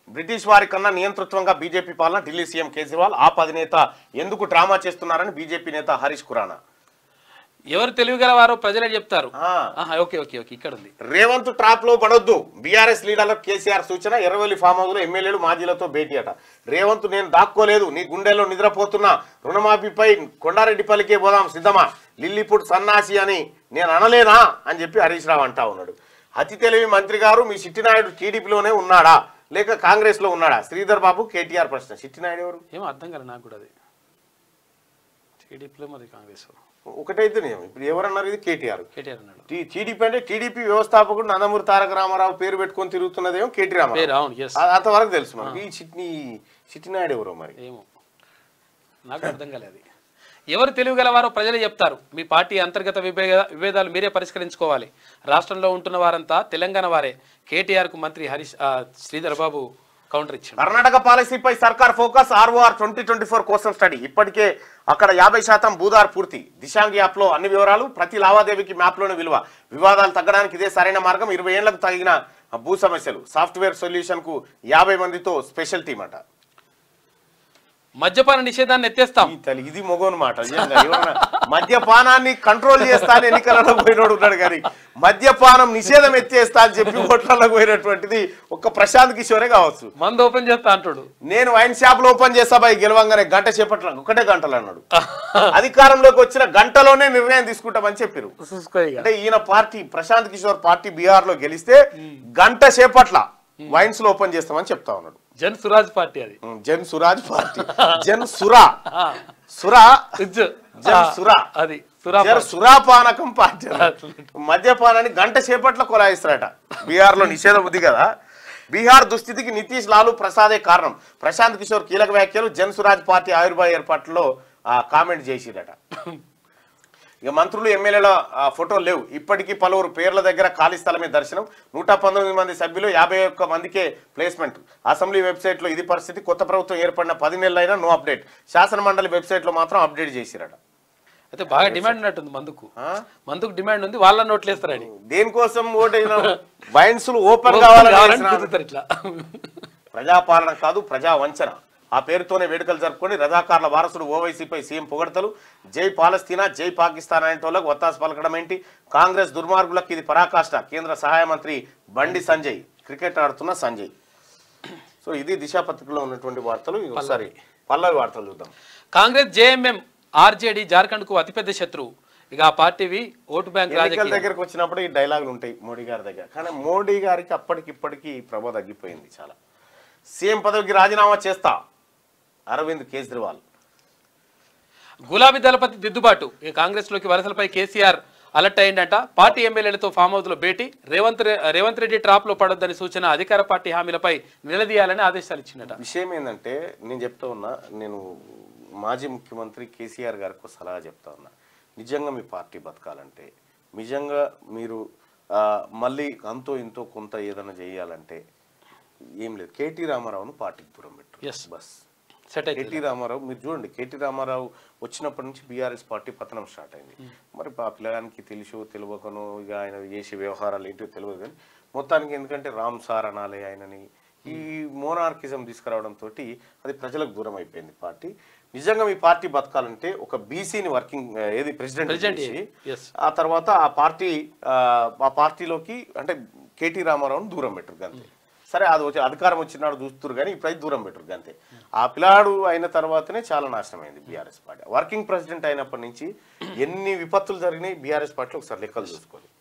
S1: బ్రిటిష్ వారి కన్నా నియంతృత్వంగా బీజేపీ పాలన ఢిల్లీ సీఎం కేజ్రీవాల్ ఆప్ అధినేత ఎందుకు డ్రామా చేస్తున్నారని బీజేపీ నేత హరీష్ ఖురానా
S2: ఎవరు తెలివిగలవారో ప్రజలే చెప్తారు
S1: ఆ.
S2: ఆహా, ఓకే ఓకే ఓకే ఇక్కడ ఉంది
S1: రేవంత్ ట్రాప్ లో పడొద్దు బీఆర్ఎస్ లీడర్లకు కేసీఆర్ సూచన ఎర్రవల్లి ఫామ్ హౌస్ లో ఎమ్మెల్యేలు మాజీలతో భేటీ అట రేవంత్ నేను దాక్కోలేదు నీ గుండెల్లో నిద్రపోతున్నా రుణమాఫీపై కొండారెడ్డిపల్లికే పోదాం సిద్ధమా లిల్లీపుట్ సన్నాసి అని నేను అనలేనా అని చెప్పి హరీష్ రావు అంటా ఉన్నాడు అతి తెలివి మంత్రి గారు మీ చిట్టినాయుడు టీడీపీలోనే ఉన్నాడా లేక కాంగ్రెస్ లో ఉన్నాడా శ్రీధర్ బాబు కేటీఆర్ ప్రశ్న చిట్టినాయుడు ఎవరు
S2: ఏమో అర్థం కాలే నాకు కూడా అది టీడీపీలో మరి కాంగ్రెస్
S1: ఒకటైతే నిజం ఇప్పుడు ఎవరన్నారు ఇది కేటీఆర్
S2: కేటీఆర్ అన్నాడు
S1: టీ- టీడీపీ అంటే టీడీపీ వ్యవస్థాపకుడు నందమూరి తారక రామారావు పేరు పెట్టుకొని తిరుగుతున్నదేమో కేటీ
S2: పేరు
S1: రామారావు
S2: అవును ఎస్
S1: ఆ- అంతవరకు తెలుసు మనకి ఈ చిట్ని చిట్టినాయుడు ఎవరో మరి
S2: ఏమో నాకు అర్థం కాలేదు అది ఎవరు తెలివిగలవారో ప్రజలే చెప్తారు మీ పార్టీ అంతర్గత విభేద విభేదాలు మీరే పరిష్కరించుకోవాలి రాష్ట్రంలో ఉంటున్న వారంతా తెలంగాణ వారే కేటీఆర్కు మంత్రి హరీష్ ఆ, శ్రీధర్ బాబు కౌంటర్ ఇచ్చాడు
S1: కర్ణాటక పాలసీపై సర్కార్ focus ROR twenty twenty four కోసం స్టడీ ఇప్పటికే అక్కడ యాభై శాతం భూదార్ పూర్తి దిశాంగ్ యాప్ లో అన్ని వివరాలు ప్రతి లావాదేవీకి మ్యాప్ లోని విలువ వివాదాలు తగ్గడానికి ఇదే సరైన మార్గం ఇరవై ఏళ్లకు తగిన భూ సమస్యలు సాఫ్ట్వేర్ సొల్యూషన్ కు యాభై మందితో స్పెషల్ టీమ్ అట
S2: మద్యపాన నిషేధాన్ని ఎత్తేస్తాం
S1: ఈ తల్లి ఇది మొగోని మాట నిజంగా. ఎవరన్నా మద్యపానాన్ని కంట్రోల్ చేస్తా అని ఎన్నికలలో పోయినోడు ఉన్నాడు కానీ మద్యపానం నిషేధం ఎత్తేస్తా అని చెప్పి ఓట్లలో పోయినటువంటిది ఒక్క ప్రశాంత్ కిషోరే కావచ్చు
S2: మందు ఓపెన్ చేస్తా అంటాడు
S1: నేను వైన్ షాప్ లో ఓపెన్ చేస్తా బాయ్ గెలవంగానే గంట చేపట్ల ఒకటే గంటలు అన్నాడు అధికారంలోకి వచ్చిన గంటలోనే నిర్ణయం తీసుకుంటామని చెప్పారు
S2: చూసుకో ఇక.
S1: అంటే ఈయన పార్టీ ప్రశాంత్ కిషోర్ పార్టీ బీహార్ లో గెలిస్తే గంట సేపట్ల వైన్స్ లో ఓపెన్ చేస్తామని చెప్తా ఉన్నాడు
S2: జన్ సురాజ్ పార్టీ అది
S1: ఉమ్, జన్ సురాజ్ పార్టీ జన్ సురా
S2: ఆ,
S1: సురా
S2: ఇజ్జు.
S1: జన్
S2: ఆ,
S1: సురా.
S2: అది సురా
S1: జర సురాపానకం పార్టీ అన్నమాట. మద్యపానాన్ని గంట సేపట్లో కొలాయిస్తారట బీహార్ లో నిషేధం ఉంది కదా బీహార్ దుస్థితికి నితీష్ లాలు ప్రసాదే కారణం ప్రశాంత్ కిషోర్ కీలక వ్యాఖ్యలు జన్ సురాజ్ పార్టీ ఆవిర్భావ ఏర్పాట్లో ఆ, కామెంట్ చేసిరట ఇక మంత్రులు ఎమ్మెల్యేల ఆ, ఫోటోలు లేవు ఇప్పటికీ పలువురు పేర్ల దగ్గర ఖాళీ స్థలమే దర్శనం నూట పంతొమ్మిది మంది సభ్యులు యాభై ఒక్క మందికే ప్లేస్మెంట్ అసెంబ్లీ వెబ్సైట్లో ఇది పరిస్థితి కొత్త ప్రభుత్వం ఏర్పడిన పది నెలలైనా నో అప్డేట్ శాసన మండలి వెబ్సైట్లో మాత్రం అప్డేట్ చేసిరట
S2: అయితే బాగా డిమాండ్ ఉన్నట్టుంది మందుకు
S1: ఆ?
S2: మందుకు డిమాండ్ ఉంది వాళ్ళ నోట్లు వేస్తారని
S1: దేనికోసం ఓటైన వైన్స్లు ఓపెన్ కావాలని
S2: కావాలని
S1: చేసిన
S2: కుదురుతారు ఇట్లా
S1: ప్రజాపాలన కాదు ప్రజా వంచన ఆ పేరుతోనే వేడుకలు జరుపుకొని రజాకార్ల వారసుడు ఓవైసీపై సీఎం పొగడతలు జై పాలస్తీనా జై పాకిస్తాన్ అనేటోళ్ళకు ఒత్తాసు పలకడం ఏంటి కాంగ్రెస్ దుర్మార్గులకు ఇది పరాకాష్ట కేంద్ర సహాయ మంత్రి బండి సంజయ్ క్రికెట్ ఆడుతున్న సంజయ్ సో ఇది దిశా పత్రికలో ఉన్నటువంటి వార్తలు ఒకసారి పల్లవి వార్తలు చూద్దాం
S2: కాంగ్రెస్ జేఎంఎం ఆర్జేడీ జార్ఖండ్ కు అతిపెద్ద శత్రువు ఇక ఆ పార్టీవి ఓటు బ్యాంక్
S1: ఎన్నికల
S2: రాజకీయం
S1: దగ్గరకు వచ్చినప్పుడు ఈ డైలాగులు ఉంటాయి మోడీ గారి దగ్గర కానీ మోడీ గారికి అప్పటికిప్పటికి ప్రభ తగ్గిపోయింది చాలా సీఎం పదవికి రాజీనామా చేస్తా అరవింద్ కేజ్రీవాల్
S2: గులాబీ దళపతి దిద్దుబాటు ఇక కాంగ్రెస్ లోకి వలసలపై కేసీఆర్ అలర్ట్ అయిందంట పార్టీ ఎమ్మెల్యేలతో ఫామ్ హౌస్ లో భేటీ రేవంత్ రె- రేవంత్ రెడ్డి ట్రాప్ లో పడొద్దని సూచన అధికార పార్టీ హామీలపై నిలదీయాలని ఆదేశాలు ఇచ్చిందట
S1: విషయం ఏంటంటే నేను చెప్తా ఉన్నా నేను మాజీ ముఖ్యమంత్రి కేసీఆర్ గారికి ఒక సలహా చెప్తా ఉన్నా నిజంగా మీ పార్టీ బతకాలంటే నిజంగా మీరు ఆ, మళ్ళీ అంతో ఇంతో కొంత ఏదైనా చేయాలంటే ఏం లేదు కేటీ రామారావును పార్టీకి దూరం పెట్టు
S2: Yes.
S1: బస్
S2: సెట్ అయితే
S1: కేటీ రామారావు మీరు చూడండి కేటీ రామారావు వచ్చినప్పటి నుంచి బీఆర్ఎస్ పార్టీ పతనం స్టార్ట్ అయింది మరి ఆ పిల్లగానికి తెలుసో తెలియకనో ఇక ఆయన చేసే వ్యవహారాలు ఏంటో తెలియదు కానీ మొత్తానికి ఎందుకంటే రామ్ సార్ అనాలి ఆయనని ఈ మోనార్కిజం తీసుకురావడం తోటి అది ప్రజలకు దూరం అయిపోయింది పార్టీ నిజంగా మీ పార్టీ బతకాలంటే ఒక బీసీని వర్కింగ్ ఏది ప్రెసిడెంట్
S2: President,
S1: చేసి,
S2: yes.
S1: ఆ తర్వాత ఆ పార్టీ ఆ, ఆ పార్టీలోకి అంటే కేటీ రామారావును దూరం పెట్టరు అంతే సరే అది వచ్చి అధికారం వచ్చినాడు చూస్తున్నారు కానీ ఇప్పుడైతే దూరం పెట్టరు అంతే ఆ పిల్లాడు అయిన తర్వాతనే చాలా నాశనం అయింది బీఆర్ఎస్ పార్టీ వర్కింగ్ ప్రెసిడెంట్ అయినప్పటి నుంచి ఎన్ని విపత్తులు జరిగినాయి బీఆర్ఎస్ పార్టీలో ఒకసారి లెక్కలు చూసుకోవాలి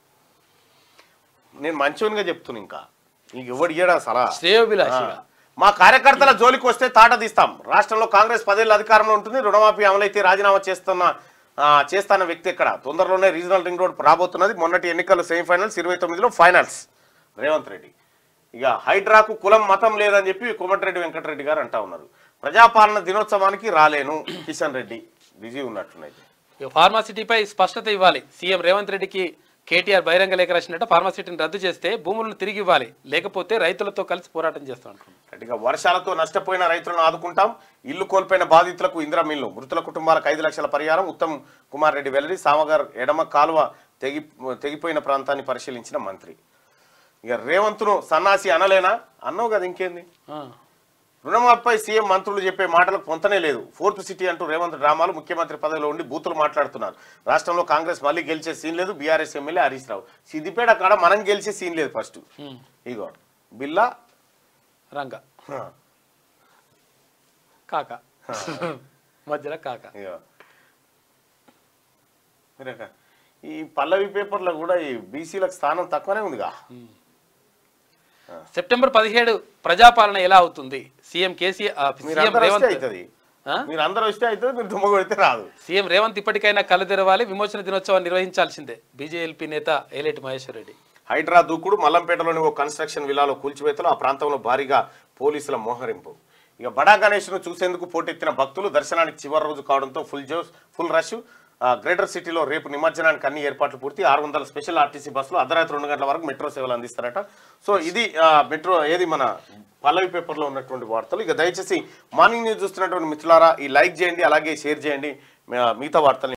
S1: నేను మంచిగా చెప్తున్నా ఇంకా నీకు ఎవడు ఇయ్యడా సలహా
S2: శ్రేయోభిలాషిగా
S1: ఆ. మా కార్యకర్తల జోలికి వస్తే తాట తీస్తాం రాష్ట్రంలో కాంగ్రెస్ పదేళ్ళ అధికారంలో ఉంటుంది రుణమాఫీ అమలైతే రాజీనామా చేస్తున్న ఆ, చేస్తున్న వ్యక్తి ఇక్కడ తొందరలోనే రీజనల్ రింగ్ రోడ్ రాబోతున్నది మొన్నటి ఎన్నికల్లో సెమీఫైనల్స్ ఇరవై తొమ్మిదిలో ఫైనల్స్ రేవంత్ రెడ్డి ఇక హైడ్రాకు కులం మతం లేదని చెప్పి కోమటిరెడ్డి వెంకటరెడ్డి గారు అంటా ఉన్నారు ప్రజాపాలన దినోత్సవానికి రాలేను కిషన్ రెడ్డి బిజీ ఉన్నట్టునైతే
S2: ఇక ఫార్మాసిటీపై స్పష్టత ఇవ్వాలి సీఎం రేవంత్ రెడ్డికి కేటీఆర్ బహిరంగ లేఖ రాసినట్టు ఫార్మాసిటీని రద్దు చేస్తే భూములను తిరిగి ఇవ్వాలి లేకపోతే రైతులతో కలిసి పోరాటం చేస్తాం అంటున్నాం
S1: గట్టిగా వర్షాలతో నష్టపోయిన రైతులను ఆదుకుంటాం ఇల్లు కోల్పోయిన బాధితులకు ఇందిరా మిల్లు మృతుల కుటుంబాలకు ఐదు లక్షల పరిహారం ఉత్తమ్ కుమార్ రెడ్డి వెల్లడి సామగర్ ఎడమ కాలువ తెగి తెగిపోయిన ప్రాంతాన్ని పరిశీలించిన మంత్రి ఇక రేవంత్ను సన్నాసి అనలేనా అన్నావు కదా ఇంకేంది
S2: ఆ.
S1: రుణమాఫీపై సీఎం మంత్రులు చెప్పే మాటలకు పొంతనే లేదు ఫోర్త్ సిటీ అంటూ రేవంత్ డ్రామాలు ముఖ్యమంత్రి పదవిలో ఉండి బూతులు మాట్లాడుతున్నారు రాష్ట్రంలో కాంగ్రెస్ మళ్ళీ గెలిచే సీన్ లేదు బీఆర్ఎస్ ఎమ్మెల్యే హరీష్ రావు సిద్దిపేట కాడ మనం గెలిచే సీన్ లేదు ఫస్ట్
S2: ఉమ్.
S1: ఇగో బిల్లా
S2: రంగ
S1: హ,
S2: కాక మధ్యలో కాక
S1: ఇగో మీరక, ఈ పల్లవి పేపర్లో కూడా ఈ బీసీలకు స్థానం తక్కువనే ఉందిగా
S2: సెప్టెంబర్ పదిహేడు ప్రజాపాలన ఎలా అవుతుంది సీఎం కేసీఆర్ ఆ,
S1: మీరు
S2: సీఎం
S1: అందరూ వస్తే
S2: రేవంత్
S1: అవుతుంది
S2: ఆ?
S1: మీరు అందరూ వస్తే అవుతుంది మీరు దుమ్మ కొడితే రాదు
S2: సీఎం రేవంత్ ఇప్పటికైనా కళ్ళు తెరవాలి విమోచన దినోత్సవాన్ని నిర్వహించాల్సిందే బీజేఎల్పీ నేత ఏలేటి మహేశ్వర్ రెడ్డి
S1: హైడ్రా దూకుడు మల్లంపేటలోని ఓ కన్స్ట్రక్షన్ విలాలో కూల్చివేతలు ఆ ప్రాంతంలో భారీగా పోలీసుల మోహరింపు ఇక బడా గణేష్ను చూసేందుకు పోటెత్తిన భక్తులు దర్శనానికి చివరి రోజు కావడంతో ఫుల్ జోస్ ఫుల్ రష్ ఆ, గ్రేటర్ సిటీలో రేపు నిమజ్జనానికి అన్ని ఏర్పాట్లు పూర్తి ఆరు వందల స్పెషల్ ఆర్టీసీ బస్సులు అర్ధరాత్రి రెండు గంటల వరకు మెట్రో సేవలు అందిస్తారట సో ఇది ఆ, మెట్రో ఏది మన పల్లవి పేపర్లో ఉన్నటువంటి వార్తలు ఇక దయచేసి మార్నింగ్ న్యూస్ చూస్తున్నటువంటి మిత్రులారా ఈ లైక్ చేయండి అలాగే షేర్ చేయండి మిగతా వార్తలు